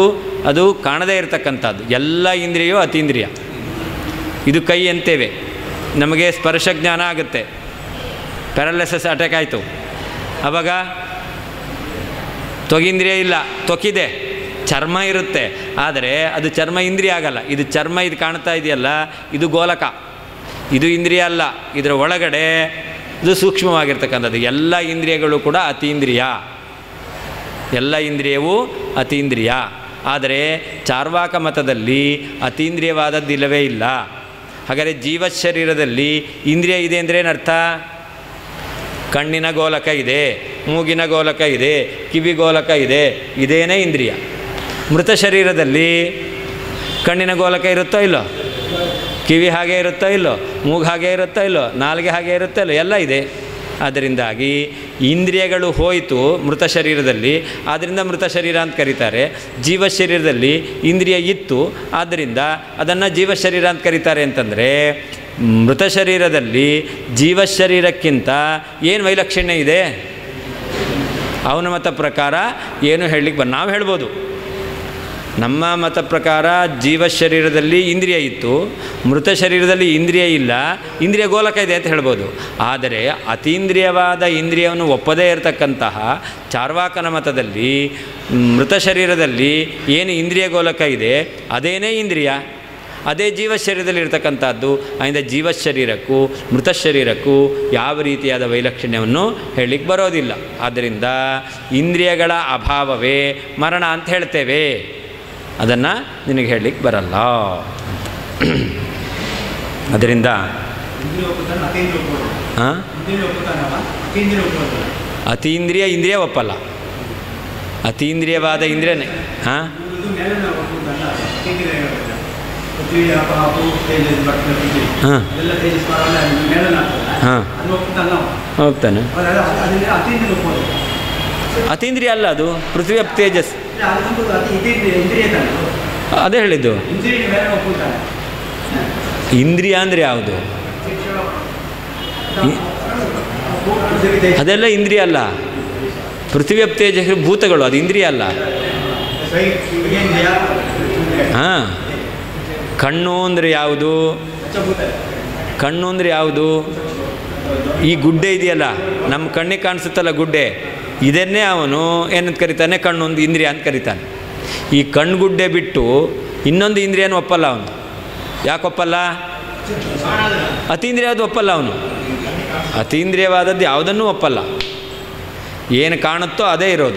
Speaker 1: ಅದು ಕಾಣದೇ ಇರತಕ್ಕಂಥದ್ದು ಎಲ್ಲ ಇಂದ್ರಿಯೂ ಅತೀಂದ್ರಿಯ ಇದು ಕೈ ಅಂತೇವೆ ನಮಗೆ ಸ್ಪರ್ಶ ಜ್ಞಾನ ಆಗುತ್ತೆ ಪ್ಯಾರಲೈಸಸ್ ಅಟ್ಯಾಕ್ ಆಯಿತು ಆವಾಗ ತ್ವಗಿಂದ್ರಿಯ ಇಲ್ಲ ತ್ವಕಿದೆ ಚರ್ಮ ಇರುತ್ತೆ ಆದರೆ ಅದು ಚರ್ಮ ಇಂದ್ರಿಯ ಆಗಲ್ಲ ಇದು ಚರ್ಮ ಇದು ಕಾಣ್ತಾ ಇದೆಯಲ್ಲ ಇದು ಗೋಲಕ ಇದು ಇಂದ್ರಿಯ ಅಲ್ಲ ಇದರ ಒಳಗಡೆ ಇದು ಸೂಕ್ಷ್ಮವಾಗಿರ್ತಕ್ಕಂಥದ್ದು ಎಲ್ಲ ಇಂದ್ರಿಯಗಳು ಕೂಡ ಅತೀಂದ್ರಿಯ ಎಲ್ಲ ಇಂದ್ರಿಯವೂ ಅತೀಂದ್ರಿಯ ಆದರೆ ಚಾರ್ವಾಕ ಮತದಲ್ಲಿ ಅತೀಂದ್ರಿಯವಾದದ್ದಿಲ್ಲವೇ ಇಲ್ಲ ಹಾಗಾದರೆ ಜೀವ ಶರೀರದಲ್ಲಿ ಇಂದ್ರಿಯ ಇದೆ ಅಂದರೆ ಏನರ್ಥ ಕಣ್ಣಿನ ಗೋಲಕ ಇದೆ ಮೂಗಿನ ಗೋಲಕ ಇದೆ ಕಿವಿ ಗೋಲಕ ಇದೆ ಇದೇನೇ ಇಂದ್ರಿಯ ಮೃತ ಶರೀರದಲ್ಲಿ ಕಣ್ಣಿನ ಗೋಲಕ ಇರುತ್ತೋ ಇಲ್ಲೋ ಕಿವಿ ಹಾಗೆ ಇರುತ್ತೋ ಇಲ್ಲೋ ಮೂಗು ಹಾಗೆ ಇರುತ್ತೋ ಇಲ್ಲೋ ನಾಲಿಗೆ ಹಾಗೆ ಇರುತ್ತೋ ಇಲ್ಲೋ ಎಲ್ಲ ಇದೆ ಅದರಿಂದಾಗಿ ಇಂದ್ರಿಯಗಳು ಹೋಯಿತು ಮೃತ ಶರೀರದಲ್ಲಿ ಆದ್ದರಿಂದ ಮೃತ ಶರೀರ ಅಂತ ಕರೀತಾರೆ ಜೀವ ಶರೀರದಲ್ಲಿ ಇಂದ್ರಿಯ ಇತ್ತು ಆದ್ದರಿಂದ ಅದನ್ನು ಜೀವ ಶರೀರ ಅಂತ ಕರೀತಾರೆ ಅಂತಂದರೆ ಮೃತ ಶರೀರದಲ್ಲಿ ಜೀವ ಶರೀರಕ್ಕಿಂತ ಏನು ವೈಲಕ್ಷಣ್ಯ ಇದೆ ಅವನ ಮತ ಪ್ರಕಾರ ಏನು ಹೇಳಲಿಕ್ಕೆ ಬ ನಾವು ಹೇಳ್ಬೋದು ನಮ್ಮ ಮತ ಪ್ರಕಾರ ಜೀವ ಶರೀರದಲ್ಲಿ ಇಂದ್ರಿಯ ಇತ್ತು ಮೃತ ಶರೀರದಲ್ಲಿ ಇಂದ್ರಿಯ ಇಲ್ಲ ಇಂದ್ರಿಯ ಗೋಲಕ ಇದೆ ಅಂತ ಹೇಳ್ಬೋದು ಆದರೆ ಅತೀಂದ್ರಿಯವಾದ ಇಂದ್ರಿಯವನ್ನು ಒಪ್ಪದೇ ಇರತಕ್ಕಂತಹ ಚಾರ್ವಾಕನ ಮತದಲ್ಲಿ ಮೃತ ಶರೀರದಲ್ಲಿ ಏನು ಇಂದ್ರಿಯ ಗೋಲಕ ಇದೆ ಅದೇನೇ ಇಂದ್ರಿಯ ಅದೇ ಜೀವ ಶರೀರದಲ್ಲಿ ಇರ್ತಕ್ಕಂಥದ್ದು ಅದರಿಂದ ಜೀವ ಶರೀರಕ್ಕೂ ಮೃತ ಶರೀರಕ್ಕೂ ಯಾವ ರೀತಿಯಾದ ವೈಲಕ್ಷಣ್ಯವನ್ನು ಹೇಳಲಿಕ್ಕೆ ಬರೋದಿಲ್ಲ ಆದ್ದರಿಂದ ಇಂದ್ರಿಯಗಳ ಅಭಾವವೇ ಮರಣ ಅಂತ ಹೇಳ್ತೇವೆ ಅದನ್ನು ನಿನಗೆ ಹೇಳಲಿಕ್ಕೆ ಬರಲ್ಲ ಅದರಿಂದ
Speaker 4: ಇಂದ್ರಿಯ ಒಪ್ಪುತ್ತಾನೆ ಅತೀಂದ್ರಿಯ ಒಪ್ಪೋದು
Speaker 1: ಹಾಂ
Speaker 4: ಇಂದ್ರಿಯ ಒಪ್ಪುತ್ತಾನವ ಅತೀಂದ್ರಿಯ ಒಪ್ಪೋದು
Speaker 1: ಅತೀಂದ್ರಿಯ ಇಂದ್ರಿಯ ಒಪ್ಪಲ್ಲ ಅತೀಂದ್ರಿಯವಾದ ಇಂದ್ರಿಯನೇ ಹಾಂ
Speaker 4: ಇದು ಮೇಲಿನ ಒಪ್ಪುತ್ತಾನ ಅತೀಂದ್ರಿಯ ಹೇಳೋದಿಲ್ಲ. ಪೃಥ್ವಿ ಅಪ ಅಪು ತೇಜಸ್ ಭಟ್ಟ ಪೃಥ್ವಿ
Speaker 1: ಹಾಂ.
Speaker 4: ಅದೆಲ್ಲ ತೇಜಸ್ ಪರವಲ್ಲ ಮೇಲನ ಆಗ್ತದೆ
Speaker 1: ಹಾಂ.
Speaker 4: ಅದು ಒಪ್ಪುತ್ತಾನ ನಾವು
Speaker 1: ಹೋಗ್ತಾನೆ
Speaker 4: ಅದು- ಅದನ್ನ ಅತೀಂದ್ರಿಯ ಒಪ್ಪೋದು
Speaker 1: ಅತೀಂದ್ರಿಯ ಅಲ್ಲ ಅದು ಪೃಥ್ವಿ ಅಪ್ ತೇಜಸ್
Speaker 4: ಇಲ್ಲ, ಅದೊಂದು ಅತಿ ಇಂದ್ರಿಯ ಇಂದ್ರಿಯ ತಾನೆ ಅದು.
Speaker 1: ಅದೇ ಹೇಳಿದ್ದು
Speaker 4: ಇಂದ್ರಿಯ ಮೇಲೆ ಒಪ್ಪುತ್ತಾನೆ
Speaker 1: ಇಂದ್ರಿಯ ಅಂದರೆ ಯಾವುದು ಇ-
Speaker 4: ಪೃಥ್ವಿ ತೇಜಸ್
Speaker 1: ಅದೆಲ್ಲ ಇಂದ್ರಿಯ ಅಲ್ಲ ಪೃಥ್ವಿ ಅಪ್ ತೇಜಸ್ ಭೂತಗಳು ಅದು ಇಂದ್ರಿಯ ಅಲ್ಲ
Speaker 4: ಸ್ವೈ ಇಂದ್ರಿಯ
Speaker 1: ಹಾಂ ಕಣ್ಣು ಅಂದರೆ ಯಾವುದು
Speaker 4: ಪಂಚಭೂತ
Speaker 1: ಕಣ್ಣು ಅಂದರೆ ಯಾವುದು ಈ ಗುಡ್ಡೆ ಇದೆಯಲ್ಲ ನಮ್ಮ ಕಣ್ಣಿಗೆ ಕಾಣಿಸುತ್ತಲ್ಲ ಗುಡ್ಡೆ ಇದನ್ನೇ ಅವನು ಏನಂತ ಕರಿತಾನೆ ಕಣ್ಣು ಒಂದು ಇಂದ್ರಿಯ ಅಂತ ಕರಿತಾನೆ ಈ ಕಣ್ಗುಡ್ಡೆ ಬಿಟ್ಟು ಇನ್ನೊಂದು ಇಂದ್ರಿಯನ ಒಪ್ಪಲ್ಲ ಅವನು ಯಾಕೆ ಒಪ್ಪಲ್ಲ ಅತೀಂದ್ರಿಯವಾದ ಒಪ್ಪಲ್ಲ ಅವನು ಅತೀಂದ್ರಿಯವಾದದ್ದು ಯಾವುದನ್ನೂ ಒಪ್ಪಲ್ಲ ಏನು ಕಾಣುತ್ತೋ ಅದೇ ಇರೋದು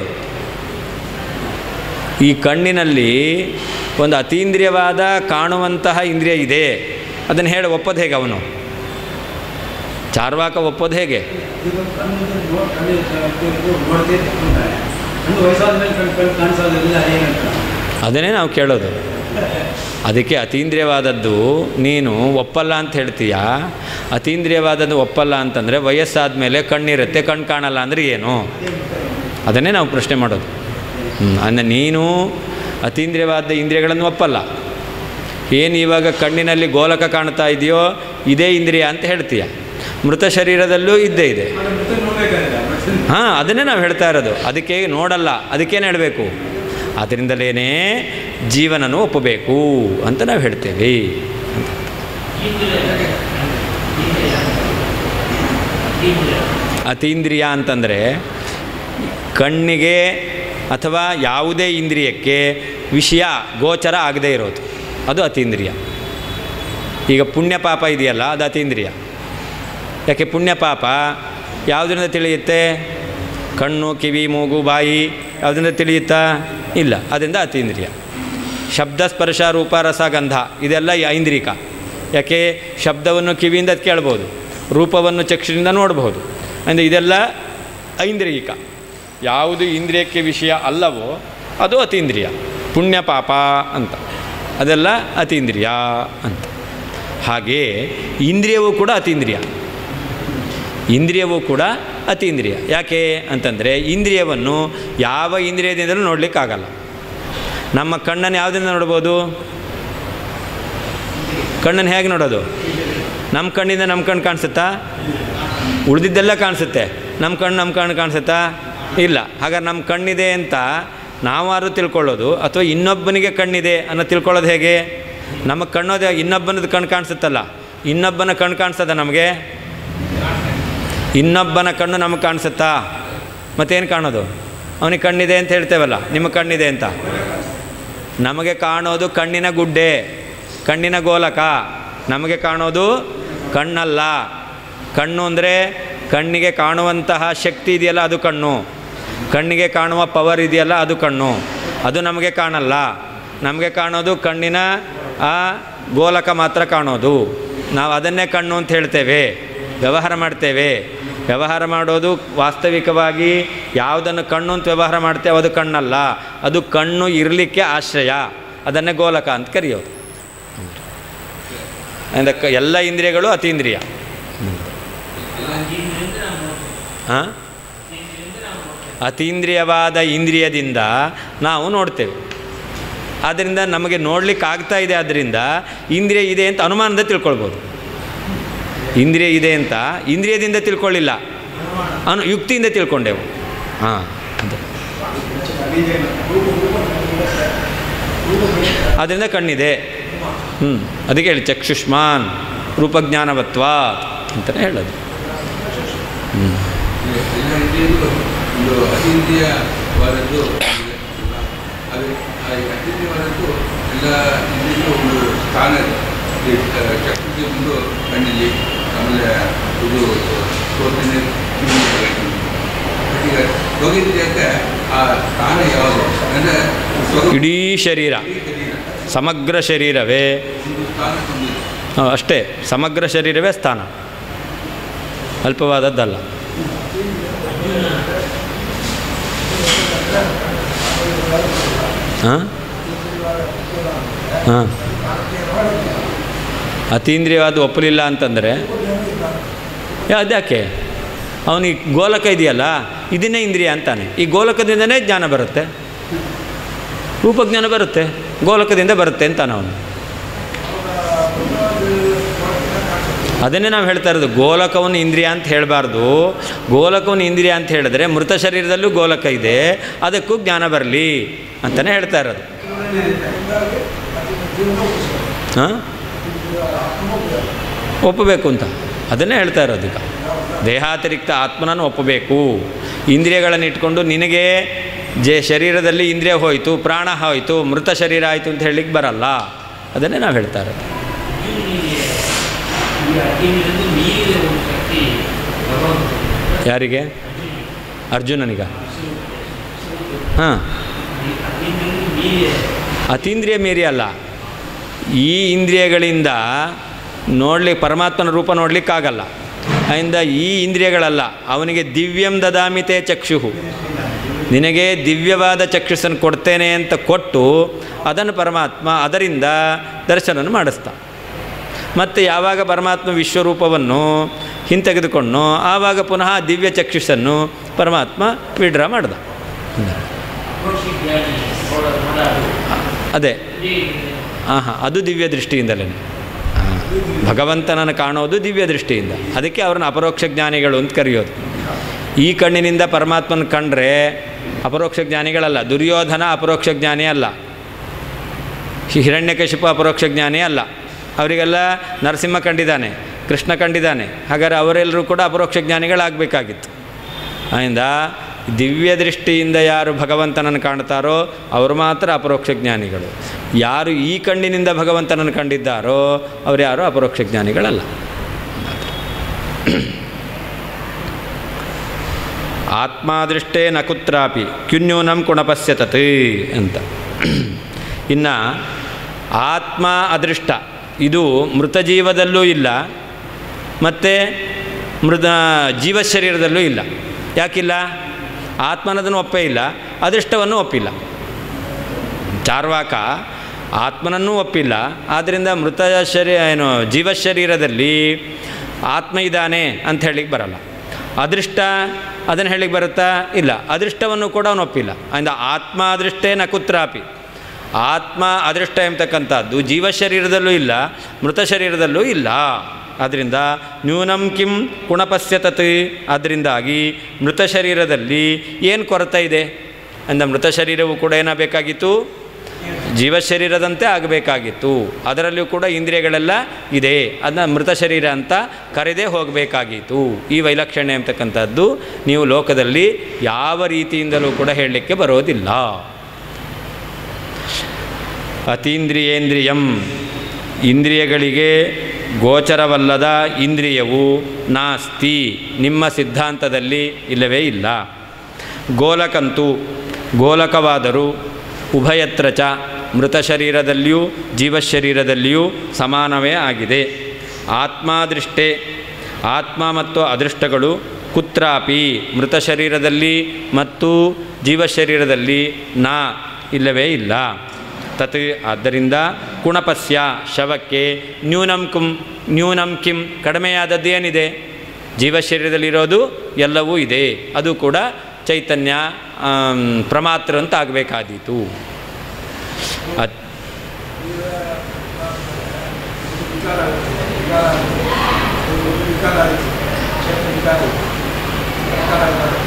Speaker 1: ಈ ಕಣ್ಣಿನಲ್ಲಿ ಒಂದು ಅತೀಂದ್ರಿಯವಾದ ಕಾಣುವಂತಹ ಇಂದ್ರಿಯ ಇದೆ ಅದನ್ನು ಹೇಳಿ ಒಪ್ಪೋದು ಹೇಗೆ ಅವನು ಚಾರ್ವಾಕ ಒಪ್ಪೋದು ಹೇಗೆ
Speaker 4: ಇದು ಕಣ್ಣು ನೋಡ್ ಕಣ್ಣು ನೋಡದೆ ತಗೊಂತಾರೆ ಕಣ್ಣು ವಯಸ್ಸಾದ ಮೇಲೆ ಕಣ್ಣು ಕಣ್ಣು ಕಾಣಿಸೋದಿಲ್ಲ ಏನಂತ
Speaker 1: ಅದನ್ನೇ ನಾವು ಕೇಳೋದು ಅದಕ್ಕೆ ಅತೀಂದ್ರಿಯವಾದದ್ದು ನೀನು ಒಪ್ಪಲ್ಲ ಅಂತ ಹೇಳ್ತೀಯ ಅತೀಂದ್ರಿಯವಾದದ್ದು ಒಪ್ಪಲ್ಲ ಅಂತಂದರೆ ವಯಸ್ಸಾದ ಮೇಲೆ ಕಣ್ಣಿರುತ್ತೆ ಕಣ್ಣು ಕಾಣಲ್ಲ ಅಂದರೆ ಏನು ಅದನ್ನೇ ನಾವು ಪ್ರಶ್ನೆ ಮಾಡೋದು ಹ್ಞೂ ಅಂದರೆ ನೀನು ಅತೀಂದ್ರಿಯವಾದ ಇಂದ್ರಿಯಗಳನ್ನು ಒಪ್ಪಲ್ಲ ಏನು ಇವಾಗ ಕಣ್ಣಿನಲ್ಲಿ ಗೋಲಕ ಕಾಣ್ತಾ ಇದೆಯೋ ಇದೇ ಇಂದ್ರಿಯ ಅಂತ ಹೇಳ್ತೀಯ ಮೃತ ಶರೀರದಲ್ಲೂ ಇದ್ದೇ ಇದೆ
Speaker 4: ಮತ್ತೆ ನೋಡ್ಬೇಕಾಗಿಲ್ಲ
Speaker 1: ಹಾಂ ಅದನ್ನೇ ನಾವು ಹೇಳ್ತಾ ಇರೋದು ಅದಕ್ಕೆ ನೋಡಲ್ಲ ಅದಕ್ಕೇನು ಹೇಳಬೇಕು ಅದರಿಂದಲೇ ಜೀವನನು ಒಪ್ಪಬೇಕು ಅಂತ ನಾವು ಹೇಳ್ತೇವೆ ಅತೀಂದ್ರಿಯ ಅಂತಂದರೆ ಕಣ್ಣಿಗೆ ಅಥವಾ ಯಾವುದೇ ಇಂದ್ರಿಯಕ್ಕೆ ವಿಷಯ ಗೋಚರ ಆಗದೇ ಇರೋದು ಅದು ಅತೀಂದ್ರಿಯ ಈಗ ಪುಣ್ಯ ಪಾಪ ಇದೆಯಲ್ಲ ಅದು ಅತೀಂದ್ರಿಯ ಯಾಕೆ ಪುಣ್ಯ ಪಾಪ ಯಾವುದರಿಂದ ತಿಳಿಯುತ್ತೆ ಕಣ್ಣು ಕಿವಿ ಮೂಗು ಬಾಯಿ ಯಾವುದರಿಂದ ತಿಳಿಯುತ್ತಾ ಇಲ್ಲ ಅದರಿಂದ ಅತೀಂದ್ರಿಯ ಶಬ್ದ ಸ್ಪರ್ಶ ರೂಪ ರಸ ಗಂಧ ಇದೆಲ್ಲ ಈ ಐಂದ್ರಿಕ ಯಾಕೆ ಶಬ್ದವನ್ನು ಕಿವಿಯಿಂದ ಕೇಳ್ಬೋದು ರೂಪವನ್ನು ಚಕ್ಷುರಿಂದ ನೋಡ್ಬೋದು ಅಂದರೆ ಇದೆಲ್ಲ ಐಂದ್ರಿಯಿಕ ಯಾವುದು ಇಂದ್ರಿಯಕ್ಕೆ ವಿಷಯ ಅಲ್ಲವೋ ಅದು ಅತೀಂದ್ರಿಯ ಪುಣ್ಯ ಪಾಪ ಅಂತ ಅದೆಲ್ಲ ಅತೀಂದ್ರಿಯ ಅಂತ ಹಾಗೆ ಇಂದ್ರಿಯವೂ ಕೂಡ ಅತೀಂದ್ರಿಯ ಇಂದ್ರಿಯವೂ ಕೂಡ ಅತೀಂದ್ರಿಯ ಯಾಕೆ ಅಂತಂದರೆ ಇಂದ್ರಿಯವನ್ನು ಯಾವ ಇಂದ್ರಿಯದಿಂದಲೂ ನೋಡಲಿಕ್ಕಾಗಲ್ಲ ನಮ್ಮ ಕಣ್ಣನ್ನು ಯಾವುದರಿಂದ ನೋಡ್ಬೋದು ಕಣ್ಣನ್ನು ಹೇಗೆ ನೋಡೋದು ನಮ್ಮ ಕಣ್ಣಿಂದ ನಮ್ಮ ಕಣ್ಣು ಕಾಣಿಸುತ್ತಾ ಉಳಿದಿದ್ದೆಲ್ಲ ಕಾಣಿಸುತ್ತೆ ನಮ್ಮ ಕಣ್ಣು ನಮ್ಮ ಕಣ್ಣು ಕಾಣಿಸುತ್ತಾ ಇಲ್ಲ ಹಾಗಾದ್ರೆ ನಮ್ಮ ಕಣ್ಣಿದೆ ಅಂತ ನಾವಾರು ತಿಳ್ಕೊಳ್ಳೋದು ಅಥವಾ ಇನ್ನೊಬ್ಬನಿಗೆ ಕಣ್ಣಿದೆ ಅನ್ನೋ ತಿಳ್ಕೊಳ್ಳೋದು ಹೇಗೆ ನಮಗೆ ಕಣ್ಣೋದು ಇನ್ನೊಬ್ಬನದು ಕಣ್ಣು ಕಾಣಿಸುತ್ತಲ್ಲ ಇನ್ನೊಬ್ಬನ ಕಣ್ಣು ಕಾಣಿಸ್ತದ ನಮಗೆ ಇನ್ನೊಬ್ಬನ ಕಣ್ಣು ನಮಗೆ ಕಾಣಿಸುತ್ತಾ ಮತ್ತೇನು ಕಾಣೋದು ಅವನಿಗೆ ಕಣ್ಣಿದೆ ಅಂತ ಹೇಳ್ತೇವಲ್ಲ ನಿಮಗೆ ಕಣ್ಣಿದೆ ಅಂತ ನಮಗೆ ಕಾಣೋದು ಕಣ್ಣಿನ ಗುಡ್ಡೆ ಕಣ್ಣಿನ ಗೋಲಕ ನಮಗೆ ಕಾಣೋದು ಕಣ್ಣಲ್ಲ ಕಣ್ಣು ಅಂದರೆ ಕಣ್ಣಿಗೆ ಕಾಣುವಂತಹ ಶಕ್ತಿ ಇದೆಯಲ್ಲ ಅದು ಕಣ್ಣು ಕಣ್ಣಿಗೆ ಕಾಣುವ ಪವರ್ ಇದೆಯಲ್ಲ ಅದು ಕಣ್ಣು ಅದು ನಮಗೆ ಕಾಣಲ್ಲ ನಮಗೆ ಕಾಣೋದು ಕಣ್ಣಿನ ಆ ಗೋಲಕ ಮಾತ್ರ ಕಾಣೋದು ನಾವು ಅದನ್ನೇ ಕಣ್ಣು ಅಂತ ಹೇಳ್ತೇವೆ ವ್ಯವಹಾರ ಮಾಡ್ತೇವೆ ವ್ಯವಹಾರ ಮಾಡೋದು ವಾಸ್ತವಿಕವಾಗಿ ಯಾವುದನ್ನು ಕಣ್ಣು ಅಂತ ವ್ಯವಹಾರ ಮಾಡ್ತೇವೆ ಅದು ಕಣ್ಣಲ್ಲ ಅದು ಕಣ್ಣು ಇರಲಿಕ್ಕೆ ಆಶ್ರಯ ಅದನ್ನೇ ಗೋಲಕ ಅಂತ ಕರೆಯೋದು ಅದಕ್ಕೆ ಎಲ್ಲ ಇಂದ್ರಿಯಗಳು ಅತೀಂದ್ರಿಯ ಹಾಂ ಅತೀಂದ್ರಿಯವಾದ ಇಂದ್ರಿಯದಿಂದ ನಾವು ನೋಡ್ತೇವೆ ಆದ್ದರಿಂದ ನಮಗೆ ನೋಡ್ಲಿಕ್ಕೆ ಆಗ್ತಾ ಇದೆ ಆದ್ದರಿಂದ ಇಂದ್ರಿಯ ಇದೆ ಅಂತ ಅನುಮಾನದ ತಿಳ್ಕೊಳ್ಬೋದು ಇಂದ್ರಿಯ ಇದೆ ಅಂತ ಇಂದ್ರಿಯದಿಂದ ತಿಳ್ಕೊಳ್ಳಿಲ್ಲ ಅನು ಯುಕ್ತಿಯಿಂದ ತಿಳ್ಕೊಂಡೆವು ಹಾಂ ಅದು ಅದರಿಂದ ಕಣ್ಣಿದೆ ಹ್ಞೂ ಅದಕ್ಕೆ ಹೇಳಿ ಚಕ್ಷುಷ್ಮಾನ್ ರೂಪಜ್ಞಾನವತ್ವಾ ಅಂತಲೇ ಹೇಳೋದು ಹ್ಞೂ
Speaker 2: ಎಲ್ಲ ಇಂದ್ರಿಯಗಳು ಒಂದು ಅತೀಂದ್ರಿಯವಾದದ್ದು ಅದು ಆ ಅತೀಂದ್ರಿಯವಾದದ್ದು ಎಲ್ಲ ಇಂದ್ರಿಯಕ್ಕೂ ಒಂದು ಸ್ಥಾನ ಇದೆ ಈ ಚಕ್ಷುಗೆ ಒಂದು ಕಣ್ಣಿಲ್ಲಿ ಆಮೇಲೆ ಇದು ಶ್ರೋತನೆ ಈಗ ಯೋಗೇಂದ್ರಿಯಕ್ಕೆ ಆ ಸ್ಥಾನ ಯಾವುದು ಅಂದರೆ ಸ್ವರೂಪ
Speaker 1: ಇಡೀ ಶರೀರ
Speaker 2: ಇಡೀ ಶರೀರ
Speaker 1: ಸಮಗ್ರ ಶರೀರವೇ
Speaker 2: ಒಂದು ಸ್ಥಾನ ಹೊಂದಿದೆ
Speaker 1: ಆ, ಅಷ್ಟೇ ಸಮಗ್ರ ಶರೀರವೇ ಸ್ಥಾನ ಅಲ್ಪವಾದದ್ದಲ್ಲ ಹಾಂ ಹಾಂ ಅತೀಂದ್ರಿಯವಾದ ಒಪ್ಪಲಿಲ್ಲ ಅಂತಂದರೆ ಅದ್ಯಾಕೆ ಅವನಿಗೆ ಗೋಲಕ ಇದೆಯಲ್ಲ ಇದನ್ನೇ ಇಂದ್ರಿಯ ಅಂತಾನೆ ಈ ಗೋಲಕದಿಂದನೇ ಜ್ಞಾನ ಬರುತ್ತೆ ರೂಪಜ್ಞಾನ ಬರುತ್ತೆ ಗೋಲಕದಿಂದ ಬರುತ್ತೆ ಅಂತಾನೆ ಅವನು ಅದನ್ನೇ ನಾವು ಹೇಳ್ತಾ ಇರೋದು ಗೋಲಕವನ್ನು ಇಂದ್ರಿಯ ಅಂತ ಹೇಳಬಾರ್ದು ಗೋಲಕವನ್ನು ಇಂದ್ರಿಯ ಅಂತ ಹೇಳಿದ್ರೆ ಮೃತ ಶರೀರದಲ್ಲೂ ಗೋಲಕ ಇದೆ ಅದಕ್ಕೂ ಜ್ಞಾನ ಬರಲಿ ಅಂತಲೇ ಹೇಳ್ತಾ ಇರೋದು ಹಾಂ ಒಪ್ಪಬೇಕು ಅಂತ ಅದನ್ನೇ ಹೇಳ್ತಾ ಇರೋದು ಈಗ ದೇಹಾತಿರಿಕ್ತ ಆತ್ಮನನ್ನು ಒಪ್ಪಬೇಕು ಇಂದ್ರಿಯಗಳನ್ನು ಇಟ್ಕೊಂಡು ನಿನಗೆ ಜೆ ಶರೀರದಲ್ಲಿ ಇಂದ್ರಿಯ ಹೋಯಿತು ಪ್ರಾಣ ಹೋಯಿತು ಮೃತ ಶರೀರ ಆಯಿತು ಅಂತ ಹೇಳಲಿಕ್ಕೆ ಬರಲ್ಲ ಅದನ್ನೇ ನಾವು ಹೇಳ್ತಾ ಇರೋದು
Speaker 3: ಈ ಅಗ್ನಿಯಿಂದ ಮೀರಿದ ಒಂದು ಶಕ್ತಿ ಭಗವಂತ
Speaker 1: ಯಾರಿಗೆ ಅರ್ಜುನನಿಗ ಹಾಂ
Speaker 3: ಈ ಅಗ್ನಿಯಿಂದ ಮೀರಿದ
Speaker 1: ಅತೀಂದ್ರಿಯ ಮೀರಿ ಅಲ್ಲ ಈ ಇಂದ್ರಿಯಗಳಿಂದ ನೋಡ್ಲಿ ಪರಮಾತ್ಮನ ರೂಪ ನೋಡಲಿಕ್ಕಾಗಲ್ಲ ಅದರಿಂದ ಈ ಇಂದ್ರಿಯಗಳಲ್ಲ ಅವನಿಗೆ ದಿವ್ಯಂ ದದಾಮಿತೆ ಚಕ್ಷುಹು ನಿನಗೆ ದಿವ್ಯವಾದ ಚಕ್ಷುಸನ್ನು ಕೊಡ್ತೇನೆ ಅಂತ ಕೊಟ್ಟು ಅದನ್ನು ಪರಮಾತ್ಮ ಅದರಿಂದ ದರ್ಶನವನ್ನು ಮಾಡಿಸ್ತಾ ಮತ್ತು ಯಾವಾಗ ಪರಮಾತ್ಮ ವಿಶ್ವರೂಪವನ್ನು ಹಿಂತೆಗೆದುಕೊಂಡು ಆವಾಗ ಪುನಃ ದಿವ್ಯ ಚಕ್ಷುಷನ್ನು ಪರಮಾತ್ಮ ವಿಡ್ರಾ ಮಾಡ್ದ
Speaker 3: ಅಪರೋಕ್ಷ ಜ್ಞಾನಿ ನೋಡ- ಮಾಡೋದು.
Speaker 1: ಅದೇ
Speaker 3: ಇದೇ
Speaker 1: ಹಾಂ ಹಾಂ ಅದು ದಿವ್ಯ ದೃಷ್ಟಿಯಿಂದಲೇ ಭಗವಂತನನ್ನು ಕಾಣೋದು ದಿವ್ಯ ದೃಷ್ಟಿಯಿಂದ ಅದಕ್ಕೆ ಅವ್ರನ್ನ ಅಪರೋಕ್ಷ ಜ್ಞಾನಿಗಳು ಅಂತ ಕರೆಯೋದು ಈ ಕಣ್ಣಿನಿಂದ ಪರಮಾತ್ಮನ ಕಂಡ್ರೆ ಅಪರೋಕ್ಷ ಜ್ಞಾನಿಗಳಲ್ಲ ದುರ್ಯೋಧನ ಅಪರೋಕ್ಷ ಜ್ಞಾನಿ ಅಲ್ಲ ಹಿರಣ್ಯಕಶಿಪ ಅಪರೋಕ್ಷ ಜ್ಞಾನಿ ಅಲ್ಲ ಅವರಿಗೆಲ್ಲ ನರಸಿಂಹ ಕಂಡಿದ್ದಾನೆ ಕೃಷ್ಣ ಕಂಡಿದ್ದಾನೆ ಹಾಗಾದರೆ ಅವರೆಲ್ಲರೂ ಕೂಡ ಅಪರೋಕ್ಷ ಜ್ಞಾನಿಗಳಾಗಬೇಕಾಗಿತ್ತು ಆದ್ದರಿಂದ ದಿವ್ಯ ದೃಷ್ಟಿಯಿಂದ ಯಾರು ಭಗವಂತನನ್ನು ಕಾಣ್ತಾರೋ ಅವರು ಮಾತ್ರ ಅಪರೋಕ್ಷ ಜ್ಞಾನಿಗಳು ಯಾರು ಈ ಕಣ್ಣಿನಿಂದ ಭಗವಂತನನ್ನು ಕಂಡಿದ್ದಾರೋ ಅವರು ಯಾರು ಅಪರೋಕ್ಷ ಜ್ಞಾನಿಗಳಲ್ಲ ಆತ್ಮಾದೃಷ್ಟೇ ನ ಕುತ್ರಾಪಿ ಕ್ಯುನ್ಯೂನಂ ಕುಣಪಸ್ಯತತ್ ಅಂತ ಇನ್ನು ಆತ್ಮ ಅದೃಷ್ಟ ಇದು ಮೃತ ಜೀವದಲ್ಲೂ ಇಲ್ಲ ಮತ್ತು ಮೃದ ಜೀವ ಶರೀರದಲ್ಲೂ ಇಲ್ಲ ಯಾಕಿಲ್ಲ ಆತ್ಮನದನ್ನು ಒಪ್ಪೇ ಇಲ್ಲ ಅದೃಷ್ಟವನ್ನು ಒಪ್ಪಿಲ್ಲ ಚಾರ್ವಾಕ ಆತ್ಮನನ್ನೂ ಒಪ್ಪಿಲ್ಲ ಆದ್ದರಿಂದ ಮೃತ ಶರೀರ ಏನು ಜೀವ ಶರೀರದಲ್ಲಿ ಆತ್ಮ ಇದ್ದಾನೆ ಅಂತ ಹೇಳಲಿಕ್ಕೆ ಬರಲ್ಲ ಅದೃಷ್ಟ ಅದನ್ನು ಹೇಳಲಿಕ್ಕೆ ಬರುತ್ತಾ ಇಲ್ಲ ಅದೃಷ್ಟವನ್ನು ಕೂಡ ಅವನು ಒಪ್ಪಿಲ್ಲ ಅಂದ ಆತ್ಮ ಅದೃಷ್ಟೇ ನ ಕುತ್ರಾಪಿ ಆತ್ಮ ಅದೃಷ್ಟ ಎಂಬತಕ್ಕಂಥದ್ದು ಜೀವ ಶರೀರದಲ್ಲೂ ಇಲ್ಲ ಮೃತ ಶರೀರದಲ್ಲೂ ಇಲ್ಲ ಆದ್ದರಿಂದ ನ್ಯೂನಂ ಕಿಂ ಕುಣಪಸ್ಯ ತತ್ ಅದರಿಂದಾಗಿ ಮೃತ ಶರೀರದಲ್ಲಿ ಏನು ಕೊರತೆ ಇದೆ ಅಂದ ಮೃತ ಶರೀರವು ಕೂಡ ಏನಾಗಬೇಕಾಗಿತ್ತು ಜೀವ ಶರೀರದಂತೆ ಆಗಬೇಕಾಗಿತ್ತು ಅದರಲ್ಲಿಯೂ ಕೂಡ ಇಂದ್ರಿಯಗಳೆಲ್ಲ ಇದೆ ಅದನ್ನ ಮೃತ ಶರೀರ ಅಂತ ಕರೆದೇ ಹೋಗಬೇಕಾಗಿತ್ತು ಈ ವೈಲಕ್ಷಣ್ಯ ಅಂತಕ್ಕಂಥದ್ದು ನೀವು ಲೋಕದಲ್ಲಿ ಯಾವ ರೀತಿಯಿಂದಲೂ ಕೂಡ ಹೇಳಲಿಕ್ಕೆ ಬರೋದಿಲ್ಲ ಅತೀಂದ್ರಿಯೇಂದ್ರಿಯಂ ಇಂದ್ರಿಯಗಳಿಗೆ ಗೋಚರವಲ್ಲದ ಇಂದ್ರಿಯವು ನಾಸ್ತಿ ನಿಮ್ಮ ಸಿದ್ಧಾಂತದಲ್ಲಿ ಇಲ್ಲವೇ ಇಲ್ಲ ಗೋಲಕಂತು ಗೋಲಕವಾದರೂ ಉಭಯತ್ರ ಚ ಮೃತ ಶರೀರದಲ್ಲಿಯೂ ಜೀವಶರೀರದಲ್ಲಿಯೂ ಸಮಾನವೇ ಆಗಿದೆ ಆತ್ಮಾದೃಷ್ಟೇ ಆತ್ಮ ಮತ್ತು ಅದೃಷ್ಟಗಳು ಕುತ್ರಾಪಿ ಮೃತ ಶರೀರದಲ್ಲಿ ಮತ್ತು ಜೀವಶರೀರದಲ್ಲಿ ನಾ ಇಲ್ಲವೇ ಇಲ್ಲ ತತ್ ಆದ್ದರಿಂದ ಕುಣಪಸ್ಯ ಶವಕ್ಕೆ ನ್ಯೂನಂ ಕುಂ ನ್ಯೂನಂ ಕಿಂ ಕಡಿಮೆಯಾದದ್ದು ಏನಿದೆ ಜೀವಶರೀರದಲ್ಲಿರೋದು ಎಲ್ಲವೂ ಇದೆ ಅದು ಕೂಡ ಚೈತನ್ಯ ಆಮ್, ಪ್ರಮಾತ್ರ ಅಂತ ಆಗಬೇಕಾದೀತು ಅದ್
Speaker 4: ವಿಕಾರ ವಿಕಾರ ವಿಕಾರ ಕ್ಷೇತ್ರ ವಿಕಾರ ವಿಕಾರ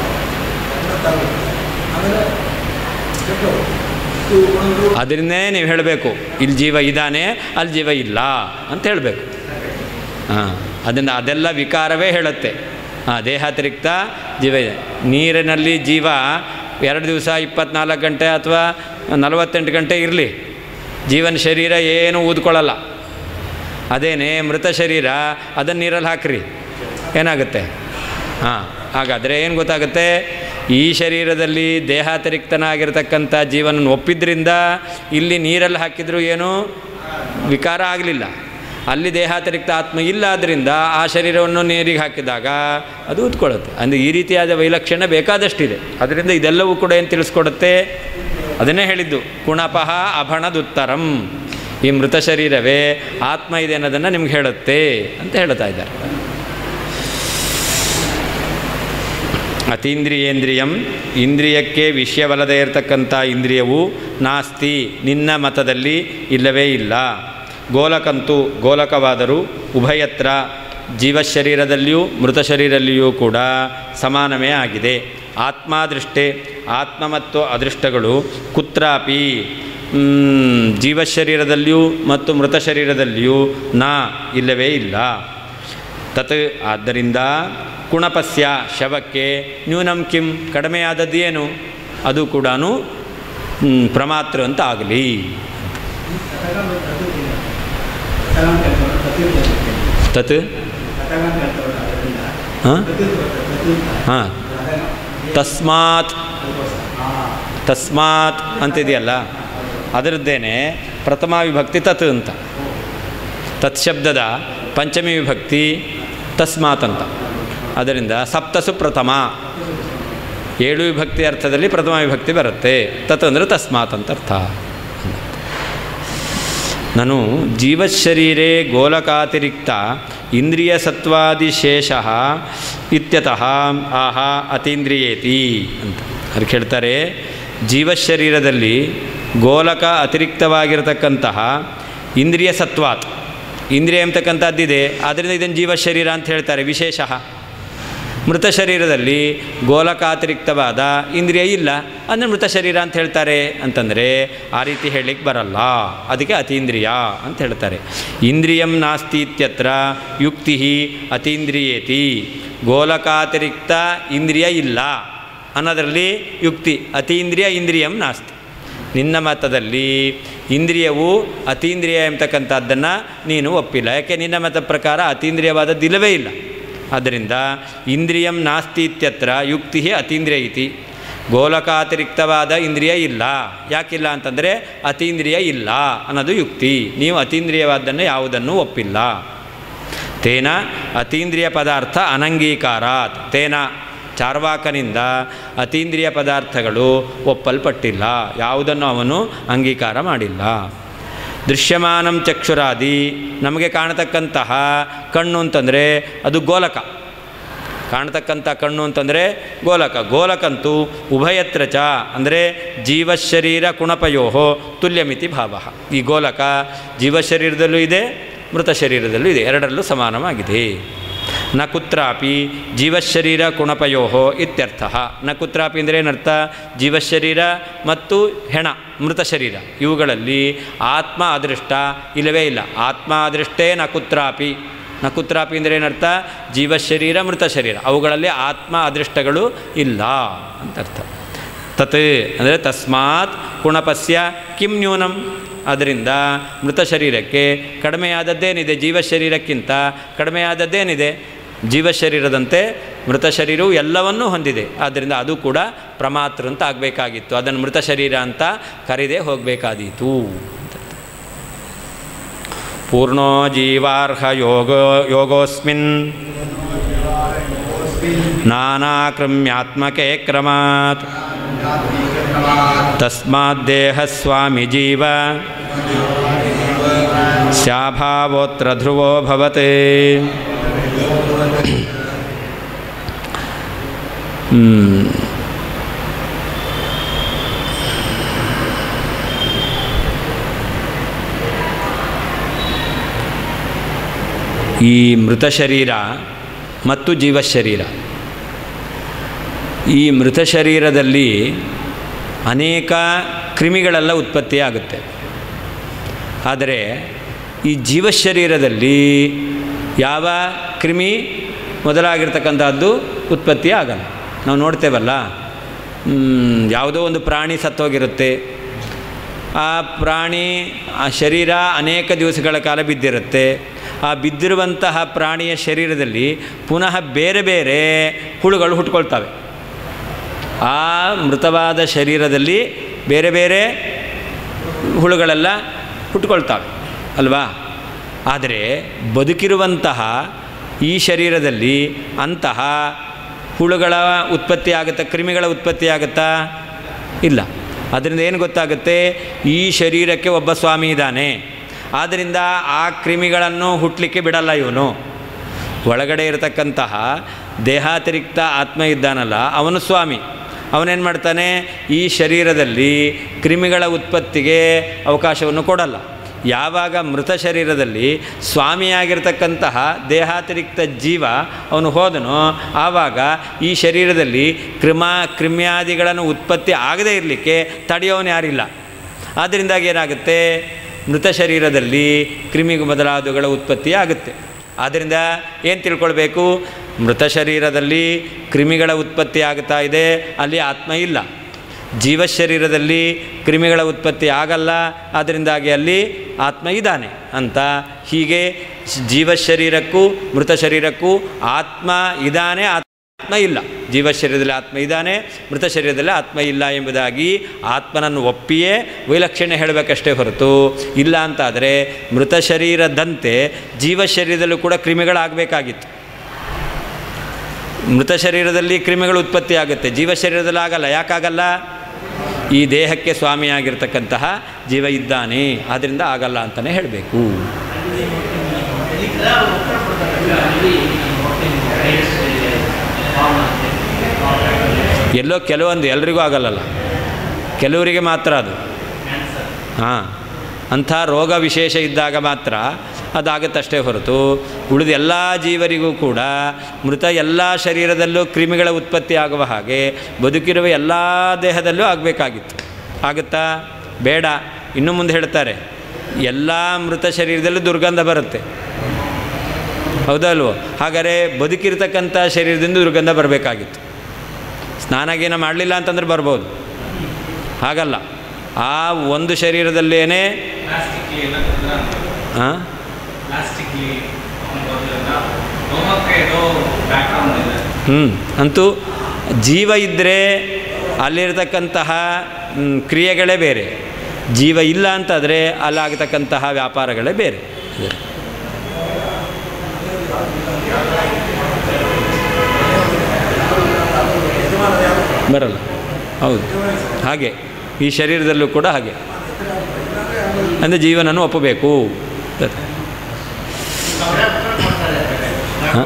Speaker 4: ಆಮೇಲೆ ಕೆಟ್ಟು ಇದು ಒಂದು
Speaker 1: ಅದರಿಂದೇ ನೀವು ಹೇಳಬೇಕು ಇಲ್ಲಿ ಜೀವ ಇದ್ದಾನೆ ಅಲ್ಲಿ ಜೀವ ಇಲ್ಲ ಅಂತ ಹೇಳಬೇಕು ಹಾಂ ಅದನ್ನು ಅದೆಲ್ಲ ವಿಕಾರವೇ ಹೇಳುತ್ತೆ ಹಾಂ ದೇಹಾತಿರಿಕ್ತ ಜೀವ ಇದೆ ನೀರಿನಲ್ಲಿ ಜೀವ ಎರಡು ದಿವಸ ಇಪ್ಪತ್ನಾಲ್ಕು ಗಂಟೆ ಅಥವಾ ನಲವತ್ತೆಂಟು ಗಂಟೆ ಇರಲಿ ಜೀವನ ಶರೀರ ಏನು ಊದ್ಕೊಳ್ಳಲ್ಲ ಅದೇನೇ ಮೃತ ಶರೀರ ಅದನ್ನು ನೀರಲ್ಲಿ ಹಾಕ್ರಿ ಏನಾಗುತ್ತೆ ಹಾಂ ಹಾಗಾದರೆ ಏನು ಗೊತ್ತಾಗುತ್ತೆ ಈ ಶರೀರದಲ್ಲಿ ದೇಹಾತಿರಿಕ್ತನಾಗಿರ್ತಕ್ಕಂಥ ಜೀವನ ಒಪ್ಪಿದ್ರಿಂದ ಇಲ್ಲಿ ನೀರಲ್ಲಿ ಹಾಕಿದರೂ ಏನು ವಿಕಾರ ಆಗಲಿಲ್ಲ ಅಲ್ಲಿ ದೇಹಾತಿರಿಕ್ತ ಆತ್ಮ ಇಲ್ಲ ಆದ್ದರಿಂದ ಆ ಶರೀರವನ್ನು ನೀರಿಗೆ ಹಾಕಿದಾಗ ಅದು ಉತ್ಕೊಳ್ಳುತ್ತೆ ಅಂದರೆ ಈ ರೀತಿಯಾದ ವೈಲಕ್ಷಣ್ಯ ಬೇಕಾದಷ್ಟಿದೆ ಅದರಿಂದ ಇದೆಲ್ಲವೂ ಕೂಡ ಏನು ತಿಳಿಸ್ಕೊಡುತ್ತೆ ಅದನ್ನೇ ಹೇಳಿದ್ದು ಕುಣಪಃ ಅಭಣದುತ್ತರಂ ಈ ಮೃತ ಶರೀರವೇ ಆತ್ಮ ಇದೆ ಅನ್ನೋದನ್ನು ನಿಮ್ಗೆ ಹೇಳುತ್ತೆ ಅಂತ ಹೇಳ್ತಾ ಇದ್ದಾರೆ ಅತೀಂದ್ರಿಯೇಂದ್ರಿಯಂ ಇಂದ್ರಿಯಕ್ಕೆ ವಿಷಯವಲ್ಲದೆ ಇರತಕ್ಕಂಥ ಇಂದ್ರಿಯವು ನಾಸ್ತಿ ನಿನ್ನ ಮತದಲ್ಲಿ ಇಲ್ಲವೇ ಇಲ್ಲ ಗೋಲಕಂತು ಗೋಲಕವಾದರೂ ಉಭಯತ್ರ ಜೀವಶರೀರದಲ್ಲಿಯೂ ಮೃತ ಶರೀರದಲ್ಲಿಯೂ ಕೂಡ ಸಮಾನವೇ ಆಗಿದೆ ಆತ್ಮಾದೃಷ್ಟೇ ಆತ್ಮ ಮತ್ತು ಅದೃಷ್ಟಗಳು ಕುತ್ರಾಪಿ ಮ್, ಜೀವಶರೀರದಲ್ಲಿಯೂ ಮತ್ತು ಮೃತ ಶರೀರದಲ್ಲಿಯೂ ನಾ ಇಲ್ಲವೇ ಇಲ್ಲ ತತ್ ಆದ್ದರಿಂದ ಕುಣಪಸ್ಯ ಶವಕ್ಕೆ ನ್ಯೂನಂ ಕಿಂ ಕಡಿಮೆಯಾದದ್ದು ಏನು ಅದು ಕೂಡ ಪ್ರಮಾತೃ ಅಂತ ಆಗಲಿ ತತ್ ಹಾಂ ಹಾಂ ತಸ್ಮಾತ್ ತಸ್ಮಾತ್ ಅಂತಿದೆಯಲ್ಲ ಅದರದ್ದೇನೆ ಪ್ರಥಮ ವಿಭಕ್ತಿ ತತ್ ಅಂತ ತತ್ ಶಬ್ದದ ಪಂಚಮಿ ವಿಭಕ್ತಿ ತಸ್ಮಾತ್ ಅಂತ ಅದರಿಂದ ಸಪ್ತಸು ಪ್ರಥಮ ಏಳು ವಿಭಕ್ತಿ ಅರ್ಥದಲ್ಲಿ ಪ್ರಥಮ ವಿಭಕ್ತಿ ಬರುತ್ತೆ ತತ್ ಅಂದರೆ ತಸ್ಮಾತ್ ಅಂತ ಅರ್ಥ ನಾನು ಜೀವಶರೀರೆ ಗೋಲಕಾತಿರಿಕ್ತ ಇಂದ್ರಿಯ ಸತ್ವಾದಿಶೇಷ ಇತ್ಯತಃ ಆಹ ಅತೀಂದ್ರಿಯೇತಿ ಅಂತ ಅದಕ್ಕೆ ಹೇಳ್ತಾರೆ ಜೀವಶರೀರದಲ್ಲಿ ಗೋಲಕ ಅತಿರಿಕ್ತವಾಗಿರತಕ್ಕಂತಹ ಇಂದ್ರಿಯ ಸತ್ವಾತ್ ಇಂದ್ರಿಯ ಎಂಬತಕ್ಕಂಥದ್ದಿದೆ ಆದ್ದರಿಂದ ಇದನ್ನು ಜೀವಶರೀರ ಅಂತ ಹೇಳ್ತಾರೆ ವಿಶೇಷ ಮೃತ ಶರೀರದಲ್ಲಿ ಗೋಲಕಾತಿರಿಕ್ತವಾದ ಇಂದ್ರಿಯ ಇಲ್ಲ ಅಂದರೆ ಮೃತ ಶರೀರ ಅಂತ ಹೇಳ್ತಾರೆ ಅಂತಂದರೆ ಆ ರೀತಿ ಹೇಳಲಿಕ್ಕೆ ಬರಲ್ಲ ಅದಕ್ಕೆ ಅತೀಂದ್ರಿಯ ಅಂತ ಹೇಳ್ತಾರೆ ಇಂದ್ರಿಯಂ ನಾಸ್ತಿ ಇತ್ಯತ್ರ ಯುಕ್ತಿ ಅತೀಂದ್ರಿಯೇತಿ ಗೋಲಕಾತಿರಿಕ್ತ ಇಂದ್ರಿಯ ಇಲ್ಲ ಅನ್ನೋದರಲ್ಲಿ ಯುಕ್ತಿ ಅತೀಂದ್ರಿಯ ಇಂದ್ರಿಯಂ ನಾಸ್ತಿ ನಿನ್ನ ಮತದಲ್ಲಿ ಇಂದ್ರಿಯವು ಅತೀಂದ್ರಿಯ ಎಂಬತಕ್ಕಂಥದ್ದನ್ನು ನೀನು ಒಪ್ಪಿಲ್ಲ ಯಾಕೆ ನಿನ್ನ ಮತ ಪ್ರಕಾರ ಅತೀಂದ್ರಿಯವಾದದ್ದು ಇಲ್ಲವೇ ಇಲ್ಲ ಆದ್ದರಿಂದ ಇಂದ್ರಿಯಂ ನಾಸ್ತಿ ಇತ್ಯತ್ರ ಯುಕ್ತಿ ಅತೀಂದ್ರಿಯ ಇತಿ ಗೋಲಕಾತಿರಿಕ್ತವಾದ ಇಂದ್ರಿಯ ಇಲ್ಲ ಯಾಕಿಲ್ಲ ಅಂತಂದರೆ ಅತೀಂದ್ರಿಯ ಇಲ್ಲ ಅನ್ನೋದು ಯುಕ್ತಿ ನೀವು ಅತೀಂದ್ರಿಯವಾದ್ದನ್ನು ಯಾವುದನ್ನು ಒಪ್ಪಿಲ್ಲ ತೇನ ಅತೀಂದ್ರಿಯ ಪದಾರ್ಥ ಅನಂಗೀಕಾರಾತ್ ತೇನ ಚಾರ್ವಾಕನಿಂದ ಅತೀಂದ್ರಿಯ ಪದಾರ್ಥಗಳು ಒಪ್ಪಲ್ಪಟ್ಟಿಲ್ಲ ಯಾವುದನ್ನು ಅವನು ಅಂಗೀಕಾರ ಮಾಡಿಲ್ಲ ದೃಶ್ಯಮಾನಂ ಚಕ್ಷುರಾದಿ ನಮಗೆ ಕಾಣತಕ್ಕಂತಹ ಕಣ್ಣು ಅಂತಂದರೆ ಅದು ಗೋಲಕ ಕಾಣತಕ್ಕಂಥ ಕಣ್ಣು ಅಂತಂದರೆ ಗೋಲಕ ಗೋಲಕಂತೂ ಉಭಯತ್ರ ಚ ಅಂದರೆ ಜೀವಶರೀರ ಕುಣಪಯೋ ತುಲ್ಯಮಿತಿ ಭಾವ ಈ ಗೋಲಕ ಜೀವಶರೀರದಲ್ಲೂ ಇದೆ ಮೃತ ಶರೀರದಲ್ಲೂ ಇದೆ ಎರಡರಲ್ಲೂ ಸಮಾನವಾಗಿದೆ ನ ಕುತ್ರಾಪಿ ಜೀವಶರೀರ ಕುಣಪಯೋ ಇತ್ಯರ್ಥ ನ ಕುತ್ರಾಪಿ ಅಂದರೆ ಏನರ್ಥ ಜೀವಶರೀರ ಮತ್ತು ಹೆಣ ಮೃತ ಶರೀರ ಇವುಗಳಲ್ಲಿ ಆತ್ಮ ಅದೃಷ್ಟ ಇಲ್ಲವೇ ಇಲ್ಲ ಆತ್ಮ ಅದೃಷ್ಟೇ ನ ಕುತ್ರಾಪಿ ನ ಕುತ್ರಾಪಿ ಅಂದರೆ ಏನರ್ಥ ಜೀವಶರೀರ ಮೃತ ಶರೀರ ಅವುಗಳಲ್ಲಿ ಆತ್ಮ ಅದೃಷ್ಟಗಳು ಇಲ್ಲ ಅಂತ ಅರ್ಥ ತತ್ ಅಂದರೆ ತಸ್ಮಾತ್ ಕುಣಪಸ್ಯ ಕಿಂ ನ್ಯೂನಂ ಅದರಿಂದ ಮೃತ ಶರೀರಕ್ಕೆ ಕಡಿಮೆಯಾದದ್ದೇನಿದೆ ಜೀವ ಶರೀರಕ್ಕಿಂತ ಕಡಿಮೆಯಾದದ್ದೇನಿದೆ ಜೀವ ಶರೀರದಂತೆ ಮೃತ ಶರೀರವು ಎಲ್ಲವನ್ನೂ ಹೊಂದಿದೆ ಆದ್ದರಿಂದ ಅದು ಕೂಡ ಪ್ರಮಾತೃ ಅಂತ ಆಗಬೇಕಾಗಿತ್ತು ಅದನ್ನು ಮೃತ ಶರೀರ ಅಂತ ಕರೆದೇ ಹೋಗಬೇಕಾದೀತು ಪೂರ್ಣೋ ಜೀವಾರ್ಹ ಯೋಗೋ ಯೋಗೋಸ್ಮಿನ್ ನಾನಾಕ್ರಮ್ಯಾತ್ಮಕೆ ಕ್ರಮಾತ್ ತಸ್ಮಾದ್ದೇಹ ಸ್ವಾಮಿ ಜೀವ ಸ್ಯಾಭಾವೋತ್ರ ಧ್ರುವೋ ಭವತೆ ಹ್ಮ್. ಈ ಮೃತ ಶರೀರ ಮತ್ತು ಜೀವ ಶರೀರ ಈ ಮೃತ ಶರೀರದಲ್ಲಿ ಅನೇಕ ಕ್ರಿಮಿಗಳೆಲ್ಲ ಉತ್ಪತ್ತಿಯಾಗುತ್ತೆ ಆದರೆ ಈ ಜೀವ ಶರೀರದಲ್ಲಿ ಯಾವ ಕ್ರಿಮಿ ಮೊದಲಾಗಿರ್ತಕ್ಕಂಥದ್ದು ಉತ್ಪತ್ತಿ ಆಗಲ್ಲ ನಾವು ನೋಡ್ತೇವಲ್ಲ ಮ್, ಯಾವುದೋ ಒಂದು ಪ್ರಾಣಿ ಸತ್ತೋಗಿರುತ್ತೆ ಆ ಪ್ರಾಣಿ ಆ ಶರೀರ ಅನೇಕ ದಿವಸಗಳ ಕಾಲ ಬಿದ್ದಿರುತ್ತೆ ಆ ಬಿದ್ದಿರುವಂತಹ ಪ್ರಾಣಿಯ ಶರೀರದಲ್ಲಿ ಪುನಃ ಬೇರೆ ಬೇರೆ ಹುಳುಗಳು ಹುಟ್ಕೊಳ್ತವೆ ಆ ಮೃತವಾದ ಶರೀರದಲ್ಲಿ ಬೇರೆ ಬೇರೆ ಹುಳುಗಳೆಲ್ಲ ಹುಟ್ಕೊಳ್ತವೆ ಅಲ್ವಾ ಆದರೆ ಬದುಕಿರುವಂತಹ ಈ ಶರೀರದಲ್ಲಿ ಅಂತಹ ಹುಳುಗಳ ಉತ್ಪತ್ತಿ ಆಗುತ್ತಾ ಕ್ರಿಮಿಗಳ ಉತ್ಪತ್ತಿ ಆಗುತ್ತಾ ಇಲ್ಲ ಅದರಿಂದ ಏನು ಗೊತ್ತಾಗುತ್ತೆ ಈ ಶರೀರಕ್ಕೆ ಒಬ್ಬ ಸ್ವಾಮಿ ಇದ್ದಾನೆ ಆದ್ದರಿಂದ ಆ ಕ್ರಿಮಿಗಳನ್ನು ಹುಟ್ಟಲಿಕ್ಕೆ ಬಿಡಲ್ಲ ಇವನು ಒಳಗಡೆ ಇರತಕ್ಕಂತಹ ದೇಹಾತಿರಿಕ್ತ ಆತ್ಮ ಇದ್ದಾನಲ್ಲ ಅವನು ಸ್ವಾಮಿ ಅವನೇನು ಮಾಡ್ತಾನೆ ಈ ಶರೀರದಲ್ಲಿ ಕ್ರಿಮಿಗಳ ಉತ್ಪತ್ತಿಗೆ ಅವಕಾಶವನ್ನು ಕೊಡಲ್ಲ ಯಾವಾಗ ಮೃತ ಶರೀರದಲ್ಲಿ ಸ್ವಾಮಿಯಾಗಿರ್ತಕ್ಕಂತಹ ದೇಹಾತಿರಿಕ್ತ ಜೀವ ಅವನು ಹೋದನೋ ಆವಾಗ ಈ ಶರೀರದಲ್ಲಿ ಕ್ರಿಮ ಕ್ರಿಮ್ಯಾದಿಗಳನ್ನು ಉತ್ಪತ್ತಿ ಆಗದೇ ಇರಲಿಕ್ಕೆ ತಡೆಯೋನು ಯಾರಿಲ್ಲ ಆದ್ದರಿಂದಾಗಿ ಏನಾಗುತ್ತೆ ಮೃತ ಶರೀರದಲ್ಲಿ ಕ್ರಿಮಿ ಮೊದಲಾದವುಗಳ ಉತ್ಪತ್ತಿ ಆಗುತ್ತೆ ಆದ್ದರಿಂದ ಏನು ತಿಳ್ಕೊಳ್ಬೇಕು ಮೃತ ಶರೀರದಲ್ಲಿ ಕ್ರಿಮಿಗಳ ಉತ್ಪತ್ತಿ ಆಗ್ತಾ ಇದೆ ಅಲ್ಲಿ ಆತ್ಮ ಇಲ್ಲ ಜೀವ ಶರೀರದಲ್ಲಿ ಕ್ರಿಮಿಗಳ ಉತ್ಪತ್ತಿ ಆಗಲ್ಲ ಅದರಿಂದಾಗಿ ಅಲ್ಲಿ ಆತ್ಮ ಇದ್ದಾನೆ ಅಂತ ಹೀಗೆ ಜೀವ ಶರೀರಕ್ಕೂ ಮೃತ ಶರೀರಕ್ಕೂ ಆತ್ಮ ಇದ್ದಾನೆ ಆತ್ಮ ಇಲ್ಲ ಜೀವ ಶರೀರದಲ್ಲಿ ಆತ್ಮ ಇದ್ದಾನೆ ಮೃತ ಶರೀರದಲ್ಲಿ ಆತ್ಮ ಇಲ್ಲ ಎಂಬುದಾಗಿ ಆತ್ಮನನ್ನು ಒಪ್ಪಿಯೇ ವೈಲಕ್ಷಣ್ಯ ಹೇಳಬೇಕಷ್ಟೇ ಹೊರತು ಇಲ್ಲ ಅಂತಾದರೆ ಮೃತ ಶರೀರದಂತೆ ಜೀವ ಶರೀರದಲ್ಲೂ ಕೂಡ ಕ್ರಿಮಿಗಳಾಗಬೇಕಾಗಿತ್ತು ಮೃತ ಶರೀರದಲ್ಲಿ ಕ್ರಿಮಿಗಳು ಉತ್ಪತ್ತಿ ಆಗುತ್ತೆ ಜೀವ ಶರೀರದಲ್ಲಿ ಆಗಲ್ಲ ಯಾಕಾಗಲ್ಲ ಈ ದೇಹಕ್ಕೆ ಸ್ವಾಮಿಯಾಗಿರ್ತಕ್ಕಂತಹ ಜೀವ ಇದ್ದಾನೆ ಆದ್ದರಿಂದ ಆಗಲ್ಲ ಅಂತಲೇ ಹೇಳಬೇಕು ಎಲ್ಲೋ ಕೆಲವೊಂದು ಎಲ್ರಿಗೂ ಆಗಲ್ಲಲ್ಲ ಕೆಲವರಿಗೆ ಮಾತ್ರ ಅದು ಹಾಂ ಅಂಥ ರೋಗ ವಿಶೇಷ ಇದ್ದಾಗ ಮಾತ್ರ ಅದಾಗುತ್ತಷ್ಟೇ ಹೊರತು ಉಳಿದ ಎಲ್ಲ ಜೀವರಿಗೂ ಕೂಡ ಮೃತ ಎಲ್ಲ ಶರೀರದಲ್ಲೂ ಕ್ರಿಮಿಗಳ ಉತ್ಪತ್ತಿ ಆಗುವ ಹಾಗೆ ಬದುಕಿರುವ ಎಲ್ಲ ದೇಹದಲ್ಲೂ ಆಗಬೇಕಾಗಿತ್ತು ಆಗುತ್ತಾ ಬೇಡ ಇನ್ನು ಮುಂದೆ ಹೇಳ್ತಾರೆ ಎಲ್ಲ ಮೃತ ಶರೀರದಲ್ಲೂ ದುರ್ಗಂಧ ಬರುತ್ತೆ ಹೌದಲ್ವೋ ಹಾಗಾದರೆ ಬದುಕಿರ್ತಕ್ಕಂಥ ಶರೀರದಿಂದ ದುರ್ಗಂಧ ಬರಬೇಕಾಗಿತ್ತು ಸ್ನಾನ ಗೀನ ಮಾಡಲಿಲ್ಲ ಅಂತಂದ್ರೆ ಬರ್ಬೋದು ಹಾಗಲ್ಲ ಆ ಒಂದು ಶರೀರದಲ್ಲೇನೆ
Speaker 3: ಪ್ಲಾಸ್ಟಿಕ್ ಎಲ್ಲ ತೊಂದ್ರೆ
Speaker 1: ಹಾಂ
Speaker 3: ಪ್ಲಾಸ್ಟಿಕ್ ಹೋಮಕ್ಕೆ ಏನೋ ಬ್ಯಾಕ್ಗ್ರೌಂಡ್ ಇದೆ
Speaker 1: ಹ್ಞೂ ಅಂತೂ ಜೀವ ಇದ್ದರೆ ಅಲ್ಲಿರ್ತಕ್ಕಂತಹ ಮ್, ಕ್ರಿಯೆಗಳೇ ಬೇರೆ ಜೀವ ಇಲ್ಲ ಅಂತಾದರೆ ಅಲ್ಲಾಗತಕ್ಕಂತಹ ವ್ಯಾಪಾರಗಳೇ ಬೇರೆ ಬರಲ್ಲ ಹೌದು ಹಾಗೆ ಈ ಶರೀರದಲ್ಲೂ ಕೂಡ ಹಾಗೆ ಅಂದರೆ ಜೀವನನ್ನು ಒಪ್ಪಬೇಕು ಹಾಂ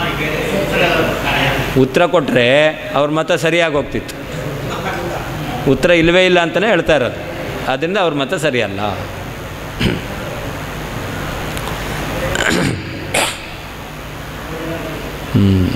Speaker 1: ಉತ್ತರ ಕೊಟ್ಟರೆ ಅವ್ರ ಮತ ಸರಿಯಾಗಿ ಹೋಗ್ತಿತ್ತು ಉತ್ತರ ಇಲ್ಲವೇ ಇಲ್ಲ ಅಂತಲೇ ಹೇಳ್ತಾ ಇರೋದು ಆದ್ದರಿಂದ ಅವ್ರ ಮತ ಸರಿಯಲ್ಲ ಹ್ಮ್.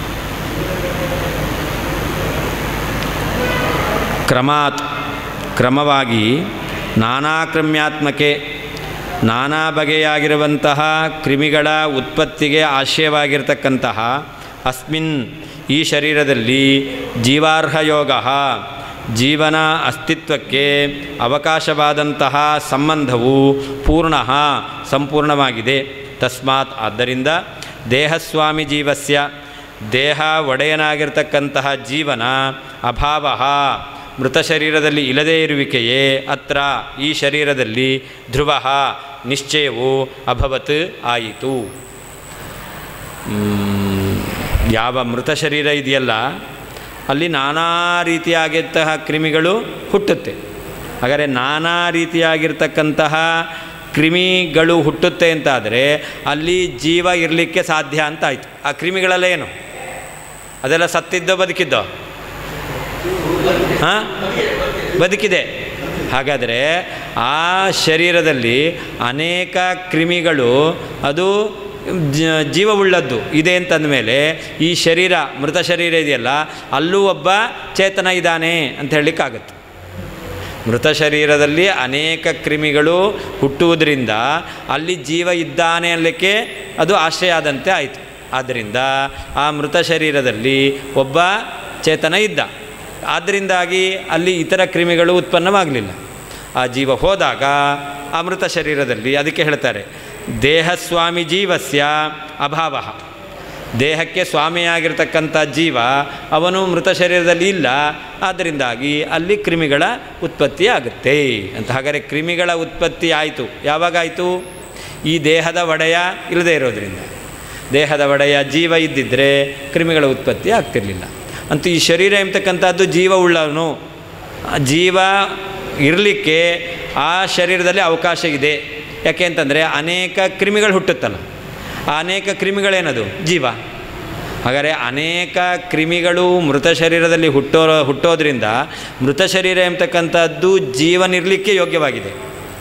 Speaker 1: ಕ್ರಮಾತ್ ಕ್ರಮವಾಗಿ ನಾನಾಕ್ರಮ್ಯಾತ್ಮಕೆ ನಾನಾ ಬಗೆಯಾಗಿರುವಂತಹ ಕ್ರಿಮಿಗಳ ಉತ್ಪತ್ತಿಗೆ ಆಶ್ರಯವಾಗಿರ್ತಕ್ಕಂತಹ ಅಸ್ಮಿನ್ ಈ ಶರೀರದಲ್ಲಿ ಜೀವಾರ್ಹ ಯೋಗ ಜೀವನ ಅಸ್ತಿತ್ವಕ್ಕೆ ಅವಕಾಶವಾದಂತಹ ಸಂಬಂಧವು ಪೂರ್ಣ ಸಂಪೂರ್ಣವಾಗಿದೆ ತಸ್ಮಾತ್ ಆದ್ದರಿಂದ ದೇಹಸ್ವಾಮಿ ಜೀವಸ್ಯ ದೇಹ ಒಡೆಯನಾಗಿರ್ತಕ್ಕಂತಹ ಜೀವನ ಅಭಾವ ಮೃತ ಶರೀರದಲ್ಲಿ ಇಲ್ಲದೇ ಇರುವಿಕೆಯೇ ಅತ್ರ ಈ ಶರೀರದಲ್ಲಿ ಧ್ರುವ ನಿಶ್ಚಯವು ಅಭವತ್ ಆಯಿತು ಮ್, ಯಾವ ಮೃತ ಶರೀರ ಇದೆಯಲ್ಲ ಅಲ್ಲಿ ನಾನಾ ರೀತಿಯಾಗಿದ್ದಂತಹ ಕ್ರಿಮಿಗಳು ಹುಟ್ಟುತ್ತೆ ಹಾಗಾದರೆ ನಾನಾ ರೀತಿಯಾಗಿರ್ತಕ್ಕಂತಹ ಕ್ರಿಮಿಗಳು ಹುಟ್ಟುತ್ತೆ ಅಂತಾದರೆ ಅಲ್ಲಿ ಜೀವ ಇರಲಿಕ್ಕೆ ಸಾಧ್ಯ ಅಂತ ಆಯಿತು ಆ ಕ್ರಿಮಿಗಳೆಲ್ಲ ಏನು ಅದೆಲ್ಲ ಸತ್ತಿದ್ದೋ ಬದುಕಿದ್ದೋ ಹಾಂ ಬದುಕಿದೆ ಹಾಗಾದರೆ ಆ ಶರೀರದಲ್ಲಿ ಅನೇಕ ಕ್ರಿಮಿಗಳು ಅದು ಜ- ಜೀವವುಳ್ಳದ್ದು ಇದೆ ಅಂತಂದ ಮೇಲೆ ಈ ಶರೀರ ಮೃತ ಶರೀರ ಇದೆಯಲ್ಲ ಅಲ್ಲೂ ಒಬ್ಬ ಚೇತನ ಇದ್ದಾನೆ ಅಂತ ಹೇಳಲಿಕ್ಕಾಗತ್ತೆ ಮೃತ ಶರೀರದಲ್ಲಿ ಅನೇಕ ಕ್ರಿಮಿಗಳು ಹುಟ್ಟುವುದರಿಂದ ಅಲ್ಲಿ ಜೀವ ಇದ್ದಾನೆ ಅನ್ನಲಿಕ್ಕೆ ಅದು ಆಶ್ರಯ ಆದಂತೆ ಆಯಿತು ಆದ್ದರಿಂದ ಆ ಮೃತ ಶರೀರದಲ್ಲಿ ಒಬ್ಬ ಚೇತನ ಇದ್ದ ಆದ್ದರಿಂದಾಗಿ ಅಲ್ಲಿ ಇತರ ಕ್ರಿಮಿಗಳು ಉತ್ಪನ್ನವಾಗಲಿಲ್ಲ ಆ ಜೀವ ಹೋದಾಗ ಆ ಮೃತ ಶರೀರದಲ್ಲಿ ಅದಕ್ಕೆ ಹೇಳ್ತಾರೆ ದೇಹಸ್ವಾಮಿ ಜೀವಸ್ಯ ಅಭಾವ ದೇಹಕ್ಕೆ ಸ್ವಾಮಿಯಾಗಿರ್ತಕ್ಕಂಥ ಜೀವ ಅವನು ಮೃತ ಶರೀರದಲ್ಲಿ ಇಲ್ಲ ಆದ್ದರಿಂದಾಗಿ ಅಲ್ಲಿ ಕ್ರಿಮಿಗಳ ಉತ್ಪತ್ತಿ ಆಗುತ್ತೆ ಅಂತ ಹಾಗಾದರೆ ಕ್ರಿಮಿಗಳ ಉತ್ಪತ್ತಿ ಆಯಿತು ಯಾವಾಗಾಯಿತು ಈ ದೇಹದ ಒಡೆಯ ಇಲ್ಲದೇ ಇರೋದ್ರಿಂದ ದೇಹದ ಒಡೆಯ ಜೀವ ಇದ್ದಿದ್ದರೆ ಕ್ರಿಮಿಗಳ ಉತ್ಪತ್ತಿ ಆಗ್ತಿರಲಿಲ್ಲ ಅಂತೂ ಈ ಶರೀರ ಎಂಬತಕ್ಕಂಥದ್ದು ಜೀವ ಉಳ್ಳವನು ಆ ಜೀವ ಇರಲಿಕ್ಕೆ ಆ ಶರೀರದಲ್ಲಿ ಅವಕಾಶ ಇದೆ ಯಾಕೆ ಅಂತಂದರೆ ಅನೇಕ ಕ್ರಿಮಿಗಳು ಹುಟ್ಟುತ್ತಲ್ಲ ಆ ಅನೇಕ ಕ್ರಿಮಿಗಳೇನದು ಜೀವ ಹಾಗಾದರೆ ಅನೇಕ ಕ್ರಿಮಿಗಳು ಮೃತ ಶರೀರದಲ್ಲಿ ಹುಟ್ಟೋ ಹುಟ್ಟೋದ್ರಿಂದ ಮೃತ ಶರೀರ ಎಂಬತಕ್ಕಂಥದ್ದು ಜೀವನಿರಲಿಕ್ಕೆ ಯೋಗ್ಯವಾಗಿದೆ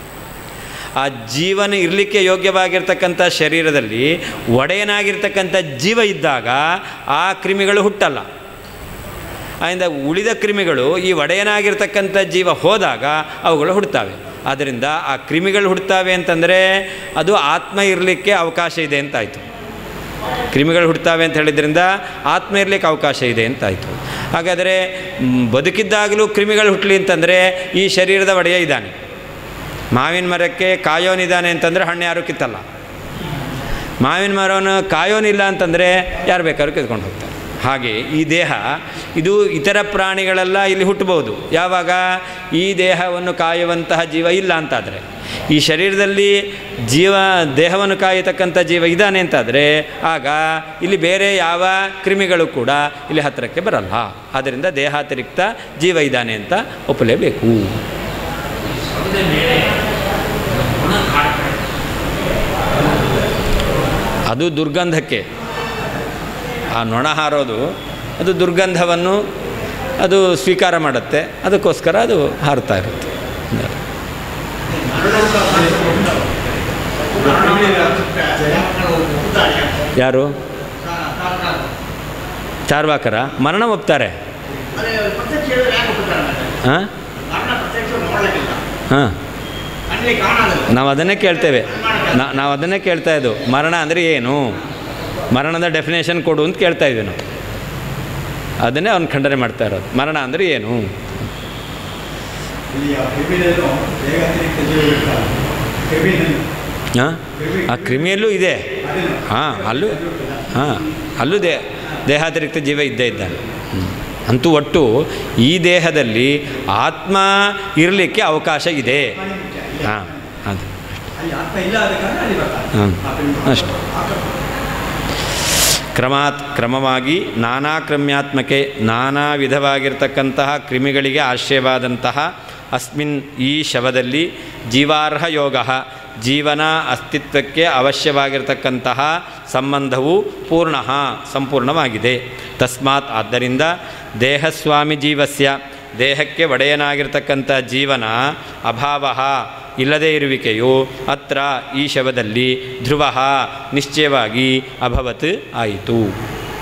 Speaker 1: ಆ ಜೀವನ ಇರಲಿಕ್ಕೆ ಯೋಗ್ಯವಾಗಿರ್ತಕ್ಕಂಥ ಶರೀರದಲ್ಲಿ ಒಡೆಯನಾಗಿರ್ತಕ್ಕಂಥ ಜೀವ ಇದ್ದಾಗ ಆ ಕ್ರಿಮಿಗಳು ಹುಟ್ಟಲ್ಲ ಆದ್ದರಿಂದ ಉಳಿದ ಕ್ರಿಮಿಗಳು ಈ ಒಡೆಯನಾಗಿರ್ತಕ್ಕಂಥ ಜೀವ ಹೋದಾಗ ಅವುಗಳು ಹುಡ್ತವೆ ಆದ್ದರಿಂದ ಆ ಕ್ರಿಮಿಗಳು ಹುಡ್ತವೆ ಅಂತಂದರೆ ಅದು ಆತ್ಮ ಇರಲಿಕ್ಕೆ ಅವಕಾಶ ಇದೆ ಅಂತಾಯಿತು ಕ್ರಿಮಿಗಳು ಹುಡ್ತವೆ ಅಂತ ಹೇಳಿದ್ರಿಂದ ಆತ್ಮ ಇರಲಿಕ್ಕೆ ಅವಕಾಶ ಇದೆ ಅಂತಾಯಿತು ಹಾಗಾದರೆ ಮ್, ಬದುಕಿದ್ದಾಗಲೂ ಕ್ರಿಮಿಗಳು ಹುಟ್ಟಲಿ ಅಂತಂದರೆ ಈ ಶರೀರದ ಒಡೆಯ ಇದ್ದಾನೆ ಮಾವಿನ ಮರಕ್ಕೆ ಕಾಯೋನಿದ್ದಾನೆ ಅಂತಂದರೆ ಹಣ್ಣು ಯಾರೂ ಕಿತ್ತಲ್ಲ ಮಾವಿನ ಮರವನ್ನು ಕಾಯೋನಿಲ್ಲ ಅಂತಂದರೆ ಯಾರು ಬೇಕಾದ್ರೂ ಕಿತ್ಕೊಂಡು ಹೋಗ್ತಾರೆ ಹಾಗೆ ಈ ದೇಹ ಇದು ಇತರ ಪ್ರಾಣಿಗಳೆಲ್ಲ ಇಲ್ಲಿ ಹುಟ್ಟಬಹುದು ಯಾವಾಗ ಈ ದೇಹವನ್ನು ಕಾಯುವಂತಹ ಜೀವ ಇಲ್ಲ ಅಂತಾದರೆ ಈ ಶರೀರದಲ್ಲಿ ಜೀವ ದೇಹವನ್ನು ಕಾಯತಕ್ಕಂಥ ಜೀವ ಇದ್ದಾನೆ ಅಂತಾದರೆ ಆಗ ಇಲ್ಲಿ ಬೇರೆ ಯಾವ ಕ್ರಿಮಿಗಳು ಕೂಡ ಇಲ್ಲಿ ಹತ್ತಿರಕ್ಕೆ ಬರಲ್ಲ ಆದ್ದರಿಂದ ದೇಹಾತಿರಿಕ್ತ ಜೀವ ಇದ್ದಾನೆ ಅಂತ ಒಪ್ಪಲೇಬೇಕು
Speaker 3: ಸೌದೆ ಮೇಲೆ ಗುಣ ಕಾಡ್ತಾರೆ
Speaker 1: ಅದು ದುರ್ಗಂಧಕ್ಕೆ ಆ ನೊಣ ಹಾರೋದು ಅದು ದುರ್ಗಂಧವನ್ನು ಅದು ಸ್ವೀಕಾರ ಮಾಡುತ್ತೆ ಅದಕ್ಕೋಸ್ಕರ ಅದು ಹಾರ್ತಾ ಇರುತ್ತೆ ಯಾರು ಚಾರ್ವಾಕರ ಮರಣ ಒಪ್ತಾರೆ ಹಾಂ ಹಾಂ ನಾವು ಅದನ್ನೇ ಕೇಳ್ತೇವೆ ನಾ- ನಾವು ಅದನ್ನೇ ಕೇಳ್ತಾ ಇದ್ದು ಮರಣ ಅಂದರೆ ಏನು ಮರಣದ ಡೆಫಿನೇಷನ್ ಕೊಡು ಅಂತ ಕೇಳ್ತಾ ಇದ್ವಿ ನಾವು ಅದನ್ನೇ ಅವ್ನು ಖಂಡನೆ ಮಾಡ್ತಾ ಇರೋದು ಮರಣ ಅಂದರೆ ಏನು
Speaker 4: ಇಲ್ಲಿ ಆ ಕ್ರಿಮಿನಲ್ಲು ದೇಹಾತಿರಿಕ್ತ ಜೀವ ಇರ್ತಾನೆ ಕ್ರಿಮಿನಲ್
Speaker 1: ಹಾಂ ಆ ಕ್ರಿಮಿಯಲ್ಲೂ ಇದೆ
Speaker 4: ಅದೇನು
Speaker 1: ಹಾಂ ಅಲ್ಲೂ ಹಾಂ ಅಲ್ಲೂ ದೇ ದೇಹಾತಿರಿಕ್ತ ಜೀವ ಇದ್ದೇ ಇದ್ದಾನೆ ಹ್ಮ್. ಅಂತೂ ಒಟ್ಟು ಈ ದೇಹದಲ್ಲಿ ಆತ್ಮ ಇರಲಿಕ್ಕೆ ಅವಕಾಶ ಇದೆ ಹಾಂ ಅದು
Speaker 4: ಅಲ್ಲಿ ಆತ್ಮ ಇಲ್ಲ ಆದ ಕಾರಣ ಅಲ್ಲಿ ಬರ್ತಾನೆ
Speaker 1: ಹಾಂ
Speaker 4: ಆ ಕ್ರಿಮಿ-
Speaker 1: ಅಷ್ಟೆ ಕ್ರಮಾತ್ ಕ್ರಮವಾಗಿ ನಾನಾ ಕ್ರಮ್ಯಾತ್ಮಕೆ ನಾನಾ ವಿಧವಾಗಿರ್ತಕ್ಕಂತಹ ಕ್ರಿಮಿಗಳಿಗೆ ಆಶ್ರಯವಾದಂತಹ ಅಸ್ಮಿನ್ ಈ ಶವದಲ್ಲಿ ಜೀವಾರ್ಹ ಯೋಗ ಜೀವನ ಅಸ್ತಿತ್ವಕ್ಕೆ ಅವಶ್ಯವಾಗಿರ್ತಕ್ಕಂತಹ ಸಂಬಂಧವು ಪೂರ್ಣ ಸಂಪೂರ್ಣವಾಗಿದೆ ತಸ್ಮಾತ್ ಆದ್ದರಿಂದ ದೇಹಸ್ವಾಮಿ ಜೀವಸ್ಯ ದೇಹಕ್ಕೆ ಒಡೆಯನಾಗಿರ್ತಕ್ಕಂಥ ಜೀವನ ಅಭಾವ ಇಲ್ಲದೇ ಇರುವಿಕೆಯು ಅತ್ರ ಈ ಶವದಲ್ಲಿ ಧ್ರುವ ನಿಶ್ಚಯವಾಗಿ ಅಭವತ್ ಆಯಿತು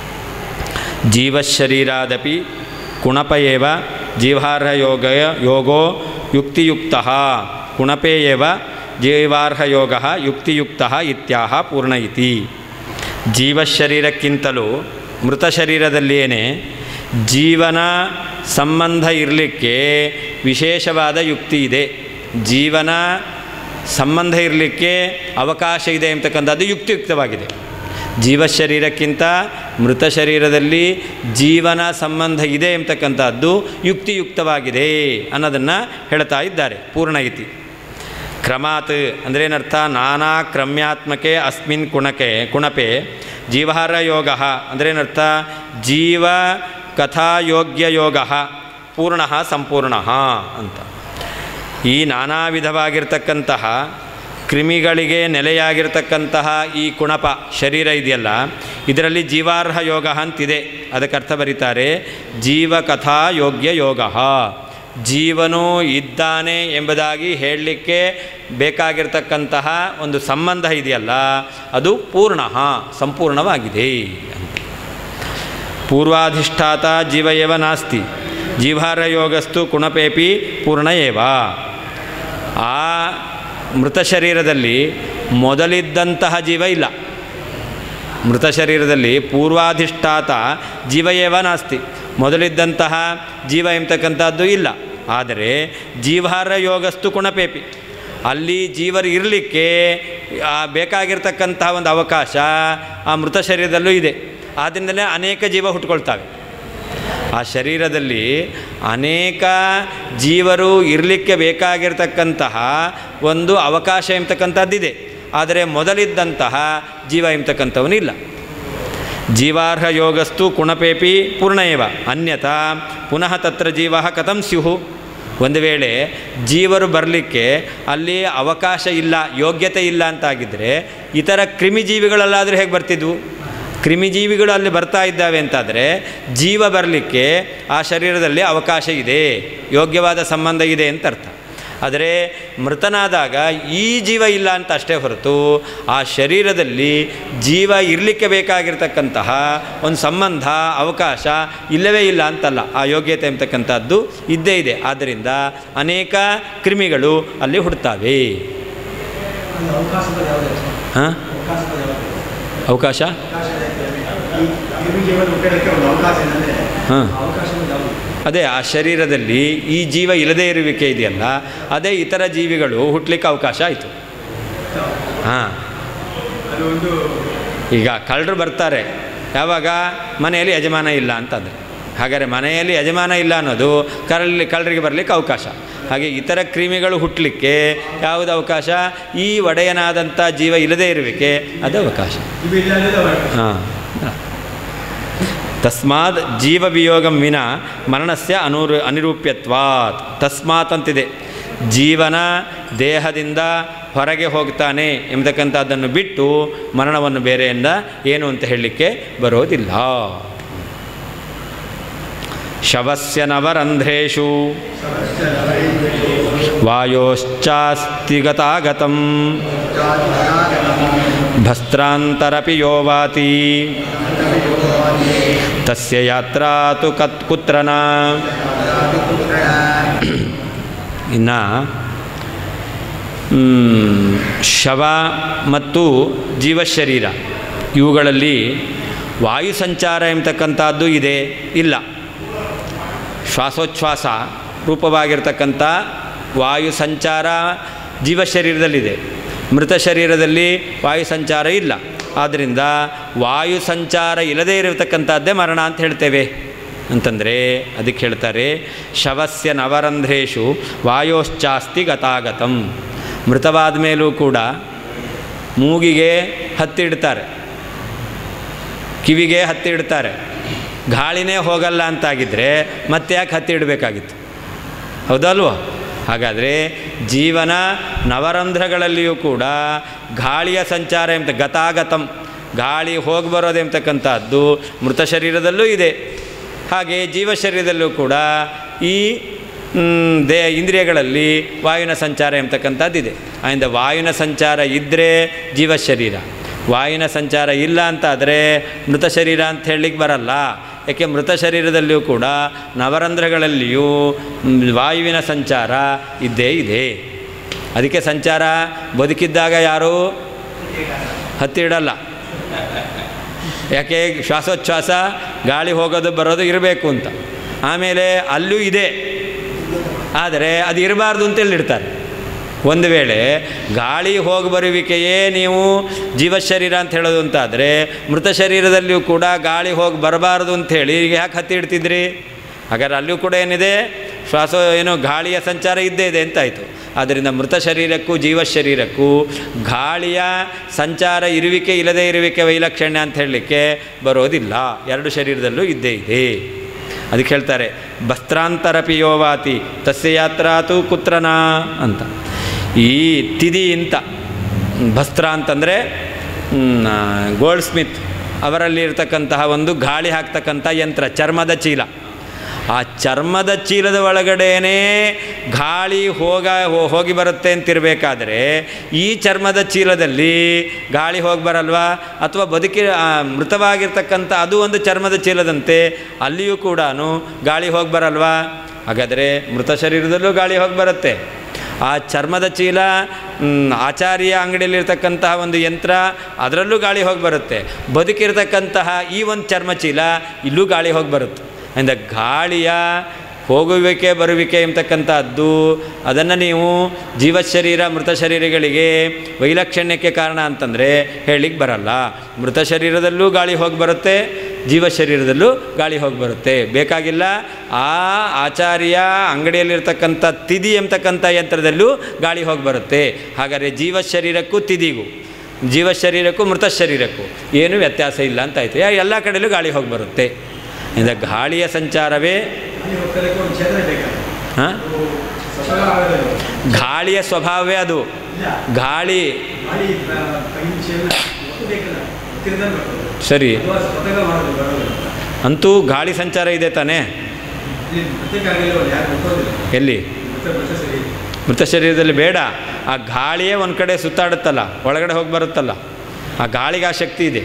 Speaker 1: ಜೀವಶರೀರಾದಪಿ ಕುಣಪ ಏವ ಜೀವಾರ್ಹಯೋಗ ಯೋಗೋ ಯುಕ್ತಿಯುಕ್ತ ಕುಣಪೇ ಏವ ಜೀವಾರ್ಹಯೋಗ ಯುಕ್ತಿಯುಕ್ತ ಇತ್ಯಾಹ ಪೂರ್ಣ ಇತಿ ಜೀವಶರೀರಕ್ಕಿಂತಲೂ ಮೃತ ಶರೀರದಲ್ಲಿಯೇ ಜೀವನ ಸಂಬಂಧ ಇರಲಿಕ್ಕೆ ವಿಶೇಷವಾದ ಯುಕ್ತಿ ಇದೆ ಜೀವನ ಸಂಬಂಧ ಇರಲಿಕ್ಕೆ ಅವಕಾಶ ಇದೆ ಅಂತಕ್ಕಂಥದ್ದು ಯುಕ್ತಿಯುಕ್ತವಾಗಿದೆ ಜೀವ ಶರೀರಕ್ಕಿಂತ ಮೃತ ಶರೀರದಲ್ಲಿ ಜೀವನ ಸಂಬಂಧ ಇದೆ ಎಂಬತಕ್ಕಂಥದ್ದು ಯುಕ್ತಿಯುಕ್ತವಾಗಿದೆ ಅನ್ನೋದನ್ನು ಹೇಳ್ತಾ ಇದ್ದಾರೆ ಪೂರ್ಣ ಇತಿ ಕ್ರಮಾತ್ ಅಂದರೆ ಏನರ್ಥ ನಾನಾ ಕ್ರಮ್ಯಾತ್ಮಕೆ ಅಸ್ಮಿನ್ ಕುಣಕೆ ಕುಣಪೆ ಜೀವಹಾರ ಯೋಗ ಅಂದರೆ ಏನರ್ಥ ಜೀವ ಕಥಾಯೋಗ್ಯ ಯೋಗ ಪೂರ್ಣ ಸಂಪೂರ್ಣ ಅಂತ ಈ ನಾನಾ ವಿಧವಾಗಿರ್ತಕ್ಕಂತಹ ಕ್ರಿಮಿಗಳಿಗೆ ನೆಲೆಯಾಗಿರ್ತಕ್ಕಂತಹ ಈ ಕುಣಪ ಶರೀರ ಇದೆಯಲ್ಲ ಇದರಲ್ಲಿ ಜೀವಾರ್ಹ ಯೋಗ ಅಂತಿದೆ ಅದಕ್ಕೆ ಅರ್ಥ ಬರೀತಾರೆ ಜೀವಕಥಾ ಯೋಗ್ಯ ಯೋಗ ಜೀವನು ಇದ್ದಾನೆ ಎಂಬುದಾಗಿ ಹೇಳಲಿಕ್ಕೆ ಬೇಕಾಗಿರ್ತಕ್ಕಂತಹ ಒಂದು ಸಂಬಂಧ ಇದೆಯಲ್ಲ ಅದು ಪೂರ್ಣ ಸಂಪೂರ್ಣವಾಗಿದೆ ಅಂತ ಪೂರ್ವಾಧಿಷ್ಠಾತ ಜೀವ ಏವ ನಾಸ್ತಿ ಜೀವಾರ ಯೋಗಸ್ತು ಕುಣಪೇಪಿ ಪೂರ್ಣ ಏವ ಆ ಮೃತ ಶರೀರದಲ್ಲಿ ಮೊದಲಿದ್ದಂತಹ ಜೀವ ಇಲ್ಲ ಮೃತ ಶರೀರದಲ್ಲಿ ಪೂರ್ವಾಧಿಷ್ಠಾತ ಜೀವ ಏವ ನಾಸ್ತಿ ಮೊದಲಿದ್ದಂತಹ ಜೀವ ಎಂಬತಕ್ಕಂಥದ್ದು ಇಲ್ಲ ಆದರೆ ಜೀವಾರ ಯೋಗಸ್ತು ಕುಣಪೇಪಿ ಅಲ್ಲಿ ಜೀವರು ಇರಲಿಕ್ಕೆ ಬೇಕಾಗಿರ್ತಕ್ಕಂತಹ ಒಂದು ಅವಕಾಶ ಆ ಮೃತ ಶರೀರದಲ್ಲೂ ಇದೆ ಆದ್ದರಿಂದಲೇ ಅನೇಕ ಜೀವ ಹುಟ್ಕೊಳ್ತವೆ ಆ ಶರೀರದಲ್ಲಿ ಅನೇಕ ಜೀವರು ಇರಲಿಕ್ಕೆ ಬೇಕಾಗಿರ್ತಕ್ಕಂತಹ ಒಂದು ಅವಕಾಶ ಎಂಬತಕ್ಕಂಥದ್ದಿದೆ ಆದರೆ ಮೊದಲಿದ್ದಂತಹ ಜೀವ ಎಂಬತಕ್ಕಂಥವನು ಇಲ್ಲ ಜೀವಾರ್ಹ ಯೋಗಸ್ತು ಕುಣಪೇಪಿ ಪೂರ್ಣಯೇವ ಅನ್ಯಥಾ ಪುನಃ ತತ್ರ ಜೀವ ಕಥಂ ಸ್ಯುಹು ಒಂದು ವೇಳೆ ಜೀವರು ಬರಲಿಕ್ಕೆ ಅಲ್ಲಿ ಅವಕಾಶ ಇಲ್ಲ ಯೋಗ್ಯತೆ ಇಲ್ಲ ಅಂತಾಗಿದ್ದರೆ ಇತರ ಕ್ರಿಮಿಜೀವಿಗಳಲ್ಲಾದರೂ ಹೇಗೆ ಬರ್ತಿದ್ವು ಕ್ರಿಮಿಜೀವಿಗಳು ಅಲ್ಲಿ ಬರ್ತಾ ಇದ್ದಾವೆ ಅಂತಾದರೆ ಜೀವ ಬರಲಿಕ್ಕೆ ಆ ಶರೀರದಲ್ಲಿ ಅವಕಾಶ ಇದೆ ಯೋಗ್ಯವಾದ ಸಂಬಂಧ ಇದೆ ಅಂತ ಅರ್ಥ ಆದರೆ ಮೃತನಾದಾಗ ಈ ಜೀವ ಇಲ್ಲ ಅಂತ ಅಷ್ಟೇ ಹೊರತು ಆ ಶರೀರದಲ್ಲಿ ಜೀವ ಇರಲಿಕ್ಕೆ ಬೇಕಾಗಿರ್ತಕ್ಕಂತಹ ಒಂದು ಸಂಬಂಧ ಅವಕಾಶ ಇಲ್ಲವೇ ಇಲ್ಲ ಅಂತಲ್ಲ ಆ ಯೋಗ್ಯತೆ ಎಂಬತಕ್ಕಂಥದ್ದು ಇದ್ದೇ ಇದೆ ಆದ್ದರಿಂದ ಅನೇಕ ಕ್ರಿಮಿಗಳು ಅಲ್ಲಿ ಹುಡ್ತಾವೆ
Speaker 4: ಒಂದು ಅವಕಾಶದ ಯಾವುದೇ
Speaker 1: ಹಾಂ
Speaker 4: ಅವಕಾಶದ ಯಾವುದೇ
Speaker 1: ಅವಕಾಶ
Speaker 4: ಅವಕಾಶ ಈ ಕ್ರಿಮಿಜೀವನ ಹುಟ್ಟೋದಕ್ಕೆ ಒಂದು ಅವಕಾಶ ಏನಂದರೆ
Speaker 1: ಹಾಂ
Speaker 4: ಅವಕಾಶದ ಯಾವುದು
Speaker 1: ಅದೇ ಆ ಶರೀರದಲ್ಲಿ ಈ ಜೀವ ಇಲ್ಲದೇ ಇರುವಿಕೆ ಇದೆಯಲ್ಲ ಅದೇ ಇತರ ಜೀವಿಗಳು ಹುಟ್ಟಲಿಕ್ಕೆ ಅವಕಾಶ ಆಯಿತು ಹಾಂ
Speaker 4: ಅದು ಒಂದು
Speaker 1: ಈಗ ಕಳ್ಳರು ಬರ್ತಾರೆ ಯಾವಾಗ ಮನೆಯಲ್ಲಿ ಯಜಮಾನ ಇಲ್ಲ ಅಂತಂದರೆ ಹಾಗಾದರೆ ಮನೆಯಲ್ಲಿ ಯಜಮಾನ ಇಲ್ಲ ಅನ್ನೋದು ಕರಲ್ಲಿ ಕಳ್ಳರಿಗೆ ಬರಲಿಕ್ಕೆ ಅವಕಾಶ ಹಾಗೆ ಇತರ ಕ್ರಿಮಿಗಳು ಹುಟ್ಟಲಿಕ್ಕೆ ಯಾವುದು ಅವಕಾಶ ಈ ಒಡೆಯನಾದಂಥ ಜೀವ ಇಲ್ಲದೇ ಇರುವಿಕೆ ಅದು ಅವಕಾಶ
Speaker 4: ಇವು ಇಲ್ಲ ಅನ್ನೋದು ಅವಕಾಶ.
Speaker 1: ಹಾಂ ತಸ್ಮಾತ್ ಜೀವ ವಿಯೋಗಂ ವಿನ ಮರಣಸ್ಯ ಅನೂರು ಅನಿರೂಪ್ಯತ್ವಾತ್ ತಸ್ಮಾತ್ ಅಂತಿದೆ ಜೀವನ ದೇಹದಿಂದ ಹೊರಗೆ ಹೋಗ್ತಾನೆ ಎಂಬತಕ್ಕಂಥದ್ದನ್ನು ಬಿಟ್ಟು ಮರಣವನ್ನು ಬೇರೆಯಿಂದ ಏನು ಅಂತ ಹೇಳಲಿಕ್ಕೆ ಬರೋದಿಲ್ಲ ಶವಸ್ಯ ನವರಂಧ್ರೇಷು ವಾಯೋಶ್ಚಾಸ್ತಿ ಗತಾಗತಂ ಭಸ್ತ್ರಾಂತರಪಿ ಯೋ ವಾತಿ ತಸ್ಯ ಯಾತ್ರಾ ತು ಕತ್ ಕುತ್ರನ ಇನ್ನು ಮ್, ಶವ ಮತ್ತು ಜೀವಶರೀರ ಇವುಗಳಲ್ಲಿ ವಾಯು ಸಂಚಾರ ಎಂಬತಕ್ಕಂಥದ್ದು ಇದೆ ಇಲ್ಲ ಶ್ವಾಸೋಚ್ಛ್ವಾಸ ರೂಪವಾಗಿರ್ತಕ್ಕಂಥ ವಾಯು ಸಂಚಾರ ಜೀವ ಶರೀರದಲ್ಲಿದೆ ಮೃತ ಶರೀರದಲ್ಲಿ ವಾಯು ಸಂಚಾರ ಇಲ್ಲ ಆದ್ದರಿಂದ ವಾಯು ಸಂಚಾರ ಇಲ್ಲದೇ ಇರತಕ್ಕಂಥದ್ದೇ ಮರಣ ಅಂತ ಹೇಳ್ತೇವೆ ಅಂತಂದರೆ ಅದಕ್ಕೆ ಹೇಳ್ತಾರೆ ಶವಸ್ಯ ನವರಂಧ್ರೇಶು ವಾಯೋಶ್ಚಾಸ್ತಿ ಗತಾಗತಂ ಮೃತವಾದ ಮೇಲೂ ಕೂಡ ಮೂಗಿಗೆ ಹತ್ತಿಡ್ತಾರೆ ಕಿವಿಗೆ ಹತ್ತಿಡ್ತಾರೆ ಗಾಳಿನೇ ಹೋಗಲ್ಲ ಅಂತಾಗಿದ್ದರೆ ಮತ್ತೆ ಯಾಕೆ ಹತ್ತಿಡಬೇಕಾಗಿತ್ತು ಹೌದಲ್ವೋ ಹಾಗಾದರೆ ಜೀವನ ನವರಂಧ್ರಗಳಲ್ಲಿಯೂ ಕೂಡ ಗಾಳಿಯ ಸಂಚಾರ ಎಂಬ ಗತಾಗತಂ ಗಾಳಿ ಹೋಗಿ ಬರೋದು ಎಂಬತಕ್ಕಂಥದ್ದು ಮೃತ ಶರೀರದಲ್ಲೂ ಇದೆ ಹಾಗೆ ಜೀವ ಶರೀರದಲ್ಲೂ ಕೂಡ ಈ ಮ್, ದೇ ಇಂದ್ರಿಯಗಳಲ್ಲಿ ವಾಯುವಿನ ಸಂಚಾರ ಎಂಬತಕ್ಕಂಥದ್ದಿದೆ ಆದ್ದರಿಂದ ವಾಯುವಿನ ಸಂಚಾರ ಇದ್ದರೆ ಜೀವ ಶರೀರ ವಾಯುವಿನ ಸಂಚಾರ ಇಲ್ಲ ಅಂತಾದರೆ ಮೃತ ಶರೀರ ಅಂತ ಹೇಳಲಿಕ್ಕೆ ಬರಲ್ಲ ಯಾಕೆ ಮೃತ ಶರೀರದಲ್ಲಿಯೂ ಕೂಡ ನವರಂಧ್ರಗಳಲ್ಲಿಯೂ ಮ್, ವಾಯುವಿನ ಸಂಚಾರ ಇದ್ದೇ ಇದೆ ಅದಕ್ಕೆ ಸಂಚಾರ ಬದುಕಿದ್ದಾಗ ಯಾರೂ ಹತ್ತಿ ಇಡಲ್ಲ ಯಾಕೆ ಶ್ವಾಸೋಚ್ಛ್ವಾಸ ಗಾಳಿ ಹೋಗೋದು ಬರೋದು ಇರಬೇಕು ಅಂತ ಆಮೇಲೆ ಅಲ್ಲೂ ಇದೆ ಆದರೆ ಅದು ಇರಬಾರ್ದು ಅಂತ ಹೇಳಿರ್ತಾರೆ ಒಂದು ವೇಳೆ ಗಾಳಿ ಹೋಗಿ ಬರುವಿಕೆಯೇ ನೀವು ಜೀವಶರೀರ ಅಂತ ಹೇಳೋದು ಅಂತಾದರೆ ಮೃತ ಶರೀರದಲ್ಲಿಯೂ ಕೂಡ ಗಾಳಿ ಹೋಗಿ ಬರಬಾರ್ದು ಅಂಥೇಳಿ ಈಗ ಯಾಕೆ ಹತ್ತಿ ಇಡ್ತಿದ್ರಿ ಹಾಗಾದ್ರೆ ಅಲ್ಲಿಯೂ ಕೂಡ ಏನಿದೆ ಶ್ವಾಸ ಏನು ಗಾಳಿಯ ಸಂಚಾರ ಇದ್ದೇ ಇದೆ ಅಂತಾಯಿತು ಆದ್ದರಿಂದ ಮೃತ ಶರೀರಕ್ಕೂ ಜೀವ ಶರೀರಕ್ಕೂ ಗಾಳಿಯ ಸಂಚಾರ ಇರುವಿಕೆ ಇಲ್ಲದೇ ಇರುವಿಕೆ ವೈಲಕ್ಷಣ್ಯ ಅಂತ ಹೇಳಲಿಕ್ಕೆ ಬರೋದಿಲ್ಲ ಎರಡು ಶರೀರದಲ್ಲೂ ಇದ್ದೇ ಇದೆ ಅದಕ್ಕೆ ಹೇಳ್ತಾರೆ ಬಸ್ತ್ರಾಂತರಪಿಯೋವಾತಿ ತಸ್ಯ ಯಾತ್ರಾತು ಕುತ್ರನಾ ಅಂತ ಈ ತಿದಿ ಅಂತ ಭಸ್ತ್ರ ಅಂತಂದರೆ ಗೋಲ್ಡ್ ಸ್ಮಿತ್ ಅವರಲ್ಲಿ ಇರ್ತಕ್ಕಂತಹ ಒಂದು ಗಾಳಿ ಹಾಕ್ತಕ್ಕಂಥ ಯಂತ್ರ ಚರ್ಮದ ಚೀಲ ಆ ಚರ್ಮದ ಚೀಲದ ಒಳಗಡೆನೇ ಗಾಳಿ ಹೋಗ ಹೋ- ಹೋಗಿ ಬರುತ್ತೆ ಅಂತಿರಬೇಕಾದ್ರೆ ಈ ಚರ್ಮದ ಚೀಲದಲ್ಲಿ ಗಾಳಿ ಹೋಗಿ ಬರಲ್ವಾ ಅಥವಾ ಬದುಕಿ ಆ, ಮೃತವಾಗಿರ್ತಕ್ಕಂಥ ಅದು ಒಂದು ಚರ್ಮದ ಚೀಲದಂತೆ ಅಲ್ಲಿಯೂ ಕೂಡ ಗಾಳಿ ಹೋಗಿ ಬರಲ್ವಾ ಹಾಗಾದರೆ ಮೃತ ಶರೀರದಲ್ಲೂ ಗಾಳಿ ಹೋಗಿ ಬರುತ್ತೆ ಆ ಚರ್ಮದ ಚೀಲ ಮ್, ಆಚಾರ್ಯ ಅಂಗಡಿಯಲ್ಲಿರ್ತಕ್ಕಂತಹ ಒಂದು ಯಂತ್ರ ಅದರಲ್ಲೂ ಗಾಳಿ ಹೋಗಿ ಬರುತ್ತೆ ಬದುಕಿರ್ತಕ್ಕಂತಹ ಈ ಒಂದು ಚರ್ಮ ಚೀಲ ಇಲ್ಲೂ ಗಾಳಿ ಹೋಗಿ ಬರುತ್ತೆ ಅಂದರೆ ಗಾಳಿಯ ಹೋಗುವಿಕೆ ಬರುವಿಕೆ ಎಂಬತಕ್ಕಂಥದ್ದು ಅದನ್ನು ನೀವು ಜೀವ ಶರೀರ ಮೃತ ಶರೀರಗಳಿಗೆ ವೈಲಕ್ಷಣ್ಯಕ್ಕೆ ಕಾರಣ ಅಂತಂದರೆ ಹೇಳಲಿಕ್ಕೆ ಬರಲ್ಲ ಮೃತ ಶರೀರದಲ್ಲೂ ಗಾಳಿ ಹೋಗಿ ಬರುತ್ತೆ ಜೀವ ಶರೀರದಲ್ಲೂ ಗಾಳಿ ಹೋಗಿ ಬರುತ್ತೆ ಬೇಕಾಗಿಲ್ಲ ಆ ಆಚಾರ್ಯ ಅಂಗಡಿಯಲ್ಲಿರ್ತಕ್ಕಂಥ ತಿದಿ ಎಂಬತಕ್ಕಂಥ ಯಂತ್ರದಲ್ಲೂ ಗಾಳಿ ಹೋಗಿ ಬರುತ್ತೆ ಹಾಗಾದರೆ ಜೀವ ಶರೀರಕ್ಕೂ ತಿದಿಗೂ ಜೀವ ಶರೀರಕ್ಕೂ ಮೃತ ಶರೀರಕ್ಕೂ ಏನೂ ವ್ಯತ್ಯಾಸ ಇಲ್ಲ ಅಂತ ಆಯಿತು ಯಾ ಎಲ್ಲ ಕಡೆಯಲ್ಲೂ ಗಾಳಿ ಹೋಗಿ ಬರುತ್ತೆ ಇಂದ ಗಾಳಿಯ ಸಂಚಾರವೇ
Speaker 4: ಅಲ್ಲಿ ಹೋಗ್ತಲಕ್ಕೆ ಒಂದು ಛೇದನ ಬೇಕಲ್ಲ
Speaker 1: ಹಾಂ
Speaker 4: ಅದು ಸಫಲ ಆಗೋದಿಲ್ಲ.
Speaker 1: ಗಾಳಿಯ ಸ್ವಭಾವವೇ ಅದು
Speaker 4: ಇಲ್ಲ
Speaker 1: ಗಾಳಿ
Speaker 4: ಗಾಳಿ ತ- ತಗಿನ ಛೇದನ ಒತ್ತು ಬೇಕಲ್ಲ ಒತ್ತಿರದೇ ಬರ್ತದೆ
Speaker 1: ಸರಿ
Speaker 4: ಅಥವಾ ಸ್ವತಃ ಮಾಡೋದು ಬರೋದಿಲ್ಲ
Speaker 1: ಅಂತೂ ಗಾಳಿ ಸಂಚಾರ ಇದೆ ತಾನೇ
Speaker 4: ಇಲ್ಲಿ ಪ್ರತ್ಯೇಕ ಆಗಲಿಲ್ಲ ಅವ್ರು ಯಾರು ಗೊತ್ತೋದಿಲ್ಲ
Speaker 1: ಎಲ್ಲಿ
Speaker 4: ಮತ್ತೆ ಮತ್ತೆ ಸರಿ
Speaker 1: ಮೃತ ಶರೀರದಲ್ಲಿ ಬೇಡ ಆ ಗಾಳಿಯೇ ಒಂದು ಕಡೆ ಸುತ್ತಾಡುತ್ತಲ್ಲ ಒಳಗಡೆ ಹೋಗಿ ಬರುತ್ತಲ್ಲ ಆ ಗಾಳಿಗೆ ಆ ಶಕ್ತಿ ಇದೆ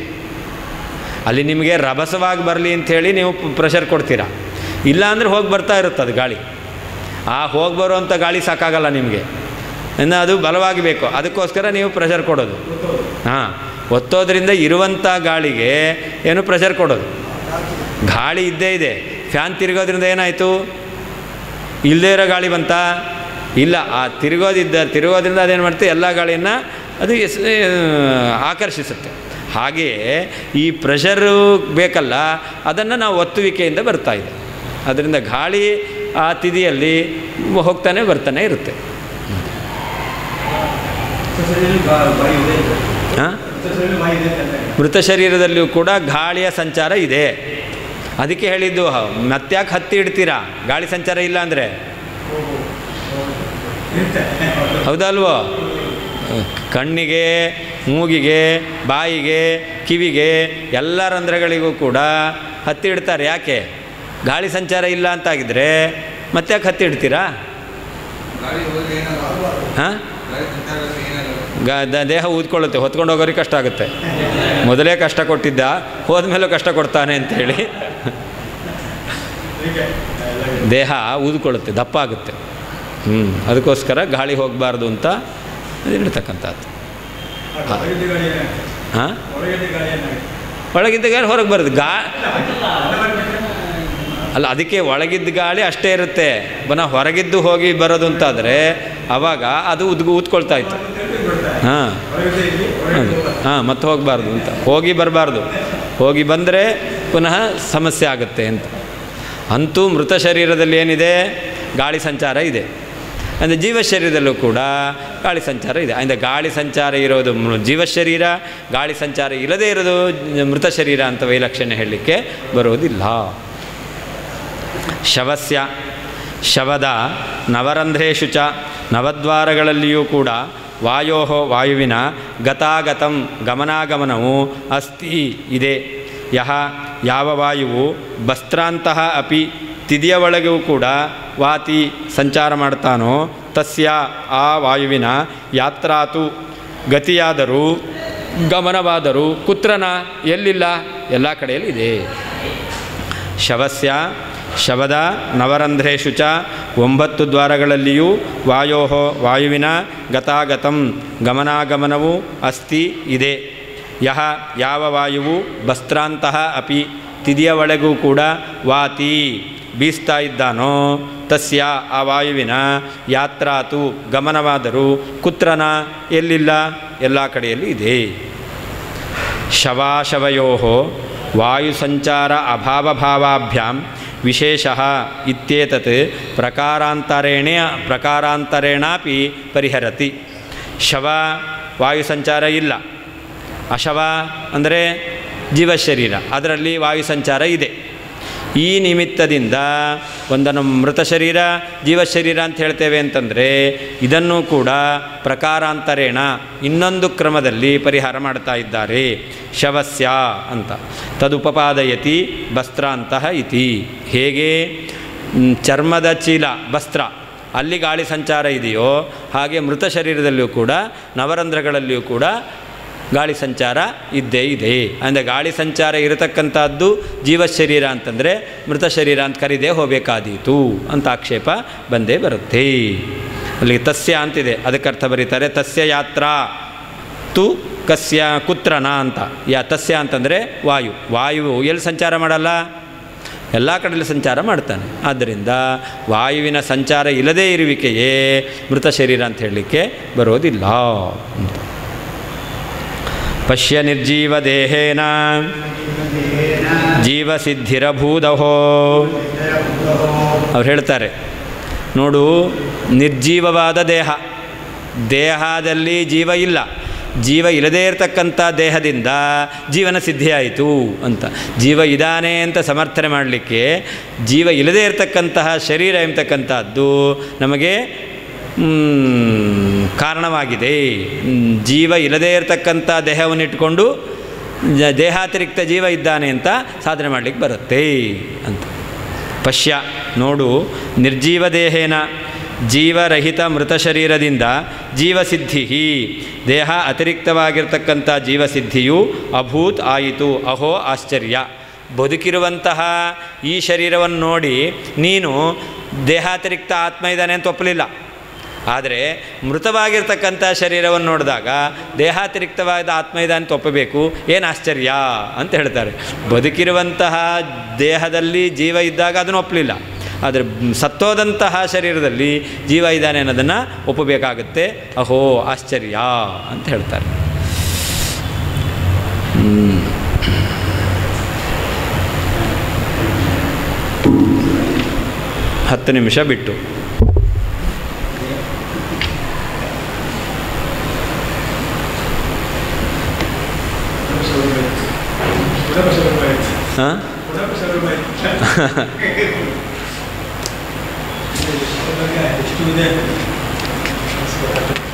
Speaker 1: ಅಲ್ಲಿ ನಿಮಗೆ ರಭಸವಾಗಿ ಬರಲಿ ಅಂಥೇಳಿ ನೀವು ಪ್ರೆಷರ್ ಕೊಡ್ತೀರಾ ಇಲ್ಲ ಅಂದರೆ ಹೋಗಿ ಬರ್ತಾ ಇರುತ್ತೆ ಅದು ಗಾಳಿ ಆ ಹೋಗಿ ಬರುವಂಥ ಗಾಳಿ ಸಾಕಾಗಲ್ಲ ನಿಮಗೆ ಇನ್ನು ಅದು ಬಲವಾಗಿ ಬೇಕು ಅದಕ್ಕೋಸ್ಕರ ನೀವು ಪ್ರೆಷರ್ ಕೊಡೋದು ಹಾಂ ಒತ್ತೋದ್ರಿಂದ ಇರುವಂಥ ಗಾಳಿಗೆ ಏನು ಪ್ರೆಷರ್ ಕೊಡೋದು ಗಾಳಿ ಇದ್ದೇ ಇದೆ ಫ್ಯಾನ್ ತಿರುಗೋದ್ರಿಂದ ಏನಾಯಿತು ಇಲ್ಲದೇ ಇರೋ ಗಾಳಿ ಬಂತಾ ಇಲ್ಲ ಆ ತಿರುಗೋದಿದ್ದ ತಿರುಗೋದ್ರಿಂದ ಅದೇನು ಮಾಡುತ್ತೆ ಎಲ್ಲ ಗಾಳಿಯನ್ನು ಅದು ಎಸ್ ಆಕರ್ಷಿಸುತ್ತೆ ಹಾಗೆಯೇ ಈ ಪ್ರೆಷರು ಬೇಕಲ್ಲ ಅದನ್ನು ನಾವು ಒತ್ತುವಿಕೆಯಿಂದ ಬರ್ತಾ ಇದೆ ಅದರಿಂದ ಗಾಳಿ ಆ ತಿದಿಯಲ್ಲಿ ಹೋಗ್ತಾನೆ ಬರ್ತಾನೆ ಇರುತ್ತೆ
Speaker 4: ಸರಿಯಲ್ಲಿ ಬಾ- ಬಾಯಿ ಇದೆ ಇದೆ.
Speaker 1: ಹಾಂ
Speaker 4: ಸರಿಯಲ್ಲಿ ಬಾಯಿ ಇದೆ ಅಂತ ಹೇಳಿ.
Speaker 1: ಮೃತ ಶರೀರದಲ್ಲಿಯೂ ಕೂಡ ಗಾಳಿಯ ಸಂಚಾರ ಇದೆ ಅದಕ್ಕೆ ಹೇಳಿದ್ದು ಹ- ಮತ್ತ್ಯಾಕೆ ಹತ್ತಿ ಇಡ್ತೀರಾ ಗಾಳಿ ಸಂಚಾರ ಇಲ್ಲ ಅಂದರೆ
Speaker 4: ಇರುತ್ತೆ.
Speaker 1: ಹೌದಲ್ವೋ ಕಣ್ಣಿಗೆ ಮೂಗಿಗೆ ಬಾಯಿಗೆ ಕಿವಿಗೆ ಎಲ್ಲ ರಂಧ್ರಗಳಿಗೂ ಕೂಡ ಹತ್ತಿ ಇಡ್ತಾರೆ ಯಾಕೆ ಗಾಳಿ ಸಂಚಾರ ಇಲ್ಲ ಅಂತಾಗಿದ್ರೆ ಮತ್ತೆ ಯಾಕೆ ಹತ್ತಿ ಇಡ್ತೀರಾ
Speaker 2: ಗಾಳಿ ಹೋದ್ರೆ ಏನಾಗಲ್ಲ
Speaker 1: ಹಾಂ
Speaker 2: ಗಾಳಿ ಸಂಚಾರ ಆದ್ರೆ ಏನಾಗಲ್ಲ
Speaker 1: ಗ ದ- ದೇಹ ಊದ್ಕೊಳ್ಳುತ್ತೆ ಹೊತ್ಕೊಂಡು ಹೋಗೋರಿಗೆ ಕಷ್ಟ ಆಗುತ್ತೆ ಮೊದಲೇ ಕಷ್ಟ ಕೊಟ್ಟಿದ್ದ ಹೋದ್ಮೇಲೂ ಕಷ್ಟ ಕೊಡ್ತಾನೆ ಅಂತೇಳಿ
Speaker 4: ಹೀಗೆ ಎಲ್ಲ
Speaker 1: ದೇಹ ಊದ್ಕೊಳ್ಳುತ್ತೆ ದಪ್ಪ ಆಗುತ್ತೆ ಹ್ಞೂ ಅದಕ್ಕೋಸ್ಕರ ಗಾಳಿ ಹೋಗಬಾರ್ದು ಅಂತ ಇಡ್ತಕ್ಕಂಥದ್ದು
Speaker 4: ಆ ಹೊರಗಿದ್ದ ಗಾಳಿ ಏನಾಗುತ್ತೆ?
Speaker 1: ಹಾಂ
Speaker 4: ಹೊರಗಿದ್ದ ಗಾಳಿ ಏನಾಗುತ್ತೆ?
Speaker 1: ಒಳಗಿದ್ದ ಗಾಳಿ ಹೊರಗೆ ಬರೋದು ಗಾ ಅಲ್ಲ ಅದಕ್ಕೆ ಒಳಗಿದ್ದ ಗಾಳಿ ಅಷ್ಟೇ ಇರುತ್ತೆ ಪುನಃ ಹೊರಗಿದ್ದು ಹೋಗಿ ಬರೋದು ಅಂತಾದರೆ ಆವಾಗ ಅದು ಉದ್ಗು ಊದ್ಕೊಳ್ತಾ ಇತ್ತು
Speaker 4: ತಿರುಗಿ ಬಿಡ್ತಾರೆ.
Speaker 1: ಹಾಂ
Speaker 4: ಹೊರಗಿದ್ದ ಇಲ್ಲಿ, ಹೊರಗಿದ್ದ ಇಲ್ಲಿ.
Speaker 1: ಹಾಂ ಮತ್ತೆ ಹೋಗಬಾರ್ದು ಅಂತ ಹೋಗಿ ಬರಬಾರ್ದು ಹೋಗಿ ಬಂದರೆ ಪುನಃ ಸಮಸ್ಯೆ ಆಗುತ್ತೆ ಅಂತ ಅಂತೂ ಮೃತ ಶರೀರದಲ್ಲಿ ಏನಿದೆ ಗಾಳಿ ಸಂಚಾರ ಇದೆ ಅಂದರೆ ಜೀವ ಶರೀರದಲ್ಲೂ ಕೂಡ ಗಾಳಿ ಸಂಚಾರ ಇದೆ ಅಂದರೆ ಗಾಳಿ ಸಂಚಾರ ಇರೋದು ಮೃ- ಜೀವ ಶರೀರ ಗಾಳಿ ಸಂಚಾರ ಇಲ್ಲದೇ ಇರೋದು ಮೃತ ಶರೀರ ಅಂತ ವೈಲಕ್ಷಣ್ಯ ಹೇಳಲಿಕ್ಕೆ ಬರೋದಿಲ್ಲ ಶವಸ್ಯ ಶವದ ನವರಂಧ್ರೇಶು ಚ ನವದ್ವಾರಗಳಲ್ಲಿಯೂ ಕೂಡ ವಾಯೋ ವಾಯುವಿನ ಗತಾಗತಂ ಗಮನಾಗಮನವು ಅಸ್ತಿ ಇದೆ ಯಹ ಯಾವ ವಾಯುವು ಬಸ್ತ್ರಾಂತಹ ಅಪಿ ತಿದಿಯ ಒಳಗೂ ಕೂಡ ವಾತಿ ಸಂಚಾರ ಮಾಡ್ತಾನೋ ತಸ್ಯ ಆ ವಾಯುವಿನ ಯಾತ್ರಾತು ಗತಿಯಾದರೂ ಗಮನವಾದರೂ ಕುತ್ರನ ಎಲ್ಲಿಲ್ಲ ಎಲ್ಲ ಕಡೆಯಲ್ಲಿ ಇದೆ ಶವಸ್ಯ ಶವದ ನವರಂಧ್ರೇಶು ಚ ಒಂಬತ್ತು ದ್ವಾರಗಳಲ್ಲಿಯೂ ವಾಯೋ ವಾಯುವಿನ ಗತಾಗತಂ ಗಮನಾಗಮನವು ಅಸ್ತಿ ಇದೆ ಯಹ ಯಾವ ವಾಯುವು ಬಸ್ತ್ರಾಂತಹ ಅಪಿ ತಿದಿಯ ಒಳಗೂ ಕೂಡ ವಾತಿ ಬೀಸ್ತಾ ಇದ್ದಾನೋ ತಸ್ಯ ಆ ವಾಯುವಿನ ಯಾತ್ರಾತು ಗಮನವಾದರೂ ಕುತ್ರನ ಎಲ್ಲಿಲ್ಲ ಎಲ್ಲ ಕಡೆಯಲ್ಲಿ ಇದೆ ಶವಾಶವಯೋ ವಾಯುಸಂಚಾರ ಅಭಾವಭಾವಾಭ್ಯಾಂ ವಿಶೇಷ ಇತ್ಯೇತತ್ ಪ್ರಕಾರಾಂತರೇಣ ಪ್ರಕಾರಾಂತರೇಣಾಪಿ ಪರಿಹರತಿ ಶವ ವಾಯು ಸಂಚಾರ ಇಲ್ಲ ಅಶವ ಅಂದರೆ ಜೀವಶರೀರ ಅದರಲ್ಲಿ ವಾಯು ಸಂಚಾರ ಇದೆ ಈ ನಿಮಿತ್ತದಿಂದ ಒಂದನ್ನು ಮೃತ ಶರೀರ ಜೀವಶರೀರ ಅಂತ ಹೇಳ್ತೇವೆ ಅಂತಂದರೆ ಇದನ್ನು ಕೂಡ ಪ್ರಕಾರಾಂತರೇಣ ಇನ್ನೊಂದು ಕ್ರಮದಲ್ಲಿ ಪರಿಹಾರ ಮಾಡ್ತಾ ಇದ್ದಾರೆ ಶವಸ್ಯ ಅಂತ ತದುಪಪಾದಯತಿ ಬಸ್ತ್ರಾಂತಹ ಇತಿ ಹೇಗೆ ಮ್, ಚರ್ಮದ ಚೀಲ ವಸ್ತ್ರ ಅಲ್ಲಿ ಗಾಳಿ ಸಂಚಾರ ಇದೆಯೋ ಹಾಗೆ ಮೃತ ಶರೀರದಲ್ಲಿಯೂ ಕೂಡ ನವರಂಧ್ರಗಳಲ್ಲಿಯೂ ಕೂಡ ಗಾಳಿ ಸಂಚಾರ ಇದ್ದೇ ಇದೆ ಅಂದರೆ ಗಾಳಿ ಸಂಚಾರ ಇರತಕ್ಕಂಥದ್ದು ಜೀವ ಶರೀರ ಅಂತಂದರೆ ಮೃತ ಶರೀರ ಅಂತ ಕರೀದೇ ಹೋಗಬೇಕಾದೀತು ಅಂತ ಆಕ್ಷೇಪ ಬಂದೇ ಬರುತ್ತೆ ಅಲ್ಲಿ ತಸ್ಯ ಅಂತಿದೆ ಅದಕ್ಕೆ ಅರ್ಥ ಬರೀತಾರೆ ತಸ್ಯ ಯಾತ್ರಾ ತು ಕಸ್ಯ ಕುತ್ರನ ಅಂತ ಯಾ ತಸ್ಯ ಅಂತಂದರೆ ವಾಯು ವಾಯು ಎಲ್ಲಿ ಸಂಚಾರ ಮಾಡಲ್ಲ ಎಲ್ಲ ಕಡೆಯಲ್ಲಿ ಸಂಚಾರ ಮಾಡ್ತಾನೆ ಆದ್ದರಿಂದ ವಾಯುವಿನ ಸಂಚಾರ ಇಲ್ಲದೇ ಇರುವಿಕೆಯೇ ಮೃತ ಶರೀರ ಅಂತ ಹೇಳಲಿಕ್ಕೆ ಬರೋದಿಲ್ಲ ಅಂತ ಪಶ್ಯ ನಿರ್ಜೀವ ದೇಹೇನ ಜೀವಸಿದ್ಧಿರಭೂದಹೋ ಅವ್ರು ಹೇಳ್ತಾರೆ ನೋಡು ನಿರ್ಜೀವವಾದ ದೇಹ ದೇಹದಲ್ಲಿ ಜೀವ ಇಲ್ಲ ಜೀವ ಇಲ್ಲದೇ ಇರತಕ್ಕಂಥ ದೇಹದಿಂದ ಜೀವನ ಸಿದ್ಧಿಯಾಯಿತು ಅಂತ ಜೀವ ಇದ್ದಾನೆ ಅಂತ ಸಮರ್ಥನೆ ಮಾಡಲಿಕ್ಕೆ ಜೀವ ಇಲ್ಲದೇ ಇರತಕ್ಕಂತಹ ಶರೀರ ಎಂಬತಕ್ಕಂಥದ್ದು ನಮಗೆ ಮ್, ಕಾರಣವಾಗಿದೆ ಮ್, ಜೀವ ಇಲ್ಲದೇ ಇರತಕ್ಕಂಥ ದೇಹವನ್ನು ಇಟ್ಕೊಂಡು ಜ- ದೇಹಾತಿರಿಕ್ತ ಜೀವ ಇದ್ದಾನೆ ಅಂತ ಸಾಧನೆ ಮಾಡಲಿಕ್ಕೆ ಬರುತ್ತೆ ಅಂತ ಪಶ್ಯ ನೋಡು ನಿರ್ಜೀವ ದೇಹೇನ ಜೀವರಹಿತ ಮೃತ ಶರೀರದಿಂದ ಜೀವಸಿದ್ಧಿ ದೇಹ ಅತಿರಿಕ್ತವಾಗಿರ್ತಕ್ಕಂಥ ಜೀವಸಿದ್ಧಿಯು ಅಭೂತ್ ಆಯಿತು ಅಹೋ ಆಶ್ಚರ್ಯ ಬದುಕಿರುವಂತಹ ಈ ಶರೀರವನ್ನು ನೋಡಿ ನೀನು ದೇಹಾತಿರಿಕ್ತ ಆತ್ಮ ಇದ್ದಾನೆ ಅಂತ ಒಪ್ಪಲಿಲ್ಲ ಆದರೆ ಮೃತವಾಗಿರ್ತಕ್ಕಂಥ ಶರೀರವನ್ನು ನೋಡಿದಾಗ ದೇಹಾತಿರಿಕ್ತವಾದ ಆತ್ಮ ಇದೆ ಅಂತ ಒಪ್ಪಬೇಕು ಏನು ಆಶ್ಚರ್ಯ ಅಂತ ಹೇಳ್ತಾರೆ ಬದುಕಿರುವಂತಹ ದೇಹದಲ್ಲಿ ಜೀವ ಇದ್ದಾಗ ಅದನ್ನು ಒಪ್ಪಲಿಲ್ಲ ಆದರೆ ಸತ್ತೋದಂತಹ ಶರೀರದಲ್ಲಿ ಜೀವ ಇದ್ದಾನೆ ಅನ್ನೋದನ್ನು ಒಪ್ಪಬೇಕಾಗುತ್ತೆ ಅಹೋ ಆಶ್ಚರ್ಯ ಅಂತ ಹೇಳ್ತಾರೆ ಹ್ಮ್. ಹತ್ತು ನಿಮಿಷ ಬಿಟ್ಟು ಹಾಂ
Speaker 4: ಎಷ್ಟು ಇದೆ